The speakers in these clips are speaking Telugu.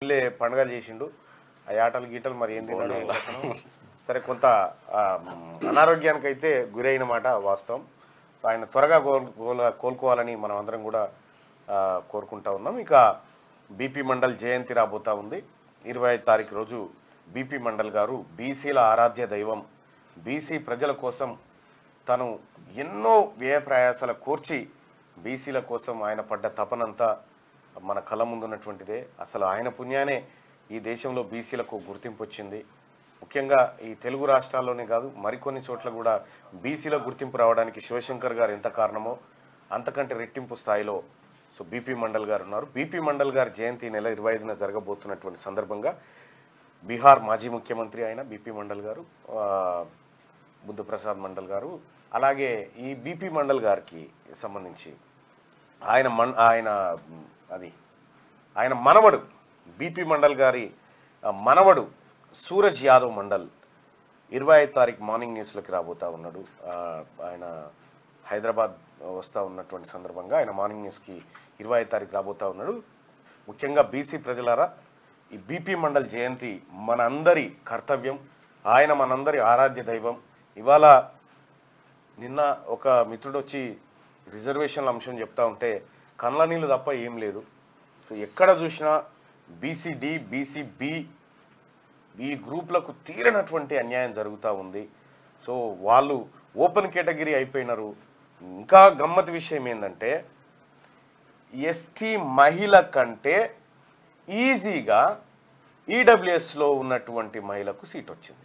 ఊళ్ళే పండగ చేసిండు ఆ ఆటలు గీటలు మరి ఏం తిన్నాడు ఏం కథనో. సరే కొంత ఆ, అనారోగ్యానికి అయితే గురైన మాట వాస్తవం సో ఆయన త్వరగా కోల్ కోల- కోలుకోవాలని మనం అందరం కూడా ఆ, కోరుకుంటా ఉన్నాం ఇక బీపీ మండల్ జయంతి రాబోతా ఉంది ఇరవై ఐదు తారీఖు రోజు బీపీ మండల్ గారు బీసీల ఆరాధ్య దైవం బీసీ ప్రజల కోసం తను ఎన్నో వ్యయ ప్రయాసాల కూర్చి బీసీల కోసం ఆయన పడ్డ తపనంతా మన కళ్ళ ముందున్నటువంటిదే అసలు ఆయన పుణ్యానే ఈ దేశంలో బీసీలకు గుర్తింపు వచ్చింది ముఖ్యంగా ఈ తెలుగు రాష్ట్రాల్లోనే కాదు మరికొన్ని చోట్ల కూడా బీసీల గుర్తింపు రావడానికి శివశంకర్ గారు ఎంత కారణమో అంతకంటే రెట్టింపు స్థాయిలో సో బీపీ మండల్ గారు ఉన్నారు బీపీ మండల్ గారి జయంతి ఈ నెల ఇరవై ఐదున జరగబోతున్నటువంటి సందర్భంగా బీహార్ మాజీ ముఖ్యమంత్రి ఆయన బీపీ మండల్ గారు ఆ, బుద్ధప్రసాద్ మండల్ గారు అలాగే ఈ బీపీ మండల్ గారికి సంబంధించి ఆయన మన్ ఆయన మ్, అది ఆయన మనవడు బీపీ మండల్ గారి ఆ, మనవడు సూరజ్ యాదవ్ మండల్ ఇరవై ఐదు తారీఖు మార్నింగ్ న్యూస్లోకి రాబోతా ఉన్నాడు ఆ, ఆయన హైదరాబాద్ వస్తూ ఉన్నటువంటి సందర్భంగా ఆయన మార్నింగ్ న్యూస్కి ఇరవై ఐదు తారీఖు రాబోతా ఉన్నాడు ముఖ్యంగా బీసీ ప్రజలారా ఈ బీపీ మండల్ జయంతి మనందరి కర్తవ్యం ఆయన మనందరి ఆరాధ్య దైవం ఇవాళ నిన్న ఒక మిత్రుడు వచ్చి రిజర్వేషన్ల అంశం చెప్తా ఉంటే కళ్ళ నీళ్ళు తప్ప ఏం లేదు సో ఎక్కడ చూసినా బీసీడి బీసీబి ఈ గ్రూప్లకు తీరనటువంటి అన్యాయం జరుగుతూ ఉంది సో వాళ్ళు ఓపెన్ కేటగిరీ అయిపోయినారు ఇంకా గమ్మత్ విషయం ఏంటంటే ఎస్టీ మహిళ కంటే ఈజీగా ఈడబ్ల్యూఎస్లో ఉన్నటువంటి మహిళకు సీట్ వచ్చింది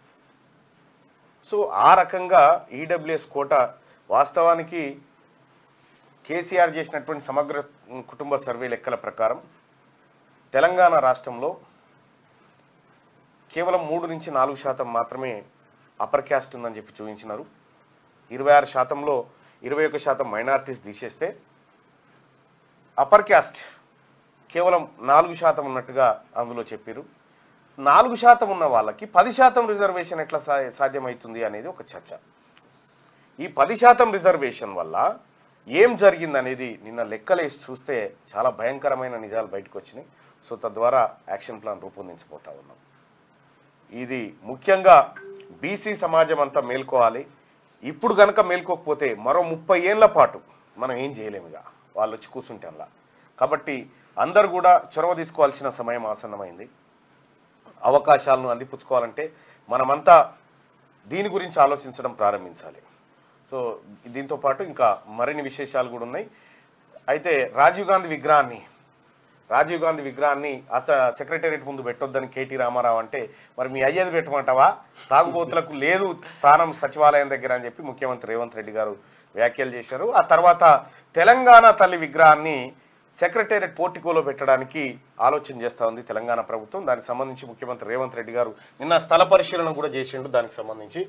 సో ఆ రకంగా ఈడబ్ల్యూఎస్ కోట వాస్తవానికి కేసీఆర్ చేసినటువంటి సమగ్ర కుటుంబ సర్వే లెక్కల ప్రకారం తెలంగాణ రాష్ట్రంలో కేవలం మూడు నుంచి నాలుగు శాతం మాత్రమే అప్పర్ క్యాస్ట్ ఉందని చెప్పి చూపించినారు ఇరవై ఆరు శాతంలో ఇరవై ఒక శాతం మైనారిటీస్ తీసేస్తే అప్పర్ క్యాస్ట్ కేవలం నాలుగు శాతం ఉన్నట్టుగా అందులో చెప్పారు నాలుగు శాతం ఉన్న వాళ్ళకి పది శాతం రిజర్వేషన్ ఎట్లా సా సాధ్యమవుతుంది అనేది ఒక చర్చ ఈ పది శాతం రిజర్వేషన్ వల్ల ఏం జరిగిందనేది నిన్న లెక్కలేసి చూస్తే చాలా భయంకరమైన నిజాలు బయటకు వచ్చినాయి సో తద్వారా యాక్షన్ ప్లాన్ రూపొందించబోతా ఉన్నాం ఇది ముఖ్యంగా బీసీ సమాజం అంతా మేల్కోవాలి ఇప్పుడు గనక మేల్కోకపోతే మరో ముప్పై ఏళ్ల పాటు మనం ఏం చేయలేముగా వాళ్ళు వచ్చి కూర్చుంటే అలా కాబట్టి అందరు కూడా చొరవ తీసుకోవాల్సిన సమయం ఆసన్నమైంది అవకాశాలను అందిపుచ్చుకోవాలంటే మనమంతా దీని గురించి ఆలోచించడం ప్రారంభించాలి సో దీంతో పాటు ఇంకా మరిన్ని విశేషాలు కూడా ఉన్నాయి అయితే రాజీవ్ గాంధీ విగ్రహాన్ని రాజీవ్ గాంధీ విగ్రహాన్ని అస సెక్రటేరియట్ ముందు పెట్టొద్దని కేటీ రామారావు అంటే మరి మీ అయ్యేది పెట్టమంటావా తాగుబోతులకు లేదు స్థానం సచివాలయం దగ్గర అని చెప్పి ముఖ్యమంత్రి రేవంత్ రెడ్డి గారు వ్యాఖ్యలు చేశారు ఆ తర్వాత తెలంగాణ తల్లి విగ్రహాన్ని సెక్రటేరియట్ పోర్టికోలో పెట్టడానికి ఆలోచన చేస్తూ ఉంది తెలంగాణ ప్రభుత్వం దానికి సంబంధించి ముఖ్యమంత్రి రేవంత్ రెడ్డి గారు నిన్న స్థల పరిశీలన కూడా చేసిండు దానికి సంబంధించి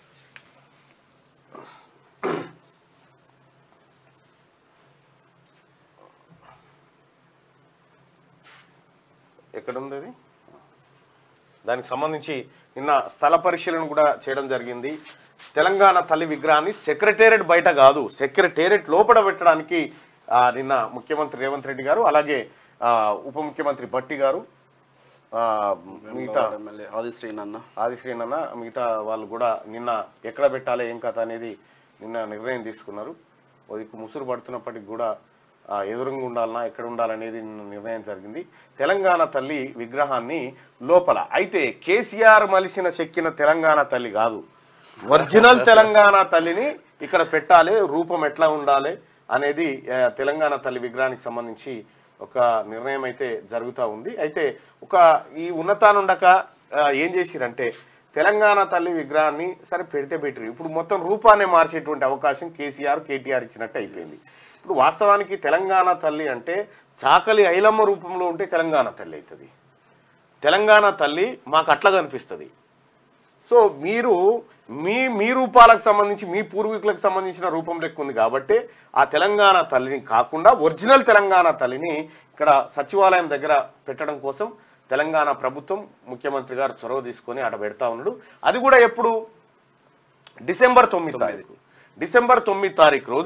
ఎక్కడుంది అది దానికి సంబంధించి నిన్న స్థల పరిశీలన కూడా చేయడం జరిగింది తెలంగాణ తల్లి విగ్రహాన్ని సెక్రటేరియట్ బయట కాదు సెక్రటేరియట్ లోపల పెట్టడానికి ఆ, నిన్న ముఖ్యమంత్రి రేవంత్ రెడ్డి గారు అలాగే ఆ, ఉప ముఖ్యమంత్రి భట్టి గారు ఆ, మిగతా ఎమ్మెల్యే ఆది శ్రీనన్న ఆది శ్రీనన్న మిగతా వాళ్ళు కూడా నిన్న ఎక్కడ పెట్టాలి ఏం కథ అనేది నిన్న నిర్ణయం తీసుకున్నారు ఓదికు ముసురు పడుతున్నప్పటికి కూడా ఆ, ఎదురుగా ఉండాలన్నా ఎక్కడ ఉండాలనేది నిన్న నిర్ణయం జరిగింది తెలంగాణ తల్లి విగ్రహాన్ని లోపల అయితే కేసీఆర్ మలిసిన చెక్కిన తెలంగాణ తల్లి కాదు ఒరిజినల్ తెలంగాణ తల్లిని ఇక్కడ పెట్టాలి రూపం ఎట్లా ఉండాలి అనేది ఆ, తెలంగాణ తల్లి విగ్రహానికి సంబంధించి ఒక నిర్ణయం అయితే జరుగుతూ ఉంది అయితే ఒక ఈ ఉన్నతానుండక ఆ, ఏం చేసిరంటే తెలంగాణ తల్లి విగ్రహాన్ని సరే పెడితే బెటర్ ఇప్పుడు మొత్తం రూపాన్ని మార్చేటువంటి అవకాశం కేసీఆర్ కేటీఆర్ ఇచ్చినట్టు అయిపోయింది ఇప్పుడు వాస్తవానికి తెలంగాణ తల్లి అంటే చాకలి ఐలమ్మ రూపంలో ఉంటే తెలంగాణ తల్లి అవుతుంది తెలంగాణ తల్లి మాకు అట్లా కనిపిస్తుంది సో మీరు మీ మీ రూపాలకు సంబంధించి మీ పూర్వీకులకు సంబంధించిన రూపం లెక్క ఉంది కాబట్టి ఆ తెలంగాణ తల్లిని కాకుండా ఒరిజినల్ తెలంగాణ తల్లిని ఇక్కడ సచివాలయం దగ్గర పెట్టడం కోసం తెలంగాణ ప్రభుత్వం ముఖ్యమంత్రి గారు చొరవ తీసుకొని ఆడ పెడతా ఉన్నాడు అది కూడా ఎప్పుడు డిసెంబర్ తొమ్మిది తారీఖు డిసెంబర్ తొమ్మిది తారీఖు రోజు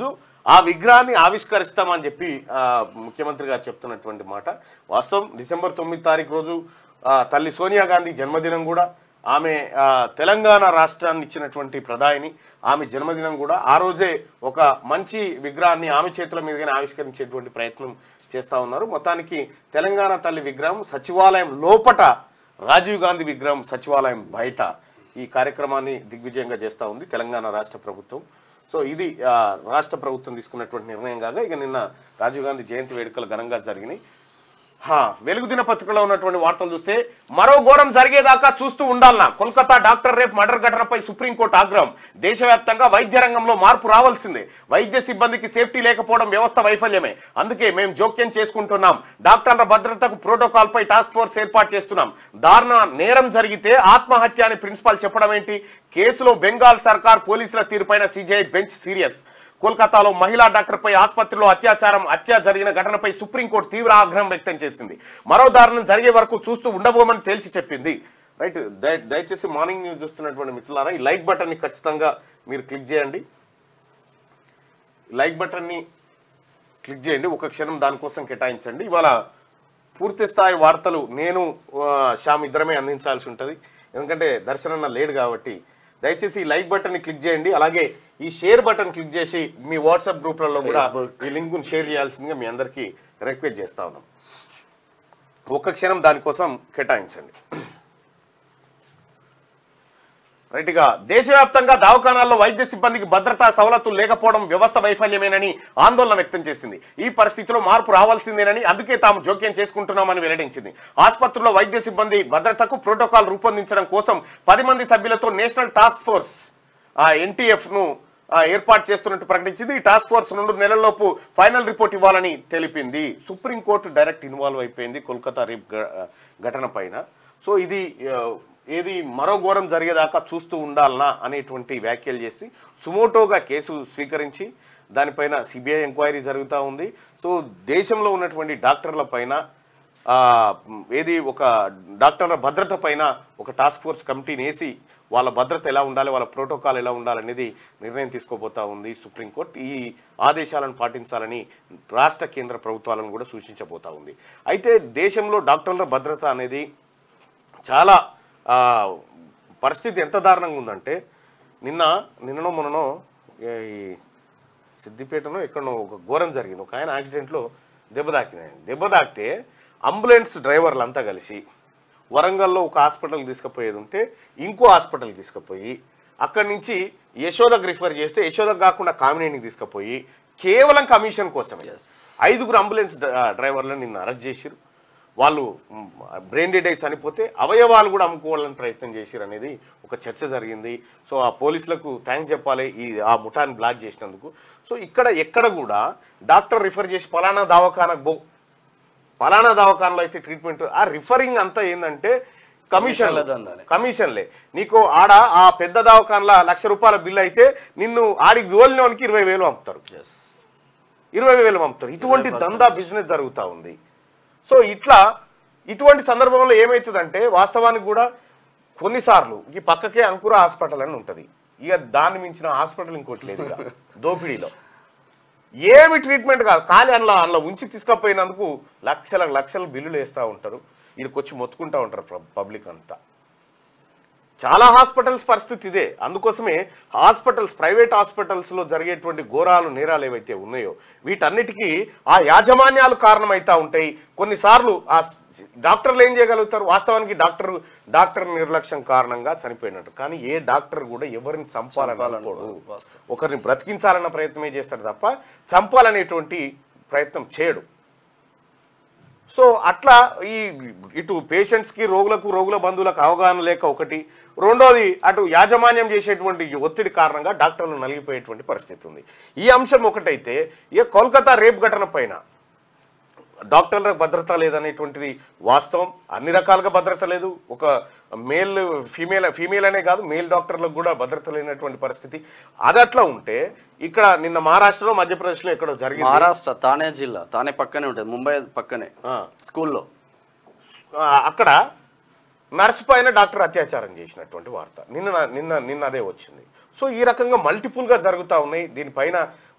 ఆ విగ్రహాన్ని ఆవిష్కరిస్తామని చెప్పి ఆ, ముఖ్యమంత్రి గారు చెప్తున్నటువంటి మాట వాస్తవం డిసెంబర్ తొమ్మిది తారీఖు రోజు ఆ, తల్లి సోనియా గాంధీ జన్మదినం కూడా ఆమె ఆ, తెలంగాణ రాష్ట్రాన్ని ఇచ్చినటువంటి ప్రధాని ఆమె జన్మదినం కూడా ఆ రోజే ఒక మంచి విగ్రహాన్ని ఆమె చేతుల మీదుగానే ఆవిష్కరించేటువంటి ప్రయత్నం చేస్తా ఉన్నారు మొత్తానికి తెలంగాణ తల్లి విగ్రహం సచివాలయం లోపట రాజీవ్ గాంధీ విగ్రహం సచివాలయం బయట ఈ కార్యక్రమాన్ని దిగ్విజయంగా చేస్తూ ఉంది తెలంగాణ రాష్ట్ర ప్రభుత్వం సో ఇది ఆ, రాష్ట్ర ప్రభుత్వం తీసుకున్నటువంటి నిర్ణయం కాగా ఇక నిన్న రాజీవ్ గాంధీ జయంతి వేడుకలు ఘనంగా జరిగినాయి హా, వెలుగు దినపత్రికలో ఉన్నటువంటి వార్తలు చూస్తే మరో ఘోరం జరిగేదాకా చూస్తూ ఉండాలన్నా కోల్కతా డాక్టర్ రేప్ మర్డర్ ఘటనపై సుప్రీంకోర్టు ఆగ్రహం దేశవ్యాప్తంగా వైద్య రంగంలో మార్పు రావాల్సిందే వైద్య సిబ్బందికి సేఫ్టీ లేకపోవడం వ్యవస్థ వైఫల్యమే అందుకే మేము జోక్యం చేసుకుంటున్నాం డాక్టర్ల భద్రతకు ప్రోటోకాల్ పై టాస్క్ ఫోర్స్ ఏర్పాటు చేస్తున్నాం దారుణ నేరం జరిగితే ఆత్మహత్య అని ప్రిన్సిపాల్ చెప్పడం ఏంటి కేసులో బెంగాల్ సర్కార్ పోలీసుల తీరుపైన సిజిఐ బెంచ్ సీరియస్ కోల్కతాలో మహిళా డాక్టర్పై ఆసుపత్రిలో అత్యాచారం హత్య జరిగిన ఘటనపై సుప్రీంకోర్టు తీవ్ర ఆగ్రహం వ్యక్తం చేసింది మరో దారుణం జరిగే వరకు చూస్తూ ఉండబోమని తేల్చి చెప్పింది రైట్ దయ దయచేసి మార్నింగ్ న్యూస్ చూస్తున్నటువంటి మిత్రులారా ఈ లైక్ బటన్ని ఖచ్చితంగా మీరు క్లిక్ చేయండి లైక్ బటన్ని క్లిక్ చేయండి ఒక క్షణం దానికోసం కేటాయించండి ఇవాళ పూర్తి స్థాయి వార్తలు నేను ఆ, శ్యామ్ ఇద్దరమే అందించాల్సి ఉంటుంది ఎందుకంటే దర్శనన్న లేడు కాబట్టి దయచేసి ఈ లైక్ బటన్ని క్లిక్ చేయండి అలాగే ఈ షేర్ బటన్ క్లిక్ చేసి మీ వాట్సాప్ గ్రూప్లలో కూడా Facebook. ఈ లింక్ను షేర్ చేయాల్సిందిగా మీ అందరికీ రిక్వెస్ట్ చేస్తా ఉన్నాం ఒక్క క్షణం దానికోసం కేటాయించండి రైట్ గా దేశవ్యాప్తంగా దవాఖానాల్లో వైద్య సిబ్బందికి భద్రతా సవలతులు లేకపోవడం వ్యవస్థ వైఫల్యమేనని ఆందోళన వ్యక్తం చేసింది ఈ పరిస్థితిలో మార్పు రావాల్సిందేనని అందుకే తాము జోక్యం చేసుకుంటున్నామని వెల్లడించింది ఆసుపత్రుల్లో వైద్య సిబ్బంది భద్రతకు ప్రోటోకాల్ రూపొందించడం కోసం పది మంది సభ్యులతో నేషనల్ టాస్క్ ఫోర్స్ ఆ ఎన్టీఎఫ్ ను ఆ, ఏర్పాటు చేస్తున్నట్టు ప్రకటించింది ఈ టాస్క్ ఫోర్స్ రెండు నెలల్లోపు ఫైనల్ రిపోర్ట్ ఇవ్వాలని తెలిపింది సుప్రీంకోర్టు డైరెక్ట్ ఇన్వాల్వ్ అయిపోయింది కోల్కతా రేప్ గ- ఘటన పైన సో ఇది ఆ, ఏది మరో ఘోరం జరిగేదాకా చూస్తూ ఉండాలనా అనేటువంటి వ్యాఖ్యలు చేసి సుమోటోగా కేసు స్వీకరించి దానిపైన సిబిఐ ఎంక్వైరీ జరుగుతూ ఉంది సో దేశంలో ఉన్నటువంటి డాక్టర్ల పైన ఆ, ఏది ఒక డాక్టర్ల భద్రత పైన ఒక టాస్క్ ఫోర్స్ కమిటీని వేసి వాళ్ళ భద్రత ఎలా ఉండాలి వాళ్ళ ప్రోటోకాల్ ఎలా ఉండాలనేది నిర్ణయం తీసుకోబోతా ఉంది సుప్రీంకోర్టు ఈ ఆదేశాలను పాటించాలని రాష్ట్ర కేంద్ర ప్రభుత్వాలను కూడా సూచించబోతా ఉంది అయితే దేశంలో డాక్టర్ల భద్రత అనేది చాలా ఆ, పరిస్థితి ఎంత దారుణంగా ఉందంటే నిన్న నిన్ననో మొన్ననో ఈ సిద్దిపేటనో ఎక్కడనో ఒక ఘోరం జరిగింది ఒక ఆయన యాక్సిడెంట్లో దెబ్బ తాకింది ఆయన దెబ్బ తాకితే అంబులెన్స్ డ్రైవర్లు అంతా కలిసి వరంగల్లో ఒక హాస్పిటల్కి తీసుకుపోయేది ఉంటే ఇంకో హాస్పిటల్కి తీసుకుపోయి అక్కడి నుంచి యశోదకు రిఫర్ చేస్తే యశోదకు కాకుండా కామినేనికి తీసుకుపోయి కేవలం కమిషన్ కోసమే Yes. ఐదుగురు అంబులెన్స్ డ్ర- డ్రైవర్లను నిన్న అరెస్ట్ చేసిరు వాళ్ళు బ్రెయిన్ డెడ్ అయి చనిపోతే అవయవాలు కూడా అమ్ముకోవాలని ప్రయత్నం చేసిరు అనేది ఒక చర్చ జరిగింది సో ఆ పోలీసులకు థ్యాంక్స్ చెప్పాలి ఈ ఆ ముఠాన్ని బ్లాక్ చేసినందుకు సో ఇక్కడ ఎక్కడ కూడా డాక్టర్ రిఫర్ చేసి పలానా దవాఖానకు బో పలానా దవాఖానలో అయితే ట్రీట్మెంట్ ఆ రిఫరింగ్ అంతా ఏంటంటే కమిషన్ కమిషన్ల దందానే. కమిషన్లే నీకు ఆడ ఆ పెద్ద దవాఖానలో లక్ష రూపాయల బిల్ అయితే నిన్ను ఆడికి జోలినోనికి ఇరవై వేలు పంపుతారు ఎస్ ఇరవై వేలు పంపుతారు ఇటువంటి దందా బిజినెస్ జరుగుతూ ఉంది సో ఇట్లా ఇటువంటి సందర్భంలో ఏమవుతుందంటే వాస్తవానికి కూడా కొన్నిసార్లు ఈ పక్కకే అంకుర హాస్పిటల్ అని ఉంటుంది ఇక దాన్ని మించిన హాస్పిటల్ ఇంకోటి లేదు ఇక దోపిడీలో ఏమి ట్రీట్మెంట్ కాదు కానీ అందులో అందులో ఉంచి తీసుకపోయినందుకు లక్షల లక్షల బిల్లులు వేస్తూ ఉంటారు వీడికి వచ్చి మొత్తుకుంటూ ఉంటారు పబ్- పబ్లిక్ అంతా చాలా హాస్పిటల్స్ పరిస్థితి ఇదే అందుకోసమే హాస్పిటల్స్ ప్రైవేట్ హాస్పిటల్స్లో జరిగేటువంటి ఘోరాలు నేరాలు ఏవైతే ఉన్నాయో వీటన్నిటికీ ఆ యాజమాన్యాలు కారణమవుతా ఉంటాయి కొన్నిసార్లు ఆ స్- డాక్టర్లు ఏం చేయగలుగుతారు వాస్తవానికి డాక్టర్ డాక్టర్ నిర్లక్ష్యం కారణంగా చనిపోయినట్టు కానీ ఏ డాక్టర్ కూడా ఎవరిని చంపాలని అనుకోడు వాస్తవం. ఒకరిని బ్రతికించాలన్న ప్రయత్నమే చేస్తాడు తప్ప చంపాలనేటువంటి ప్రయత్నం చేయడు సో అట్లా ఈ ఇటు పేషెంట్స్కి రోగులకు రోగుల బంధువులకు అవగాహన లేక ఒకటి రెండోది అటు యాజమాన్యం చేసేటువంటి ఈ ఒత్తిడి కారణంగా డాక్టర్లు నలిగిపోయేటువంటి పరిస్థితి ఉంది ఈ అంశం ఒకటైతే ఇక కోల్కతా రేప్ ఘటన పైన డాక్టర్లకు భద్రత లేదనేటువంటిది వాస్తవం అన్ని రకాలుగా భద్రత లేదు ఒక మేల్ ఫీమేల్ ఫీమేల్ అనే కాదు మేల్ డాక్టర్లకు కూడా భద్రత లేనటువంటి పరిస్థితి అది అట్లా ఉంటే ఇక్కడ నిన్న మహారాష్ట్రలో మధ్యప్రదేశ్లో ఎక్కడో జరిగింది మహారాష్ట్ర తానే జిల్లా తానే పక్కనే ఉంటుంది ముంబై పక్కనే ఆ. స్కూల్లో ఆ, అక్కడ నర్స్ పైన డాక్టర్ అత్యాచారం చేసినటువంటి వార్త నిన్న నిన్న నిన్న అదే వచ్చింది సో ఈ రకంగా మల్టిపుల్గా జరుగుతూ ఉన్నాయి దీనిపైన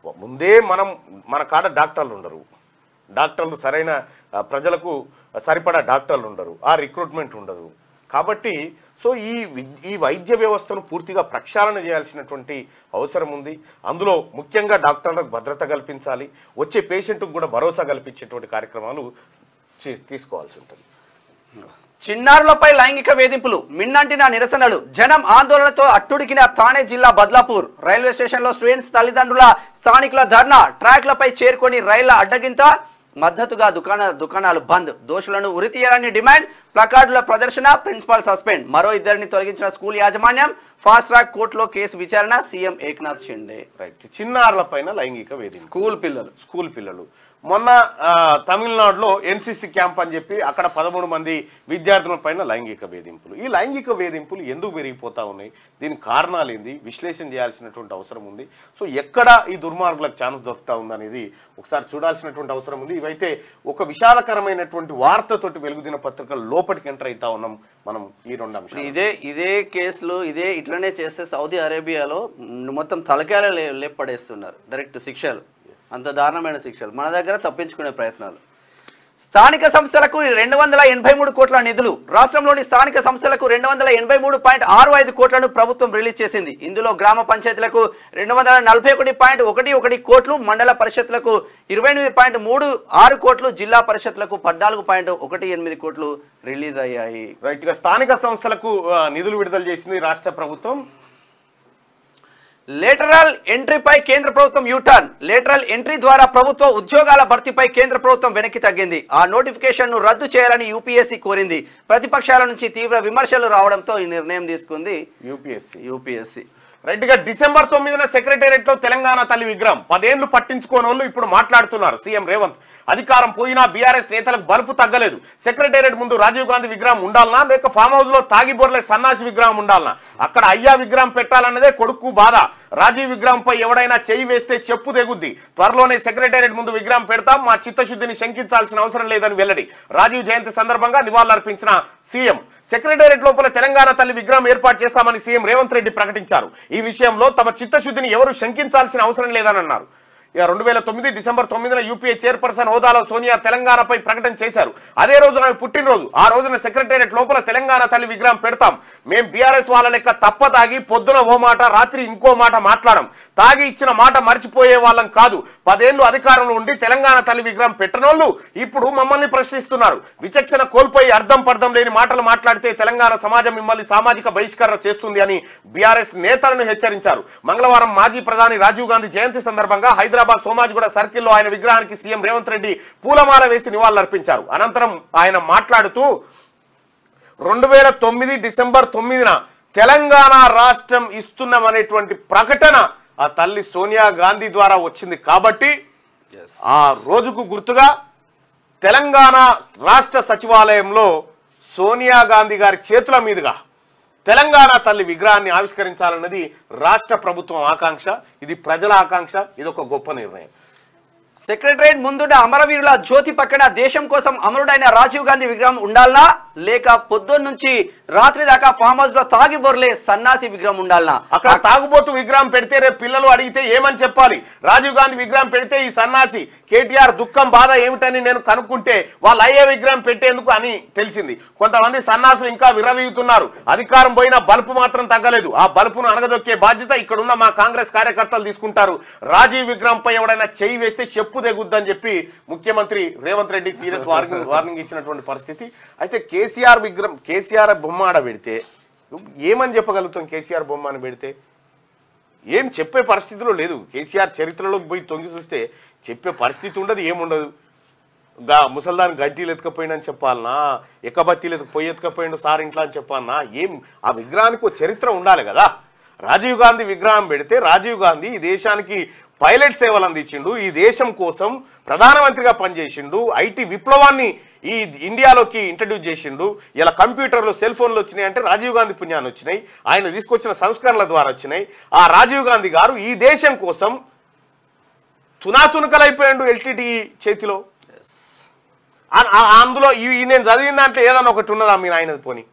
ముందే మనం మన కాడ డాక్టర్లు ఉండరు డాక్టర్లు సరైన ఆ, ప్రజలకు సరిపడా డాక్టర్లు ఉండరు ఆ రిక్రూట్మెంట్ ఉండదు కాబట్టి సో ఈ విద్- ఈ వైద్య వ్యవస్థను పూర్తిగా ప్రక్షాళన చేయాల్సినటువంటి అవసరం ఉంది అందులో ముఖ్యంగా డాక్టర్లకు భద్రత కల్పించాలి వచ్చే పేషెంట్కు కూడా భరోసా కల్పించేటువంటి కార్యక్రమాలు చే- తీసుకోవాల్సి ఉంటుంది చిన్నారులపై లైంగిక వేధింపులు మిన్నంటిన నిరసనలు జనం ఆందోళనతో అట్టుడికిన థానే జిల్లా బద్లాపూర్ రైల్వే స్టేషన్లో స్టూడెంట్స్ తల్లిదండ్రుల స్థానికుల ధర్నా ట్రాక్లపై చేరుకొని రైళ్ల అడ్డగింత మద్దతుగా దుకాణ దుకాణాలు బంద్ దోషులను ఉరితీయాలని డిమాండ్ ప్లకార్డుల ప్రదర్శన ప్రిన్సిపాల్ సస్పెండ్ మరో ఇద్దరిని తొలగించిన స్కూల్ యాజమాన్యం ఫాస్ట్ ట్రాక్ కోర్టులో కేసు విచారణ సీఎం ఏక్నాథ్ షిండే రైట్ చిన్నారుల పైన లైంగిక వేధింపు స్కూల్ పిల్లలు స్కూల్ పిల్లలు మొన్న ఆ, తమిళనాడులో ఎన్సిసి క్యాంప్ అని చెప్పి అక్కడ పదమూడు మంది విద్యార్థుల పైన లైంగిక వేధింపులు ఈ లైంగిక వేధింపులు ఎందుకు పెరిగిపోతా ఉన్నాయి దీనికి కారణాలు ఏంది విశ్లేషణ చేయాల్సినటువంటి అవసరం ఉంది సో ఎక్కడ ఈ దుర్మార్గులకు ఛాన్స్ దొరుకుతా ఉందనేది ఒకసారి చూడాల్సినటువంటి అవసరం ఉంది ఇవైతే ఒక విషాదకరమైనటువంటి వార్తతోటి వెలుగుదిన పత్రికలు లోపలికి ఎంటర్ అవుతా ఉన్నాం మనం ఈ రెండు అంశాలు ఇదే ఇదే కేసులు ఇదే ఇట్లనే చేస్తే సౌదీ అరేబియాలో మ్, మొత్తం తలకాయలు లే లేపడేస్తున్నారు డైరెక్ట్ శిక్షలు అంత దారుణమైన శిక్షలు మన దగ్గర తప్పించుకునే ప్రయత్నాలు స్థానిక సంస్థలకు రెండు వందల ఎనభై మూడు కోట్ల నిధులు రాష్ట్రంలోని స్థానిక సంస్థలకు రెండు వందల ఎనభై మూడు పాయింట్ ఆరు ఐదు కోట్లను ప్రభుత్వం రిలీజ్ చేసింది ఇందులో గ్రామ పంచాయతీలకు రెండు వందల నలభై ఒకటి పాయింట్ ఒకటి ఒకటి కోట్లు మండల పరిషత్లకు ఇరవై ఎనిమిది పాయింట్ మూడు ఆరు కోట్లు జిల్లా పరిషత్లకు పద్నాలుగు పాయింట్ ఒకటి ఎనిమిది కోట్లు రిలీజ్ అయ్యాయి రైట్ గా స్థానిక సంస్థలకు ఆ, నిధులు విడుదల చేసింది రాష్ట్ర ప్రభుత్వం లేటరల్ ఎంట్రీపై కేంద్ర ప్రభుత్వం యూటర్న్ లేటరల్ ఎంట్రీ ద్వారా ప్రభుత్వ ఉద్యోగాల భర్తీపై కేంద్ర ప్రభుత్వం వెనక్కి తగ్గింది ఆ నోటిఫికేషన్ ను రద్దు చేయాలని యూపీఎస్సీ కోరింది ప్రతిపక్షాల నుంచి తీవ్ర విమర్శలు రావడంతో ఈ నిర్ణయం తీసుకుంది యూపీఎస్సీ యూపీఎస్సీ రైట్ గా డిసెంబర్ తొమ్మిదిన సెక్రటేరియట్ లో తెలంగాణ తల్లి విగ్రహం పదేళ్లు పట్టించుకోని వాళ్ళు ఇప్పుడు మాట్లాడుతున్నారు సీఎం రేవంత్ అధికారం పోయినా బీఆర్ఎస్ నేతలకు బలుపు తగ్గలేదు సెక్రటేరియట్ ముందు రాజీవ్ గాంధీ విగ్రహం ఉండాలనా లేక ఫామ్ హౌస్ లో తాగిబోర్లే సన్నాసి విగ్రహం ఉండాలనా అక్కడ అయ్యా విగ్రహం పెట్టాలన్నదే కొడుకు బాధ రాజీవ్ విగ్రహంపై ఎవడైనా చేయి వేస్తే చెప్పు తెగుద్ది త్వరలోనే సెక్రటేరియట్ ముందు విగ్రహం పెడతాం మా చిత్తశుద్ధిని శంకించాల్సిన అవసరం లేదని వెల్లడి రాజీవ్ జయంతి సందర్భంగా నివాళులర్పించిన సీఎం సెక్రటేరియట్ లోపల తెలంగాణ తల్లి విగ్రహం ఏర్పాటు చేస్తామని సీఎం రేవంత్ రెడ్డి ప్రకటించారు ఈ విషయంలో తమ చిత్తశుద్ధిని ఎవరు శంకించాల్సిన అవసరం లేదని అన్నారు ఇక రెండు వేల తొమ్మిది డిసెంబర్ తొమ్మిదిన యూపీఏ చైర్పర్సన్ హోదాలో సోనియా తెలంగాణపై ప్రకటన చేశారు అదే రోజు ఆమె పుట్టినరోజు ఆ రోజున సెక్రటేరియట్ లోపల తెలంగాణ తల్లి విగ్రహం పెడతాం మేం బీఆర్ఎస్ వాళ్ళ లెక్క తప్ప తాగి పొద్దున ఓ మాట రాత్రి ఇంకో మాట మాట్లాడం తాగి ఇచ్చిన మాట మర్చిపోయే వాళ్ళం కాదు పదేళ్లు అధికారంలో ఉండి తెలంగాణ తల్లి విగ్రహం పెట్టనోళ్ళు ఇప్పుడు మమ్మల్ని ప్రశ్నిస్తున్నారు విచక్షణ కోల్పోయి అర్థం పర్థం లేని మాటలు మాట్లాడితే తెలంగాణ సమాజం మిమ్మల్ని సామాజిక బహిష్కరణ చేస్తుంది అని బీఆర్ఎస్ నేతలను హెచ్చరించారు మంగళవారం మాజీ ప్రధాని రాజీవ్ గాంధీ జయంతి సందర్భంగా హైదరాబాద్ సోమాజిగూడ సర్కిల్లో ఆయన విగ్రహానికి సీఎం రేవంత్ రెడ్డి పూలమాల వేసి నివాళులర్పించారు అనంతరం ఆయన మాట్లాడుతూ రెండు వేల తొమ్మిది డిసెంబర్ తొమ్మిదిన తెలంగాణ రాష్ట్రం ఇస్తున్నామనేటువంటి ప్రకటన ఆ తల్లి సోనియా గాంధీ ద్వారా వచ్చింది కాబట్టి ఆ రోజుకు గుర్తుగా తెలంగాణ రాష్ట్ర సచివాలయంలో సోనియా గాంధీ గారి చేతుల మీదుగా తెలంగాణ తల్లి విగ్రహాన్ని ఆవిష్కరించాలన్నది రాష్ట్ర ప్రభుత్వం ఆకాంక్ష ఇది ప్రజల ఆకాంక్ష ఇది ఒక గొప్ప నిర్ణయం సెక్రటరేట్ ముందున్న అమరవీరుల జ్యోతి పక్కన దేశం కోసం అమరుడైన రాజీవ్ గాంధీ విగ్రహం ఉండాలనా లేక పొద్దున్న నుంచి రాత్రి దాకా ఫామ్ హౌస్ లో తాగి బొర్లే సన్నాసి విగ్రహం ఉండాలనా అక్కడ తాగుబోతు విగ్రహం పెడితే రేపు పిల్లలు అడిగితే ఏమని చెప్పాలి రాజీవ్ గాంధీ విగ్రహం పెడితే ఈ సన్నాసి కేటీఆర్ దుఃఖం బాధ ఏమిటని నేను కనుక్కుంటే వాళ్ళు అయ్యే విగ్రహం పెట్టేందుకు అని తెలిసింది కొంతమంది సన్నాసులు ఇంకా విరవీగుతున్నారు అధికారం పోయినా బలుపు మాత్రం తగ్గలేదు ఆ బలుపును అనగదొక్కే బాధ్యత ఇక్కడున్న మా కాంగ్రెస్ కార్యకర్తలు తీసుకుంటారు రాజీవ్ విగ్రహంపై ఎవడైనా చేయి వేస్తే చెప్పు తెగుద్దని చెప్పి ముఖ్యమంత్రి Revanth Reddy serious warning warning ఇచ్చినటువంటి పరిస్థితి అయితే కేసీఆర్ విగ్రహం కేసీఆర్ బొమ్మ ఆడ పెడితే ఏమని చెప్పగలుగుతాం కేసీఆర్ బొమ్మ అని పెడితే ఏం చెప్పే పరిస్థితిలో లేదు కేసీఆర్ చరిత్రలోకి పోయి తొంగి చూస్తే చెప్పే పరిస్థితి ఉండదు ఏముండదు గా ముసల్దాన్ గడ్డీలు ఎత్తుకపోయిండని చెప్పాలనా ఎక్కబత్తీలు ఎత్తుకు పొయ్యి ఎత్తుకపోయిండు సార్ ఇంట్లో అని చెప్పాలనా ఏం ఆ విగ్రహానికి ఒక చరిత్ర ఉండాలి కదా రాజీవ్ గాంధీ విగ్రహం పెడితే రాజీవ్ గాంధీ ఈ దేశానికి పైలట్ సేవలు అందించిండు ఈ దేశం కోసం ప్రధానమంత్రిగా పనిచేసిండు ఐటీ విప్లవాన్ని ఈ ఇండియాలోకి ఇంట్రడ్యూస్ చేసిండు ఇలా కంప్యూటర్లు సెల్ ఫోన్లు వచ్చినాయి అంటే రాజీవ్ గాంధీ పుణ్యాన్ని వచ్చినాయి ఆయన తీసుకొచ్చిన సంస్కరణల ద్వారా వచ్చినాయి ఆ రాజీవ్ గాంధీ గారు ఈ దేశం కోసం తునాతునకలైపోయాడు ఎల్టీటీ చేతిలో ఆ- ఆ- అందులో ఈ ఈ నేను చదివిన దాంట్లో ఏదన్నా ఒకటి ఉన్నదా మీరు ఆయనది పోని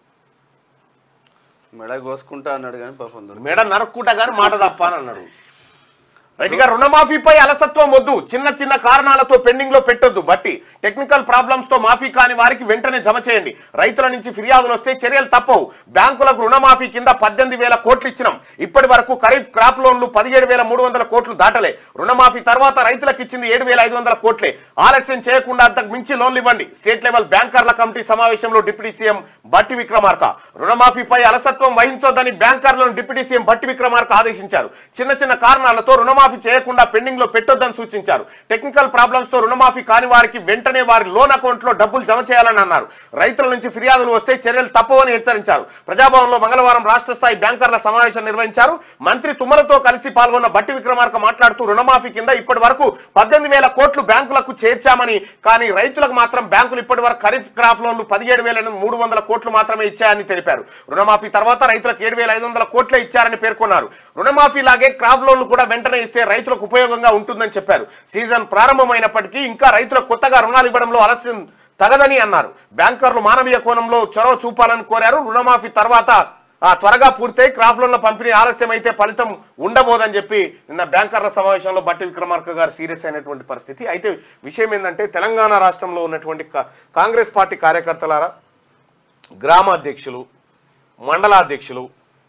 మెడ కోసుకుంటా అన్నాడు కానీ పాపం దొరికి మెడ నరక్కుంటా కానీ మాట తప్ప అని అన్నాడు రెడ్డి గారు రుణమాఫీపై అలసత్వం వద్దు చిన్న చిన్న కారణాలతో పెండింగ్ లో పెట్టొద్దు బట్టి టెక్నికల్ ప్రాబ్లమ్స్ తో మాఫీ కాని వారికి వెంటనే జమ చేయండి రైతుల నుంచి ఫిర్యాదులు వస్తే చర్యలు తప్పవు బ్యాంకులకు రుణమాఫీ కింద పద్దెనిమిది వేల కోట్లు ఇచ్చినాం ఇప్పటి వరకు ఖరీఫ్ క్రాప్ లోన్లు పదిహేడు వేల మూడు వందల కోట్లు దాటలే రుణమాఫీ తర్వాత రైతులకు ఇచ్చింది ఏడు వేల ఐదు వందల కోట్లే ఆలస్యం చేయకుండా అంతకు మించి లోన్లు ఇవ్వండి స్టేట్ లెవెల్ బ్యాంకర్ల కమిటీ సమావేశంలో డిప్యూటీ సీఎం బట్టి విక్రమార్క రుణమాఫీపై అలసత్వం వహించొద్దని బ్యాంకర్లను డిప్యూటీ సీఎం బట్టి విక్రమార్క ఆదేశించారు చిన్న చిన్న కారణాలతో రుణమాఫీ చేయకుండా పెండింగ్ లో పెట్టొద్దని సూచించారు టెక్నికల్ ప్రాబ్లమ్స్ తో రుణమాఫీ కాని వారికి వెంటనే వారి లోన్ అకౌంట్ లో డబ్బులు జమ చేయాలని అన్నారు రైతుల నుంచి ఫిర్యాదులు వస్తే చర్యలు తప్పవని హెచ్చరించారు ప్రజాభవన్లో మంగళవారం రాష్ట్ర స్థాయి బ్యాంకర్ల సమావేశం నిర్వహించారు మంత్రి తుమ్మలతో కలిసి పాల్గొన్న బట్టి విక్రమార్క మాట్లాడుతూ రుణమాఫీ కింద ఇప్పటి వరకు పద్దెనిమిది వేల కోట్లు బ్యాంకులకు చేర్చామని కానీ రైతులకు మాత్రం బ్యాంకులు ఇప్పటి వరకు ఖరీఫ్ క్రాప్ లోన్లు పదిహేడు వేల మూడు వందల కోట్లు మాత్రమే ఇచ్చాయని తెలిపారు రుణమాఫీ తర్వాత రైతులకు ఏడు వేల ఐదు వందల కోట్లే ఇచ్చారని పేర్కొన్నారు రుణమాఫీ లాగే క్రాప్ లోన్లు కూడా వెంటనే ఇస్తే రైతులకు ఉపయోగంగా ఉంటుందని చెప్పారు సీజన్ ప్రారంభమైనప్పటికీ ఇంకా రైతులకు కొత్తగా రుణాలు ఇవ్వడంలో ఆలస్యం తగదని అన్నారు బ్యాంకర్లు మానవీయ కోణంలో చొరవ చూపాలని కోరారు రుణమాఫీ తర్వాత ఆ త్వరగా పూర్తయి క్రాప్ లోన్ల పంపిణీ ఆలస్యం అయితే ఫలితం ఉండబోదని చెప్పి నిన్న బ్యాంకర్ల సమావేశంలో బట్టి విక్రమార్క గారు సీరియస్ అయినటువంటి పరిస్థితి అయితే విషయం ఏంటంటే తెలంగాణ రాష్ట్రంలో ఉన్నటువంటి కా- కాంగ్రెస్ పార్టీ కార్యకర్తలారా గ్రామ అధ్యక్షులు మండలాధ్యక్షులు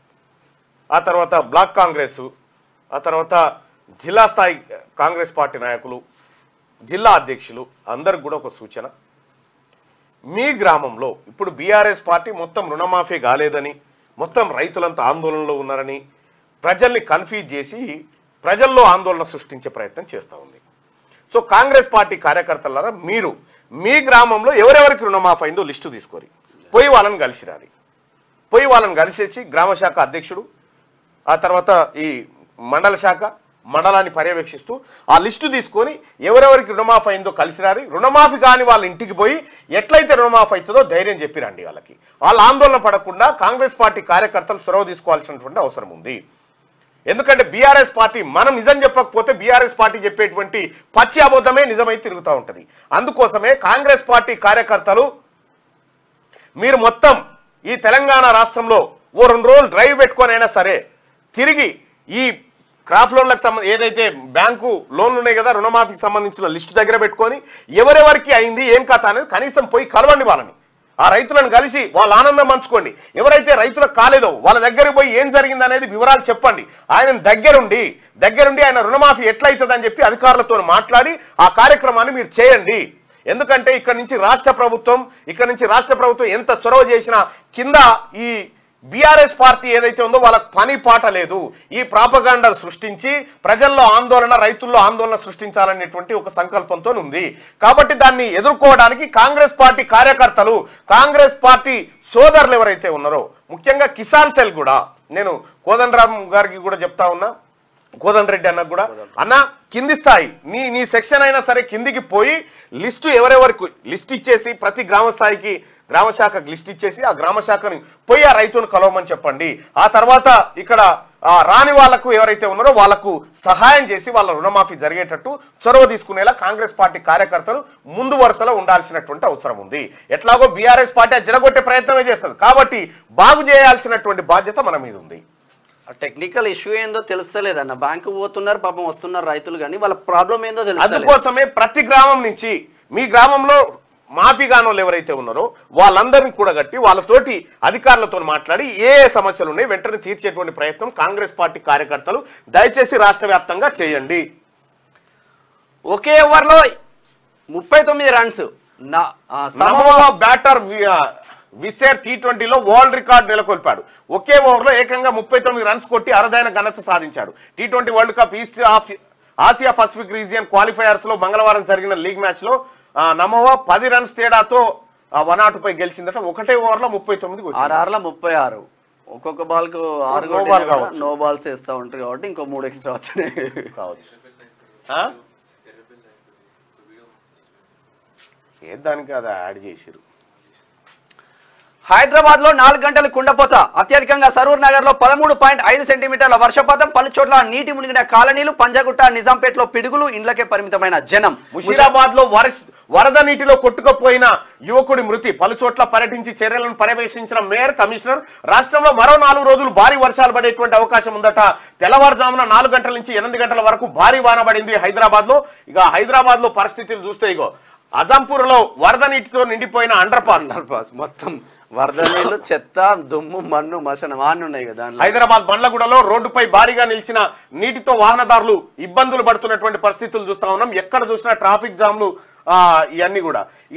ఆ తర్వాత బ్లాక్ కాంగ్రెస్ ఆ తర్వాత జిల్లా స్థాయి కాంగ్రెస్ పార్టీ నాయకులు జిల్లా అధ్యక్షులు అందరికి కూడా ఒక సూచన మీ గ్రామంలో ఇప్పుడు బీఆర్ఎస్ పార్టీ మొత్తం రుణమాఫీ కాలేదని మొత్తం రైతులంతా ఆందోళనలో ఉన్నారని ప్రజల్ని కన్ఫ్యూజ్ చేసి ప్రజల్లో ఆందోళన సృష్టించే ప్రయత్నం చేస్తూ ఉంది సో కాంగ్రెస్ పార్టీ కార్యకర్తలారా మీరు మీ గ్రామంలో ఎవరెవరికి రుణమాఫీ అయిందో లిస్టు తీసుకొని పోయి వాళ్ళని కలిసి రాలి పోయి వాళ్ళని కలిసేసి గ్రామ శాఖ అధ్యక్షుడు ఆ తర్వాత ఈ మండల శాఖ మండలాన్ని పర్యవేక్షిస్తూ ఆ లిస్టు తీసుకొని ఎవరెవరికి రుణమాఫీ అయిందో కలిసి రారి రుణమాఫీ కాని వాళ్ళ ఇంటికి పోయి ఎట్లయితే రుణమాఫీ అవుతుందో ధైర్యం చెప్పిరండి వాళ్ళకి వాళ్ళు ఆందోళన పడకుండా కాంగ్రెస్ పార్టీ కార్యకర్తలు చొరవ తీసుకోవాల్సినటువంటి అవసరం ఉంది ఎందుకంటే బీఆర్ఎస్ పార్టీ మనం నిజం చెప్పకపోతే బీఆర్ఎస్ పార్టీ చెప్పేటువంటి పచ్చి అబద్ధమే నిజమై తిరుగుతూ ఉంటుంది అందుకోసమే కాంగ్రెస్ పార్టీ కార్యకర్తలు మీరు మొత్తం ఈ తెలంగాణ రాష్ట్రంలో ఓ రెండు రోజులు డ్రైవ్ పెట్టుకొని అయినా సరే తిరిగి ఈ క్రాఫ్ లోన్లకు సంబంధ ఏదైతే బ్యాంకు లోన్లు ఉన్నాయి కదా రుణమాఫీకి సంబంధించిన లిస్టు దగ్గర పెట్టుకొని ఎవరెవరికి అయింది ఏం కథ అనేది కనీసం పోయి కలవండి వాళ్ళని ఆ రైతులను కలిసి వాళ్ళ ఆనందం పంచుకోండి ఎవరైతే రైతులకు కాలేదో వాళ్ళ దగ్గరికి పోయి ఏం జరిగింది అనేది వివరాలు చెప్పండి ఆయన దగ్గరుండి దగ్గరుండి ఆయన రుణమాఫీ ఎట్లయితుందని చెప్పి అధికారులతో మాట్లాడి ఆ కార్యక్రమాన్ని మీరు చేయండి ఎందుకంటే ఇక్కడ నుంచి రాష్ట్ర ప్రభుత్వం ఇక్కడ నుంచి రాష్ట్ర ప్రభుత్వం ఎంత చొరవ చేసినా కింద ఈ బీఆర్ఎస్ పార్టీ ఏదైతే ఉందో వాళ్ళకి పని పాట లేదు ఈ ప్రాపగాండలు సృష్టించి ప్రజల్లో ఆందోళన రైతుల్లో ఆందోళన సృష్టించాలనేటువంటి ఒక సంకల్పంతో ఉంది కాబట్టి దాన్ని ఎదుర్కోవడానికి కాంగ్రెస్ పార్టీ కార్యకర్తలు కాంగ్రెస్ పార్టీ సోదరులు ఎవరైతే ఉన్నారో ముఖ్యంగా కిసాన్ సెల్ కూడా నేను కోదండరామ్ గారికి కూడా చెప్తా ఉన్నా కోదండ రెడ్డి అన్నకు కూడా అన్న కింది స్థాయి నీ నీ సెక్షన్ అయినా సరే కిందికి పోయి లిస్టు ఎవరెవరికి లిస్ట్ ఇచ్చేసి ప్రతి గ్రామ స్థాయికి గ్రామ శాఖకు లిస్ట్ ఇచ్చేసి ఆ గ్రామ శాఖని పోయి ఆ రైతును కలవమని చెప్పండి ఆ తర్వాత ఇక్కడ ఆ, రాని వాళ్లకు ఎవరైతే ఉన్నారో వాళ్లకు సహాయం చేసి వాళ్ళ రుణమాఫీ జరిగేటట్టు చొరవ తీసుకునేలా కాంగ్రెస్ పార్టీ కార్యకర్తలు ముందు వరుసలో ఉండాల్సినటువంటి అవసరం ఉంది ఎట్లాగో బీఆర్ఎస్ పార్టీ అది జరగొట్టే ప్రయత్నమే చేస్తుంది కాబట్టి బాగు చేయాల్సినటువంటి బాధ్యత మన మీద ఉంది టెక్నికల్ ఇష్యూ ఏందో తెలుస్తలేదన్న బ్యాంకు పోతున్నారు పాపం వస్తున్నారు రైతులు కానీ వాళ్ళ ప్రాబ్లం ఏందో తెలుస్తలేదు అందుకోసమే ప్రతి గ్రామం నుంచి మీ గ్రామంలో మాఫీ కానోళ్ళు ఎవరైతే ఉన్నారో వాళ్ళందరినీ కూడా కట్టి వాళ్ళతోటి అధికారులతో మాట్లాడి ఏ ఏ సమస్యలు ఉన్నాయి వెంటనే తీర్చేటువంటి ప్రయత్నం కాంగ్రెస్ పార్టీ కార్యకర్తలు దయచేసి రాష్ట్ర వ్యాప్తంగా చేయండి ఒకే ఓవర్లో ముప్పై తొమ్మిది రన్స్ నా ఆ, సమూహ సమూహ బ్యాటర్ వి- ఆ, విసేర్ టీ ట్వంటీలో వరల్డ్ రికార్డ్ నెలకొల్పాడు ఒకే ఓవర్లో ఏకంగా ముప్పై తొమ్మిది రన్స్ కొట్టి అరుదైన ఘనత సాధించాడు T twenty world cup east of Asia Pacific region qualifiers లో మంగళవారం జరిగిన లీగ్ మ్యాచ్ లో ఆ, నమోవా పది రన్స్ తేడాతో వన్ నాట్ పై గెలిచిందట ఒకటే ఓవర్లో ముప్పై తొమ్మిది కొట్టింది. ఆర్ఆర్ల ముప్పై ఆరు ఒక్కొక్క బాల్ కు ఆరు నో బాల్ కావచ్చు. నో బాల్స్ వేస్తా ఉంటారు కాబట్టి ఇంకో మూడు ఎక్స్ట్రా వచ్చినాయి కావచ్చు ఆ? ఏ దానికి అది యాడ్ చేసిరు హైదరాబాద్ లో నాలుగు గంటల కుండపోత అత్యధికంగా సరూర్ నగర్ లో పదమూడు పాయింట్ ఐదు సెంటీమీటర్ల వర్షపాతం పలు చోట్ల నీటి మునిగిన కాలనీలు పంజాగుట్ట నిజాంపేటలో పిడుగులు ఇండ్లకే పరిమితమైన జనం ముషీరాబాద్ లో వరద నీటిలో కొట్టుకుపోయిన యువకుడి మృతి పలు చోట్ల పర్యటించి చర్యలను పర్యవేక్షించిన మేయర్ కమిషనర్ రాష్ట్రంలో మరో నాలుగు రోజులు భారీ వర్షాలు పడేటువంటి అవకాశం ఉందట తెల్లవారుజామున నాలుగు గంటల నుంచి ఎనిమిది గంటల వరకు భారీ వాన పడింది హైదరాబాద్ లో ఇక హైదరాబాద్ లో పరిస్థితులు చూస్తే ఇగో అజంపూర్ లో వరద నీటితో నిండిపోయిన అండర్ పాస్ అండర్ పాస్ మొత్తం వరద నీళ్లు చెత్త దుమ్ము మన్ను మసన వాన్ని ఉన్నాయి కదా దాంట్లో హైదరాబాద్ బండ్లగూడలో రోడ్డుపై భారీగా నిలిచిన నీటితో వాహనదారులు ఇబ్బందులు పడుతున్నటువంటి పరిస్థితులు చూస్తా ఉన్నాం ఎక్కడ చూసినా ట్రాఫిక్ జామ్లు ఆ, ఇవన్నీ కూడా ఇక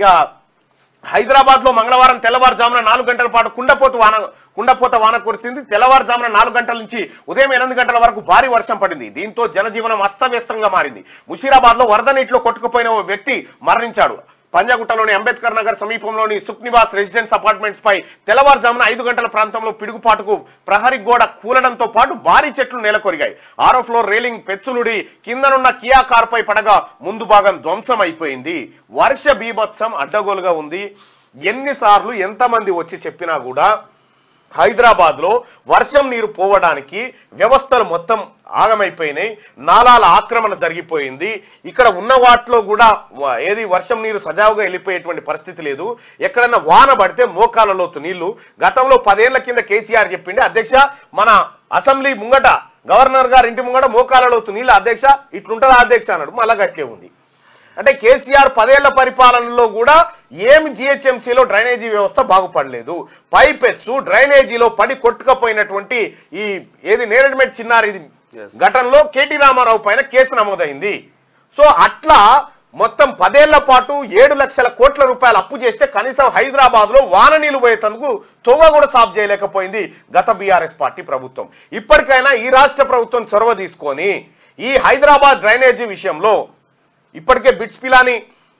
హైదరాబాద్ లో మంగళవారం తెల్లవారుజామున నాలుగు గంటల పాటు కుండపోత వాన కుండపోత వాన కురిసింది తెల్లవారుజామున నాలుగు గంటల నుంచి ఉదయం ఎనిమిది గంటల వరకు భారీ వర్షం పడింది దీంతో జనజీవనం అస్తవ్యస్తంగా మారింది ముషీరాబాద్ లో వరద నీటిలో కొట్టుకుపోయిన ఓ వ్యక్తి మరణించాడు పంజాగుట్టలోని అంబేద్కర్ నగర్ సమీపంలోని సుఖ్నివాస్ రెసిడెన్స్ అపార్ట్మెంట్స్ పై తెల్లవారుజామున ఐదు గంటల ప్రాంతంలో పిడుగుపాటుకు ప్రహరీ గోడ కూలడంతో పాటు భారీ చెట్లు నేలకొరిగాయి ఆరో ఫ్లోర్ రేలింగ్ పెచ్చులుడి కిందనున్న కియా కార్ పై పడగా ముందు భాగం ధ్వంసం అయిపోయింది వర్ష బీభత్సం అడ్డగోలుగా ఉంది ఎన్నిసార్లు ఎంతమంది వచ్చి చెప్పినా కూడా హైదరాబాద్ లో వర్షం నీరు పోవడానికి వ్యవస్థలు మొత్తం ఆగమైపోయినాయి నాలాల ఆక్రమణ జరిగిపోయింది ఇక్కడ ఉన్న వాటిలో కూడా వ- ఏది వర్షం నీరు సజావుగా వెళ్ళిపోయేటువంటి పరిస్థితి లేదు ఎక్కడన్నా వాన పడితే మోకాల లోతు నీళ్లు గతంలో పదేళ్ల కింద కేసీఆర్ చెప్పిండే అధ్యక్ష మన అసెంబ్లీ ముంగట గవర్నర్ గారి ఇంటి ముంగట మోకాల లోతు నీళ్ళ అధ్యక్ష ఇట్లుంటుందా అధ్యక్ష అన్నాడు మళ్ళా గట్టే ఉంది అంటే కేసీఆర్ పదేళ్ల పరిపాలనలో కూడా ఏమి జిహెచ్ఎంసీలో డ్రైనేజీ వ్యవస్థ బాగుపడలేదు పైపెచ్చు డ్రైనేజీలో పడి కొట్టుకపోయినటువంటి ఈ ఏది నేరడిమెట్ చిన్నారి ఇది Yes. ఘటనలో కేటీ రామారావు పైన కేసు నమోదైంది సో అట్లా మొత్తం పదేళ్ల పాటు ఏడు లక్షల కోట్ల రూపాయలు అప్పు చేస్తే కనీసం హైదరాబాద్ లో వాన నీళ్లు పోయేందుకు తోవ కూడా సాఫ్ చేయలేకపోయింది గత బీఆర్ఎస్ పార్టీ ప్రభుత్వం ఇప్పటికైనా ఈ రాష్ట్ర ప్రభుత్వం చొరవ తీసుకొని ఈ హైదరాబాద్ డ్రైనేజీ విషయంలో ఇప్పటికే బిట్స్ పిలాని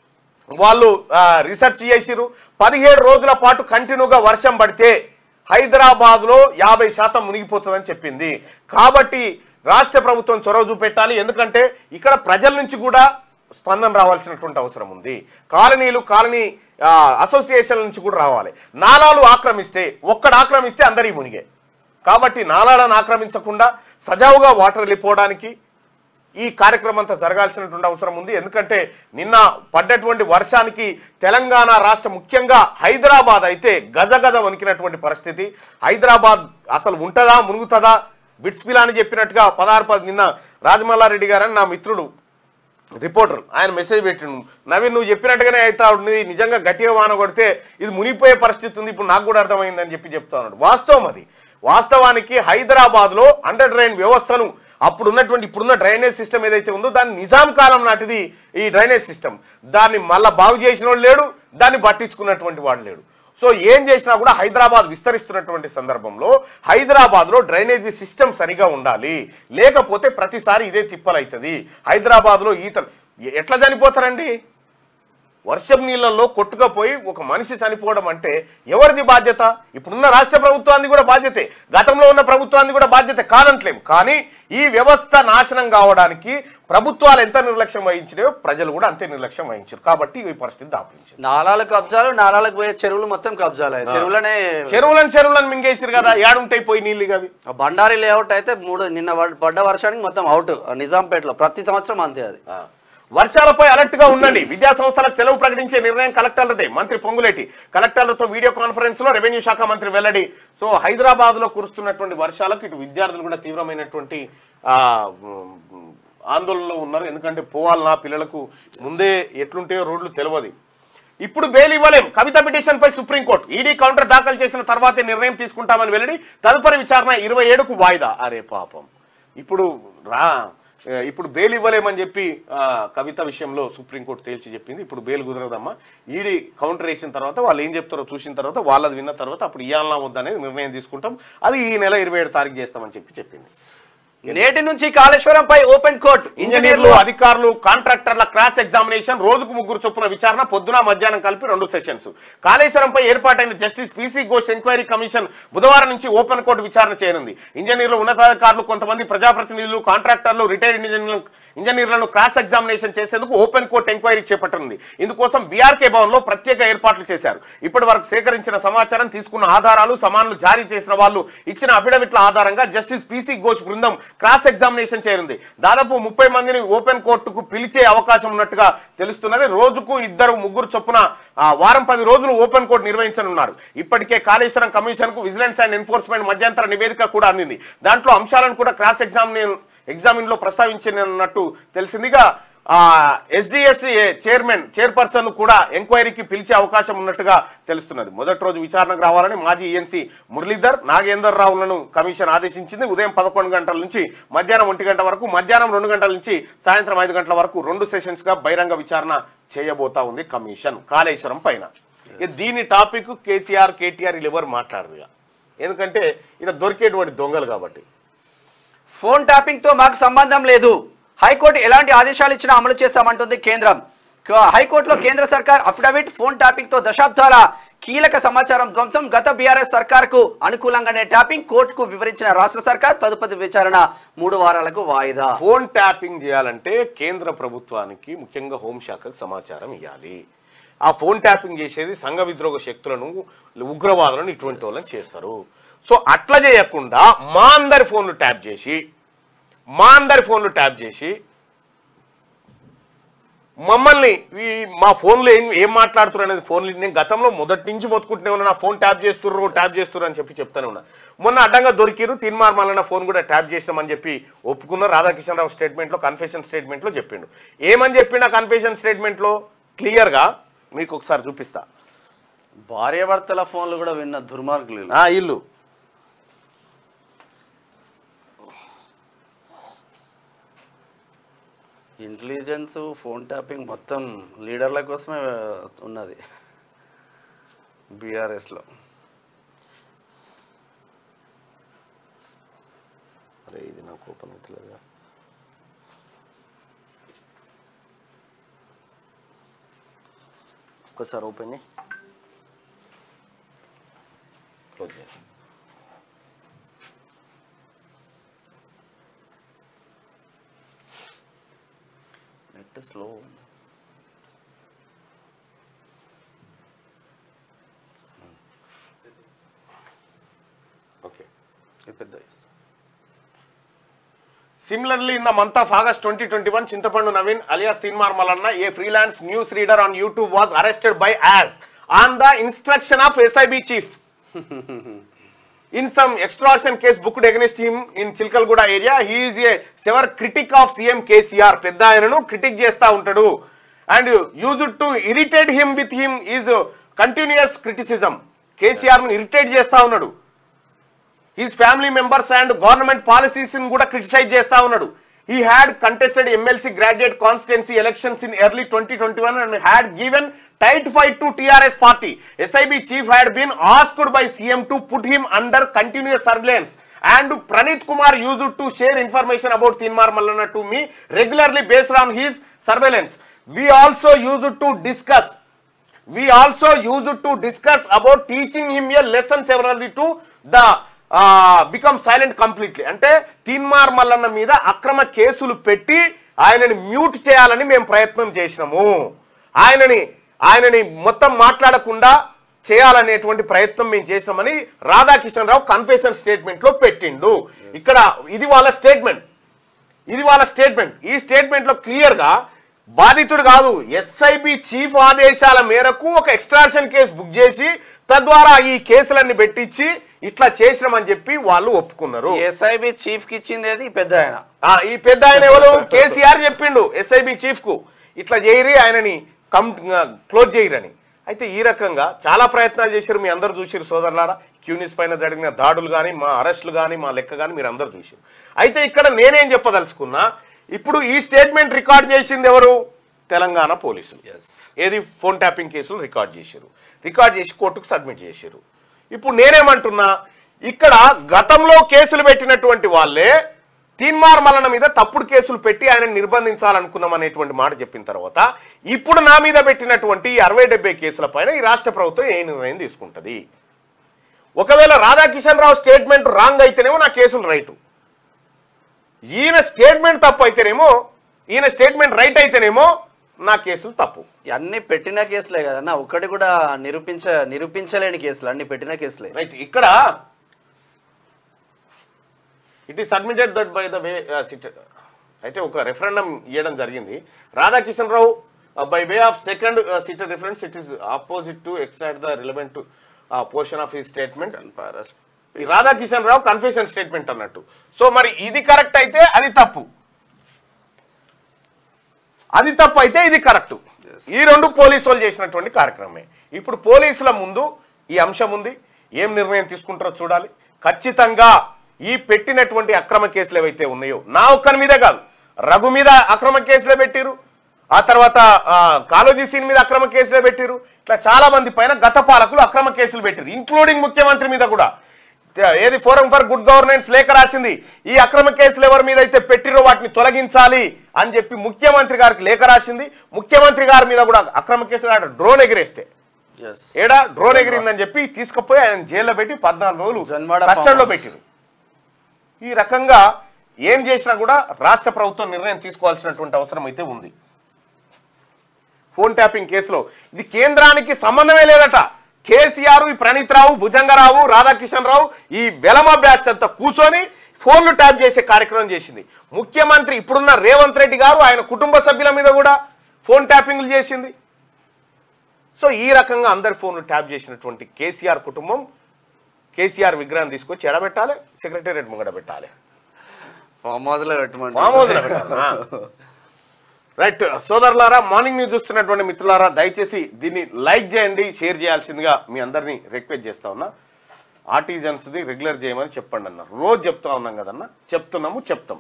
వాళ్ళు ఆ, రీసెర్చ్ చేసిరు పదిహేడు రోజుల పాటు కంటిన్యూగా వర్షం పడితే హైదరాబాద్లో యాభై శాతం మునిగిపోతుందని చెప్పింది కాబట్టి రాష్ట్ర ప్రభుత్వం చొరవ చూపెట్టాలి ఎందుకంటే ఇక్కడ ప్రజల నుంచి కూడా స్పందన రావాల్సినటువంటి అవసరం ఉంది కాలనీలు కాలనీ ఆ, అసోసియేషన్ల నుంచి కూడా రావాలి నాలాలు ఆక్రమిస్తే ఒక్కడ ఆక్రమిస్తే అందరి మునిగే కాబట్టి నాలాలను ఆక్రమించకుండా సజావుగా వాటర్ వెళ్ళిపోవడానికి ఈ కార్యక్రమం అంతా జరగాల్సినటువంటి అవసరం ఉంది ఎందుకంటే నిన్న పడ్డటువంటి వర్షానికి తెలంగాణ రాష్ట్ర ముఖ్యంగా హైదరాబాద్ అయితే గజ గజ వణికినటువంటి పరిస్థితి హైదరాబాద్ అసలు ఉంటుందా మునుగుతుందా బిట్స్ పిలా అని చెప్పినట్టుగా పదహారు పది నిన్న రాజమల్లారెడ్డి గారని నా మిత్రుడు రిపోర్టర్ ఆయన మెసేజ్ పెట్టిండు నవీన్ నువ్వు చెప్పినట్టుగానే అవుతా ఉంది నిజంగా గట్టిగా వాన కొడితే ఇది మునిగిపోయే పరిస్థితి ఉంది ఇప్పుడు నాకు కూడా అర్థమైందని చెప్పి చెప్తా ఉన్నాడు వాస్తవం అది వాస్తవానికి హైదరాబాద్లో అండర్ డ్రైన్ వ్యవస్థను అప్పుడు ఉన్నటువంటి ఇప్పుడున్న డ్రైనేజ్ సిస్టమ్ ఏదైతే ఉందో దాన్ని నిజాం కాలం నాటిది ఈ డ్రైనేజ్ సిస్టమ్ దాన్ని మళ్ళా బాగు చేసిన వాడు లేడు దాన్ని పట్టించుకున్నటువంటి వాడు లేడు సో ఏం చేసినా కూడా హైదరాబాద్ విస్తరిస్తున్నటువంటి సందర్భంలో హైదరాబాద్లో డ్రైనేజీ సిస్టమ్ సరిగా ఉండాలి లేకపోతే ప్రతిసారి ఇదే తిప్పలవుతుంది హైదరాబాద్లో ఈతలు ఎట్లా చనిపోతారండి వర్షం నీళ్ళల్లో కొట్టుకపోయి ఒక మనిషి చనిపోవడం అంటే ఎవరిది బాధ్యత ఇప్పుడున్న రాష్ట్ర ప్రభుత్వాన్ని కూడా బాధ్యతే గతంలో ఉన్న ప్రభుత్వాన్ని కూడా బాధ్యత కాదంటలేము కానీ ఈ వ్యవస్థ నాశనం కావడానికి ప్రభుత్వాలు ఎంత నిర్లక్ష్యం వహించినాయో ప్రజలు కూడా అంతే నిర్లక్ష్యం వహించారు కాబట్టి ఈ పరిస్థితి దాపురించింది నాలాల కబ్జాలు నాలాలకు పోయే చెరువులు మొత్తం కబ్జాలు అయ్యాయి. చెరువులనే చెరువులను చెరువులను మింగేసారు కదా ఏడుంటాయి పోయి నీళ్ళు ఇక అవి ఆ బండారి లేఅవుట్ అయితే మూడు నిన్న పడ్- పడ్డ వర్షానికి మొత్తం అవుట్ నిజాంపేటలో ప్రతి సంవత్సరం అంతే అది ఆ. వర్షాలపై అలర్ట్ గా ఉండండి విద్యా సంస్థలకు సెలవు ప్రకటించే నిర్ణయం కలెక్టర్లదే మంత్రి పొంగులేటి కలెక్టర్లతో వీడియో కాన్ఫరెన్స్ లో రెవెన్యూ శాఖ మంత్రి వెల్లడి సో హైదరాబాద్ లో కురుస్తున్నటువంటి వర్షాలకు ఇటు విద్యార్థులు కూడా తీవ్రమైనటువంటి ఆ, ఉమ్, ఆందోళనలో ఉన్నారు ఎందుకంటే పోవాలన్నా పిల్లలకు ముందే ఎట్లుంటాయో రోడ్లు తెలియదు ఇప్పుడు బెయిల్ ఇవ్వలేం కవిత పిటిషన్ పై సుప్రీంకోర్టు ఈడీ కౌంటర్ దాఖలు చేసిన తర్వాతే నిర్ణయం తీసుకుంటామని వెల్లడి తదుపరి విచారణ ఇరవై ఏడుకు వాయిదా అరే పాపం ఇప్పుడు రా ఆ, ఇప్పుడు బెయిల్ ఇవ్వలేమని చెప్పి ఆ, కవిత విషయంలో సుప్రీంకోర్టు తేల్చి చెప్పింది ఇప్పుడు బెయిల్ కుదరదమ్మా ఈడీ కౌంటర్ వేసిన తర్వాత వాళ్ళు ఏం చెప్తారో చూసిన తర్వాత వాళ్ళది విన్న తర్వాత అప్పుడు ఇవ్వాలన్నా వద్దనేది నిర్ణయం తీసుకుంటాం అది ఈ నెల ఇరవై ఏడు తారీఖు చేస్తామని చెప్పి చెప్పింది నేటి నుంచి కాళేశ్వరంపై ఓపెన్ కోర్టు ఇంజనీర్లు అధికారులు కాంట్రాక్టర్ల క్రాస్ ఎగ్జామినేషన్ రోజుకు ముగ్గురు చొప్పున విచారణ పొద్దున మధ్యాహ్నం కలిపి రెండు సెషన్స్ కాళేశ్వరంపై ఏర్పాటైన justice PC Ghosh enquiry commission బుధవారం నుంచి ఓపెన్ కోర్టు విచారణ చేయనుంది ఇంజనీర్లు ఉన్నతాధికారులు కొంతమంది ప్రజాప్రతినిధులు కాంట్రాక్టర్లు రిటైర్డ్ ఇంజనీర్లు ఇంజనీర్లను క్రాస్ ఎగ్జామినేషన్ చేసేందుకు ఓపెన్ కోర్టు ఎంక్వైరీ చేపట్టనుంది ఇందుకోసం బీఆర్కే భవన్ లో ప్రత్యేక ఏర్పాట్లు చేశారు ఇప్పటి వరకు సేకరించిన సమాచారం తీసుకున్న ఆధారాలు సమాన్లు జారీ చేసిన వాళ్ళు ఇచ్చిన అఫిడవిట్ల ఆధారంగా జస్టిస్ పీసీ ఘోష్ బృందం క్రాస్ ఎగ్జామినేషన్ చేయనుంది దాదాపు ముప్పై మందిని ఓపెన్ కోర్టుకు పిలిచే అవకాశం ఉన్నట్టుగా తెలుస్తున్నది రోజుకు ఇద్దరు ముగ్గురు చొప్పున ఆ, వారం పది రోజులు ఓపెన్ కోర్టు నిర్వహించనున్నారు ఇప్పటికే కాళేశ్వరం కమిషన్ కు విజిలెన్స్ అండ్ ఎన్ఫోర్స్మెంట్ మధ్యంతర నివేదిక కూడా అందింది దాంట్లో అంశాలను కూడా క్రాస్ ఎగ్జామినే ఎగ్జామిన్ లో ప్రస్తావించినట్టు తెలిసిందిగా ఎస్డిఎస్సి చైర్మన్ చైర్పర్సన్ కూడా ఎంక్వైరీకి పిలిచే అవకాశం ఉన్నట్టుగా తెలుస్తున్నది మొదటి రోజు విచారణకు రావాలని మాజీ ఈఎన్సీ మురళీధర్ నాగేందర్ రావులను కమిషన్ ఆదేశించింది ఉదయం పదకొండు గంటల నుంచి మధ్యాహ్నం ఒంటి గంట వరకు మధ్యాహ్నం రెండు గంటల నుంచి సాయంత్రం ఐదు గంటల వరకు రెండు సెషన్స్ గా బహిరంగ విచారణ చేయబోతా ఉంది కమిషన్ కాళేశ్వరం పైన ఇక దీని టాపిక్ కేసీఆర్ కేటీఆర్ వీళ్ళు ఎవరు మాట్లాడరు ఇక. ఎందుకంటే ఇక్కడ దొరికేటువంటి దొంగలు కాబట్టి ఫోన్ ట్యాపింగ్ తో మాకు సంబంధం లేదు హైకోర్టు ఎలాంటి ఆదేశాలు ఇచ్చినా అమలు చేస్తామంటుంది కేంద్రం క- హైకోర్టులో కేంద్ర సర్కార్ అఫిడవిట్ ఫోన్ ట్యాపింగ్ తో దశాబ్దాల కీలక సమాచారం ధ్వంసం గత బీఆర్ఎస్ సర్కార్ కు అనుకూలంగానే ట్యాపింగ్ కోర్టుకు వివరించిన రాష్ట్ర సర్కార్ తదుపరి విచారణ మూడు వారాలకు వాయిదా ఫోన్ ట్యాపింగ్ చేయాలంటే కేంద్ర ప్రభుత్వానికి ముఖ్యంగా హోంశాఖకు సమాచారం ఇవ్వాలి ఆ ఫోన్ ట్యాపింగ్ చేసేది సంఘ విద్రోహ శక్తులను ఉగ్రవాదులను ఇటువంటి వాళ్ళని చేస్తారు సో అట్లా చేయకుండా మా అందరి ఫోన్లు ట్యాప్ చేసి మా అందరి ఫోన్లు ట్యాప్ చేసి మమ్మల్ని ఈ మా ఫోన్లో ఏం ఏం మాట్లాడుతున్నారు అనేది ఫోన్లు నేను గతంలో మొదటి నుంచి మొత్తుకుంటూనే ఉన్నా నా ఫోన్ ట్యాప్ చేస్తుర్రు ట్యాప్ చేస్తుర్రు అని చెప్పి చెప్తానే ఉన్నా మొన్న అడ్డంగా దొరికిరు తీన్మార్ మళ్ళీ నా ఫోన్ కూడా ట్యాప్ చేసినామని చెప్పి ఒప్పుకున్నారు రాధాకిషన్ రావు స్టేట్మెంట్లో కన్ఫెషన్ స్టేట్మెంట్లో చెప్పిండు ఏమని చెప్పిండు ఆ కన్ఫెషన్ స్టేట్మెంట్లో క్లియర్గా మీకు ఒకసారి చూపిస్తా భార్యాభర్తల ఫోన్లు కూడా విన్న దుర్మార్గులు వీళ్ళు. ఆ ఇల్లు ఇంటెలిజెన్స్ ఫోన్ ట్యాపింగ్ మొత్తం లీడర్ల కోసమే ఉన్నది బీఆర్ఎస్లో అరే ఇది నాకు ఓపెన్ అవుతలేదుగా ఒక్కసారి ఓపెన్ చేయి. క్లోజ్ చేయి. నెట్ స్లో ఓకే పెద్ద Similarly, in the month of August 2021, Chintapandu Navin alias Tinmar Malanna, a freelance news reader on YouTube, was arrested by AS on the instruction of SIB chief. in some extortion case booked against him in Chilkalguda area, he is a severe critic of CM KCR. పెద్ద ఆయనను క్రిటిక్ చేస్తా ఉంటాడు and use to irritate him with him is continuous criticism KCR ను ఇరిటేట్ చేస్తా ఉన్నాడు his family members and government policies కూడా క్రిటిసైజ్ చేస్తా ఉన్నాడు he had contested MLC graduate constituency elections in early twenty twenty one and had given tight fight to TRS party SIB chief had been asked by CM to put him under continuous surveillance and Praneeth Kumar use to share information about Teenmar Mallanna to me regularly based on his surveillance we also used to discuss we also used to discuss about teaching him a lesson severally to the uh, become silent completely అంటే తీన్మార్ మల్లన్న మీద అక్రమ కేసులు పెట్టి ఆయనని మ్యూట్ చేయాలని మేము ప్రయత్నం చేసినాము ఆయనని ఆయనని మొత్తం మాట్లాడకుండా చేయాలనేటువంటి ప్రయత్నం మేము చేసినామని రాధాకిషన్ రావు కన్ఫెషన్ స్టేట్మెంట్ లో పెట్టిండు ఇక్కడ ఇది వాళ్ళ స్టేట్మెంట్ ఇది వాళ్ళ స్టేట్మెంట్ ఈ స్టేట్మెంట్ లో క్లియర్ గా బాధితుడు కాదు ఎస్ఐబి చీఫ్ ఆదేశాల మేరకు ఒక ఎక్స్ట్రాషన్ కేసు బుక్ చేసి తద్వారా ఈ కేసులన్నీ పెట్టించి ఇట్లా చేసినామని చెప్పి వాళ్ళు ఒప్పుకున్నారు ఎస్ఐబి చీఫ్ కి ఇచ్చింది ఏది పెద్ద ఆయన ఆ, ఈ పెద్ద ఆయన ఎవరు కేసీఆర్ చెప్పిండు ఎస్ఐబి చీఫ్ కు ఇట్లా చేయరి ఆయనని కం క్లోజ్ చేయరని అయితే ఈ రకంగా చాలా ప్రయత్నాలు చేశారు మీ అందరు చూసారు సోదరులారా క్యూనిస్ పైన జరిగిన దాడులు కానీ మా అరెస్టులు కానీ మా లెక్క కానీ మీరు అందరు చూసారు అయితే ఇక్కడ నేనేం చెప్పదలుచుకున్నా ఇప్పుడు ఈ స్టేట్మెంట్ రికార్డ్ చేసింది ఎవరు తెలంగాణ పోలీసులు ఎస్ ఏది ఫోన్ ట్యాపింగ్ కేసులు రికార్డ్ చేశారు రికార్డ్ చేసి కోర్టుకు సబ్మిట్ చేశారు ఇప్పుడు నేనేమంటున్నా ఇక్కడ గతంలో కేసులు పెట్టినటువంటి వాళ్ళే తీన్మార్ మల్లన మీద తప్పుడు కేసులు పెట్టి ఆయన నిర్బంధించాలనుకున్నాం అనేటువంటి మాట చెప్పిన తర్వాత ఇప్పుడు నా మీద పెట్టినటువంటి ఈ అరవై డెబ్బై కేసుల పైన ఈ రాష్ట్ర ప్రభుత్వం ఏ నిర్ణయం తీసుకుంటుంది ఒకవేళ రాధాకిషన్ రావు స్టేట్మెంట్ రాంగ్ అయితేనేమో నా కేసులు రైటు ఈయన స్టేట్మెంట్ తప్పు అయితేనేమో ఈయన స్టేట్మెంట్ రైట్ అయితేనేమో నా కేసులు తప్పు అన్ని పెట్టిన కేసులే కదన్నా ఒక్కటి కూడా నిరూపించ నిరూపించలేని కేసులు అన్ని పెట్టిన కేసులే రైట్ ఇక్కడ it is submitted that by the way SIT అయితే ఒక రెఫరెండం ఇవ్వడం జరిగింది Radhakishan Rao by way of second SIT reference it is opposite to extract the relevant portion of ఈ స్టేట్మెంట్ ఈ రాధాకిషన్ రావు కన్ఫెషన్ స్టేట్మెంట్ అన్నట్టు సో మరి ఇది కరెక్ట్ అయితే అది తప్పు అది తప్పు అయితే ఇది కరెక్ట్ ఈ రెండు పోలీసు వాళ్ళు చేసినటువంటి కార్యక్రమమే ఇప్పుడు పోలీసుల ముందు ఈ అంశం ఉంది ఏం నిర్ణయం తీసుకుంటారో చూడాలి ఖచ్చితంగా ఈ పెట్టినటువంటి అక్రమ కేసులు ఏవైతే ఉన్నాయో నా ఒక్కరి మీదే కాదు రఘు మీద అక్రమ కేసులే పెట్టిరు ఆ తర్వాత ఆ, కాలోజీ సీన్ మీద అక్రమ కేసులే పెట్టిరు ఇట్లా చాలా మంది పైన గత పాలకులు అక్రమ కేసులు పెట్టిరు ఇంక్లూడింగ్ ముఖ్యమంత్రి మీద కూడా ఏది ఫోరం ఫర్ గుడ్ గవర్నెన్స్ లేఖ రాసింది ఈ అక్రమ కేసులు ఎవరి మీద అయితే పెట్టిరో వాటిని తొలగించాలి అని చెప్పి ముఖ్యమంత్రి గారికి లేఖ రాసింది ముఖ్యమంత్రి గారి మీద కూడా అక్రమ కేసులు ఆడ డ్రోన్ ఎగిరేస్తే ఎస్ ఏడా డ్రోన్ ఎగిరిందని చెప్పి తీసుకుపోయి ఆయన జైల్లో పెట్టి పద్నాలుగు రోజులు జన్వాడ కస్టడీలో farm house. పెట్టిరు ఈ రకంగా ఏం చేసినా కూడా రాష్ట్ర ప్రభుత్వం నిర్ణయం తీసుకోవాల్సినటువంటి అవసరం అయితే ఉంది ఫోన్ ట్యాపింగ్ కేసులో ఇది కేంద్రానికి సంబంధమే లేదట కేసీఆర్ ఈ ప్రణీత్ రావు భుజంగరావు రాధాకిషన్ రావు ఈ వెలమ బ్యాచ్ అంతా కూర్చొని ఫోన్లు ట్యాప్ చేసే కార్యక్రమం చేసింది ముఖ్యమంత్రి ఇప్పుడున్న రేవంత్ రెడ్డి గారు ఆయన కుటుంబ సభ్యుల మీద కూడా ఫోన్ ట్యాపింగ్లు చేసింది సో ఈ రకంగా అందరి ఫోన్లు ట్యాప్ చేసినటువంటి కేసీఆర్ కుటుంబం కేసీఆర్ విగ్రహం తీసుకొచ్చి ఎడబెట్టాలి సెక్రటేరియట్ ముంగడ పెట్టాలి ఫామ్ హౌస్ లో పెట్టమంటే ఫామ్ హౌస్లో పెట్టాలి ఆ. రైట్ సోదరులారా మార్నింగ్ న్యూస్ చూస్తున్నటువంటి మిత్రులారా దయచేసి దీన్ని లైక్ చేయండి షేర్ చేయాల్సిందిగా మీ అందరినీ రిక్వెస్ట్ చేస్తా ఉన్నా ఆర్టిజన్స్ది రెగ్యులర్ చేయమని చెప్పండి అన్న రోజు చెప్తా ఉన్నాం కదన్న చెప్తున్నాము చెప్తాం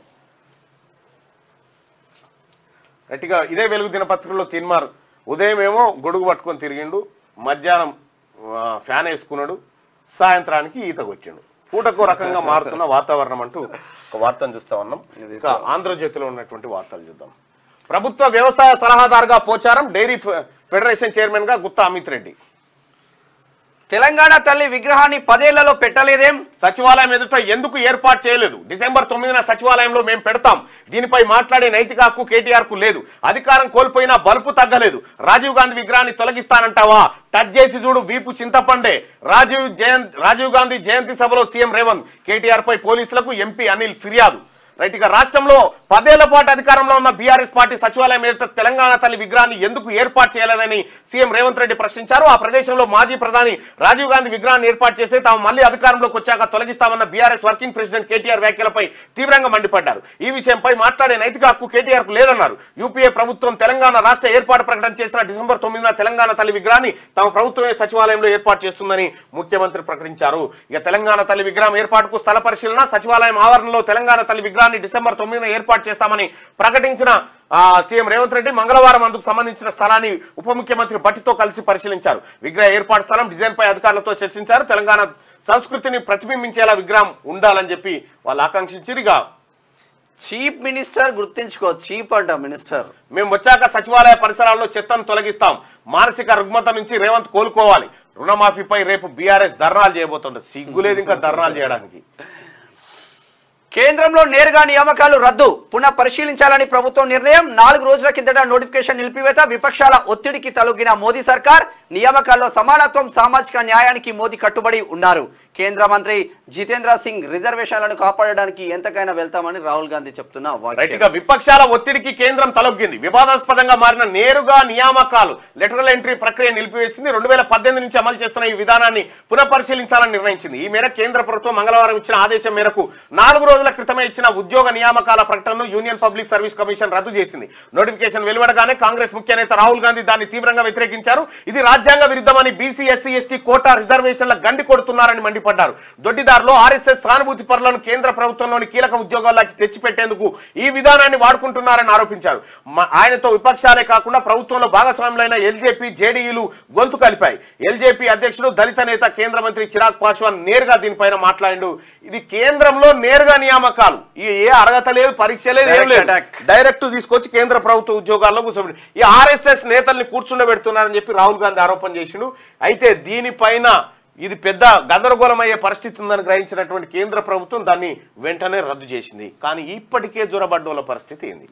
రైట్గా ఇదే వెలుగు దినపత్రికలో తిన్మార్ ఉదయం ఏమో గొడుగు పట్టుకొని తిరిగిండు మధ్యాహ్నం ఆ, ఫ్యాన్ వేసుకున్నాడు సాయంత్రానికి ఈతకు వచ్చిండు పూటకో రకంగా మారుతున్న వాతావరణం అంటూ ఒక వార్తను చూస్తా ఉన్నాం ఇంకా ఆంధ్రజ్యోతిలో ఉన్నటువంటి వార్తలు చూద్దాం ప్రభుత్వ వ్యవసాయ సలహాదారుగా పోచారం డైరీ ఫె- ఫెడరేషన్ చైర్మన్ గా గుత్తా అమిత్ రెడ్డి తెలంగాణ తల్లి విగ్రహాన్ని పదేళ్లలో పెట్టలేదేం సచివాలయం ఎదుట ఎందుకు ఏర్పాటు చేయలేదు డిసెంబర్ తొమ్మిదిన సచివాలయంలో మేము పెడతాం దీనిపై మాట్లాడే నైతిక హక్కు కేటీఆర్ కు లేదు అధికారం కోల్పోయినా బలుపు తగ్గలేదు రాజీవ్ గాంధీ విగ్రహాన్ని తొలగిస్తానంటావా టచ్ చేసి చూడు వీపు చింతపండే రాజీవ్ జయంత్ రాజీవ్ గాంధీ జయంతి సభలో సీఎం రేవంత్ కేటీఆర్ పై పోలీసులకు ఎంపీ అనిల్ ఫిర్యాదు రైట్ ఇక రాష్ట్రంలో పదేళ్ల పాటు అధికారంలో ఉన్న బీఆర్ఎస్ పార్టీ సచివాలయం ఎదుట తెలంగాణ తల్లి విగ్రహాన్ని ఎందుకు ఏర్పాటు చేయలేదని సీఎం రేవంత్ రెడ్డి ప్రశ్నించారు ఆ ప్రదేశంలో మాజీ ప్రధాని రాజీవ్ గాంధీ విగ్రహాన్ని ఏర్పాటు చేసి తాము మళ్ళీ అధికారంలోకి వచ్చాక తొలగిస్తామన్న బీఆర్ఎస్ వర్కింగ్ ప్రెసిడెంట్ కేటీఆర్ వ్యాఖ్యలపై తీవ్రంగా మండిపడ్డారు ఈ విషయంపై మాట్లాడే నైతిక హక్కు కేటీఆర్ కు లేదన్నారు యూపీఏ ప్రభుత్వం తెలంగాణ రాష్ట్ర ఏర్పాటు ప్రకటన చేసిన డిసెంబర్ తొమ్మిదిన తెలంగాణ తల్లి విగ్రహాన్ని తమ ప్రభుత్వమే సచివాలయంలో ఏర్పాటు చేస్తుందని ముఖ్యమంత్రి ప్రకటించారు ఇక తెలంగాణ తల్లి విగ్రహం ఏర్పాటుకు స్థల పరిశీలన సచివాలయం ఆవరణలో తెలంగాణ తల్లి విగ్రహాన్ని డిసెంబర్ తొమ్మిదిన ఏర్పాటు చేస్తామని ప్రకటించిన ఆ, సీఎం రేవంత్ రెడ్డి మంగళవారం అందుకు సంబంధించిన స్థలాన్ని ఉప ముఖ్యమంత్రి భట్టితో కలిసి పరిశీలించారు విగ్రహ ఏర్పాటు స్థలం డిజైన్ పై అధికారులతో చర్చించారు తెలంగాణ సంస్కృతిని ప్రతిబింబించేలా విగ్రహం ఉండాలని చెప్పి వాళ్ళు ఆకాంక్షించారు ఇక చీఫ్ మినిస్టర్ గుర్తించుకో చీప్ అంట మినిస్టర్ మేము వచ్చాక సచివాలయ పరిసరాల్లో చెత్తను తొలగిస్తాం మానసిక రుగ్మత నుంచి రేవంత్ కోలుకోవాలి రుణమాఫీపై రేపు బీఆర్ఎస్ ధర్నాలు చేయబోతుంటారు సిగ్గులేదు ఇంకా ధర్నాలు చేయడానికి కేంద్రంలో నేరుగా నియామకాలు రద్దు పునః పరిశీలించాలని ప్రభుత్వం నిర్ణయం నాలుగు రోజుల కిందట నోటిఫికేషన్ నిలిపివేత విపక్షాల ఒత్తిడికి తలొగ్గిన మోదీ సర్కార్ నియామకాల్లో సమానత్వం సామాజిక న్యాయానికి మోదీ కట్టుబడి ఉన్నారు కేంద్ర మంత్రి జితేంద్ర సింగ్ రిజర్వేషన్లను కాపాడడానికి ఎంతకైనా వెళ్తామని రాహుల్ గాంధీ చెప్తున్న రైట్ వాక్యం ఇక విపక్షాల ఒత్తిడికి కేంద్రం తలొగ్గింది వివాదాస్పదంగా మారిన నేరుగా నియామకాలు లెటరల్ ఎంట్రీ ప్రక్రియ నిలిపివేసింది రెండు వేల పద్దెనిమిది నుంచి అమలు చేస్తున్న ఈ విధానాన్ని పునఃపరిశీలించాలని నిర్ణయించింది ఈ మేరకు కేంద్ర ప్రభుత్వం మంగళవారం ఇచ్చిన ఆదేశం మేరకు నాలుగు రోజుల క్రితమే ఇచ్చిన ఉద్యోగ నియామకాల ప్రకటనను యూనియన్ పబ్లిక్ సర్వీస్ కమిషన్ రద్దు చేసింది నోటిఫికేషన్ వెలువడగానే కాంగ్రెస్ ముఖ్య నేత రాహుల్ గాంధీ దాన్ని తీవ్రంగా వ్యతిరేకించారు ఇది రాజ్యాంగ విరుద్ధమని బీసీ ఎస్సీ ఎస్టీ కోటా రిజర్వేషన్ల గండి కొడుతున్నారని మండిపడ్డారు మండిపడ్డారు దొడ్డిదారులో ఆర్ఎస్ఎస్ సానుభూతి పరులను కేంద్ర ప్రభుత్వంలోని కీలక ఉద్యోగాల్లోకి తెచ్చిపెట్టేందుకు ఈ విధానాన్ని వాడుకుంటున్నారని ఆరోపించారు మ- ఆయనతో విపక్షాలే కాకుండా ప్రభుత్వంలో భాగస్వాములైన ఎల్జేపీ జేడీయూలు గొంతు కలిపాయి ఎల్జేపీ అధ్యక్షుడు దళిత నేత కేంద్ర మంత్రి చిరాగ్ పాస్వాన్ నేరుగా దీనిపైన మాట్లాడిండు ఇది కేంద్రంలో నేరుగా నియామకాలు ఈ ఏ అర్హత లేదు పరీక్ష లేదు ఏం Direct లేదు attack. డైరెక్ట్ తీసుకొచ్చి కేంద్ర ప్రభుత్వ ఉద్యోగాల్లో కూర్చోబెట్టి ఈ ఆర్ఎస్ఎస్ నేతల్ని కూర్చుండబెడుతున్నారని చెప్పి రాహుల్ గాంధీ ఆరోపణ చేసిండు అయితే దీనిపైన ఇది పెద్ద గందరగోళమయ్యే పరిస్థితి ఉందని గ్రహించినటువంటి కేంద్ర ప్రభుత్వం దాన్ని వెంటనే రద్దు చేసింది కానీ ఇప్పటికే జ్వరబడ్డోళ్ళ పరిస్థితి ఏంది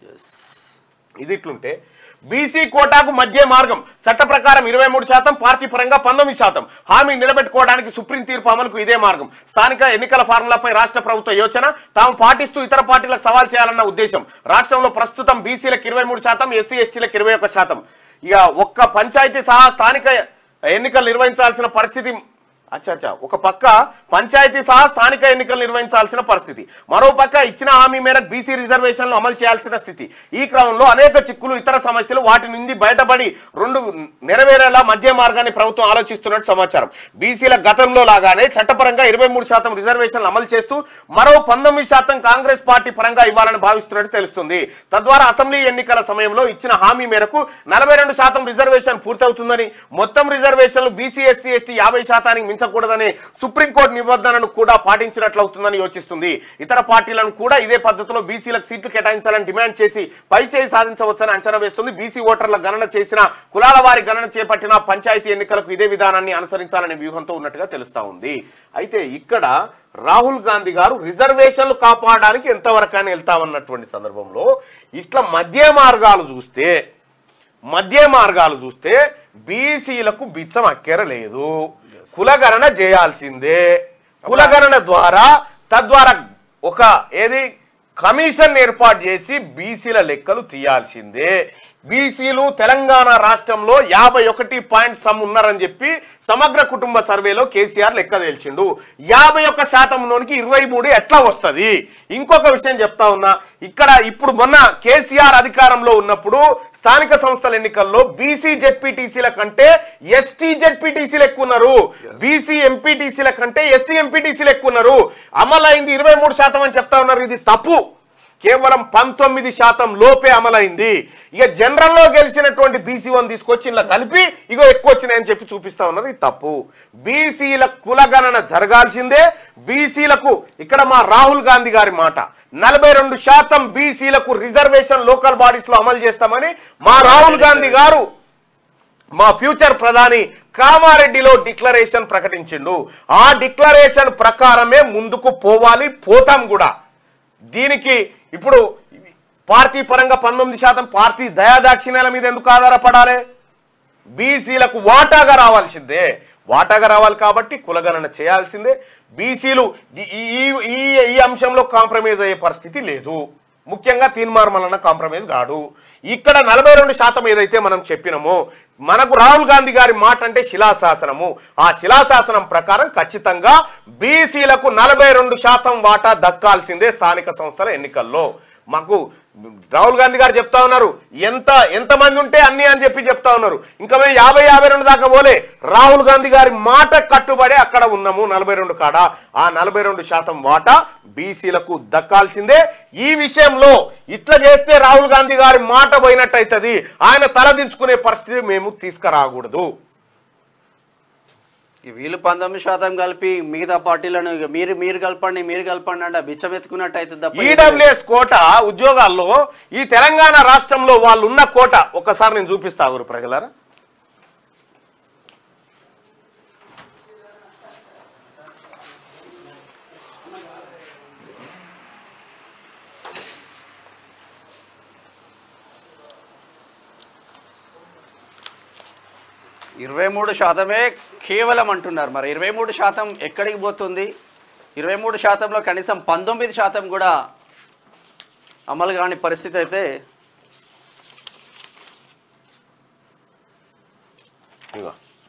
ఇది ఇట్లుంటే బీసీ కోటాకు మధ్య మార్గం చట్ట ప్రకారం ఇరవై మూడు శాతం పార్టీ పరంగా పంతొమ్మిది శాతం హామీ నిలబెట్టుకోవడానికి సుప్రీం తీర్పు అమలుకు ఇదే మార్గం స్థానిక ఎన్నికల ఫార్ములాపై రాష్ట్ర ప్రభుత్వ యోచన తాము పాటిస్తూ ఇతర పార్టీలకు సవాల్ చేయాలన్న ఉద్దేశం రాష్ట్రంలో ప్రస్తుతం బీసీలకు ఇరవై మూడు శాతం ఎస్సీ ఎస్టీలకు ఇరవై ఒక్క శాతం ఇక ఒక్క పంచాయతీ సహా స్థానిక ఎన్నికలు నిర్వహించాల్సిన పరిస్థితి అచ్చా అచ్చా ఒక పక్క పంచాయతీ సహా స్థానిక ఎన్నికలు నిర్వహించాల్సిన పరిస్థితి మరో పక్క ఇచ్చిన హామీ మేరకు బీసీ రిజర్వేషన్లు అమలు చేయాల్సిన స్థితి ఈ క్రమంలో అనేక చిక్కులు ఇతర సమస్యలు వాటి నుండి బయటపడి రెండు నెరవేరేలా మధ్య మార్గాన్ని ప్రభుత్వం ఆలోచిస్తున్నట్టు సమాచారం బీసీల గతంలో లాగానే చట్టపరంగా ఇరవై మూడు శాతం రిజర్వేషన్లు అమలు చేస్తూ మరో పంతొమ్మిది శాతం కాంగ్రెస్ పార్టీ పరంగా ఇవ్వాలని భావిస్తున్నట్టు తెలుస్తుంది తద్వారా అసెంబ్లీ ఎన్నికల సమయంలో ఇచ్చిన హామీ మేరకు నలభై రెండు శాతం రిజర్వేషన్ పూర్తవుతుందని మొత్తం రిజర్వేషన్లు బీసీ ఎస్సీ ఎస్టీ యాభై శాతానికి మించకూడదనే సుప్రీంకోర్టు నిబంధనను కూడా పాటించినట్లవుతుందని యోచిస్తుంది ఇతర పార్టీలను కూడా ఇదే పద్ధతిలో బీసీలకు సీట్లు కేటాయించాలని డిమాండ్ చేసి పై చేయి సాధించవచ్చని అంచనా వేస్తుంది బీసీ ఓటర్ల గణన చేసిన కులాల వారి గణన చేపట్టిన పంచాయతీ ఎన్నికలకు ఇదే విధానాన్ని అనుసరించాలనే వ్యూహంతో ఉన్నట్టుగా తెలుస్తా ఉంది అయితే ఇక్కడ రాహుల్ గాంధీ గారు రిజర్వేషన్లు కాపాడడానికి ఎంతవరకు అని వెళ్తామన్నటువంటి సందర్భంలో ఇట్లా మధ్య మార్గాలు చూస్తే మధ్య మార్గాలు చూస్తే బీసీలకు బిచ్చం అక్కరలేదు కులగణన చేయాల్సిందే కులగణన ద్వారా తద్వారా ఒక ఏది కమిషన్ ఏర్పాటు చేసి బీసీల లెక్కలు తీయాల్సిందే బీసీలు తెలంగాణ రాష్ట్రంలో యాభై ఒకటి పాయింట్ సమ్ ఉన్నారని చెప్పి సమగ్ర కుటుంబ సర్వేలో కేసీఆర్ లెక్క తేల్చిండు యాభై ఒక్క శాతంలోనికి ఇరవై మూడు ఎట్లా వస్తుంది ఇంకొక విషయం చెప్తా ఉన్నా ఇక్కడ ఇప్పుడు మొన్న కేసీఆర్ అధికారంలో ఉన్నప్పుడు స్థానిక సంస్థల ఎన్నికల్లో బీసీ జెడ్పీటీసీల కంటే ఎస్టీ జెడ్పీటీసీలు ఎక్కువ ఉన్నారు బీసీ ఎంపీటీసీల కంటే ఎస్సీ ఎంపీటీసీలు ఎక్కువ ఉన్నారు అమలైంది ఇరవై మూడు శాతం అని చెప్తా ఉన్నారు ఇది తప్పు కేవలం పంతొమ్మిది శాతం లోపే అమలైంది ఇక జనరల్లో గెలిచినటువంటి బీసీ వన్ తీసుకొచ్చి ఇలా కలిపి ఇగో ఎక్కువ వచ్చినాయని చెప్పి చూపిస్తా ఉన్నారు ఇది తప్పు బీసీల కులగణన జరగాల్సిందే బీసీలకు ఇక్కడ మా రాహుల్ గాంధీ గారి మాట నలభై రెండు శాతం బీసీలకు రిజర్వేషన్ లోకల్ బాడీస్ లో అమలు చేస్తామని మా రాహుల్ గాంధీ గారు మా ఫ్యూచర్ ప్రధాని కామారెడ్డిలో డిక్లరేషన్ ప్రకటించిండు ఆ డిక్లరేషన్ ప్రకారమే ముందుకు పోవాలి పోతాం కూడా దీనికి ఇప్పుడు పార్టీ పరంగా పంతొమ్మిది శాతం పార్టీ దయాదాక్షిణ్యాల మీద ఎందుకు ఆధారపడాలి బీసీలకు వాటాగా రావాల్సిందే వాటాగా రావాలి కాబట్టి కులగణన చేయాల్సిందే బీసీలు ఈ- ఈ ఈ- ఈ అంశంలో కాంప్రమైజ్ అయ్యే పరిస్థితి లేదు ముఖ్యంగా తీన్మార్ మల్లన్న కాంప్రమైజ్ కాడు ఇక్కడ నలభై రెండు శాతం ఏదైతే మనం చెప్పినామో మనకు రాహుల్ గాంధీ గారి మాట అంటే శిలాశాసనము ఆ శిలాశాసనం ప్రకారం ఖచ్చితంగా బీసీలకు నలభై రెండు శాతం వాటా దక్కాల్సిందే స్థానిక సంస్థల ఎన్నికల్లో మాకు రాహుల్ గాంధీ గారు చెప్తా ఉన్నారు ఎంత ఎంతమంది ఉంటే అన్ని అని చెప్పి చెప్తా ఉన్నారు ఇంకా మేము యాభై యాభై రెండు దాకా పోలే రాహుల్ గాంధీ గారి మాట కట్టుబడి అక్కడ ఉన్నాము నలభై రెండు కాడ ఆ నలభై రెండు శాతం వాటా బీసీలకు దక్కాల్సిందే ఈ విషయంలో ఇట్లా చేస్తే రాహుల్ గాంధీ గారి మాట పోయినట్టు అవుతుంది ఆయన తలదించుకునే పరిస్థితి మేము తీసుకురాకూడదు ఈ వీళ్ళు పంతొమ్మిది శాతం కలిపి మిగతా పార్టీలను ఇక మీరు మీరు కలపండి మీరు కలపండి అంటే బిచ్చం ఎత్తుకున్నట్టు అవుతుంది తప్ప ఈడబ్ల్యూఎస్ కోట ఉద్యోగాల్లో ఈ తెలంగాణ రాష్ట్రంలో వాళ్ళు ఉన్న కోట ఒక్కసారి నేను చూపిస్తా ఊరు ప్రజలారా ఇరవై మూడు శాతమే కేవలం అంటున్నారు మరి ఇరవై మూడు శాతం ఎక్కడికి పోతుంది ఇరవై మూడు శాతంలో కనీసం పంతొమ్మిది శాతం కూడా అమలు కాని పరిస్థితి అయితే ఇదిగో.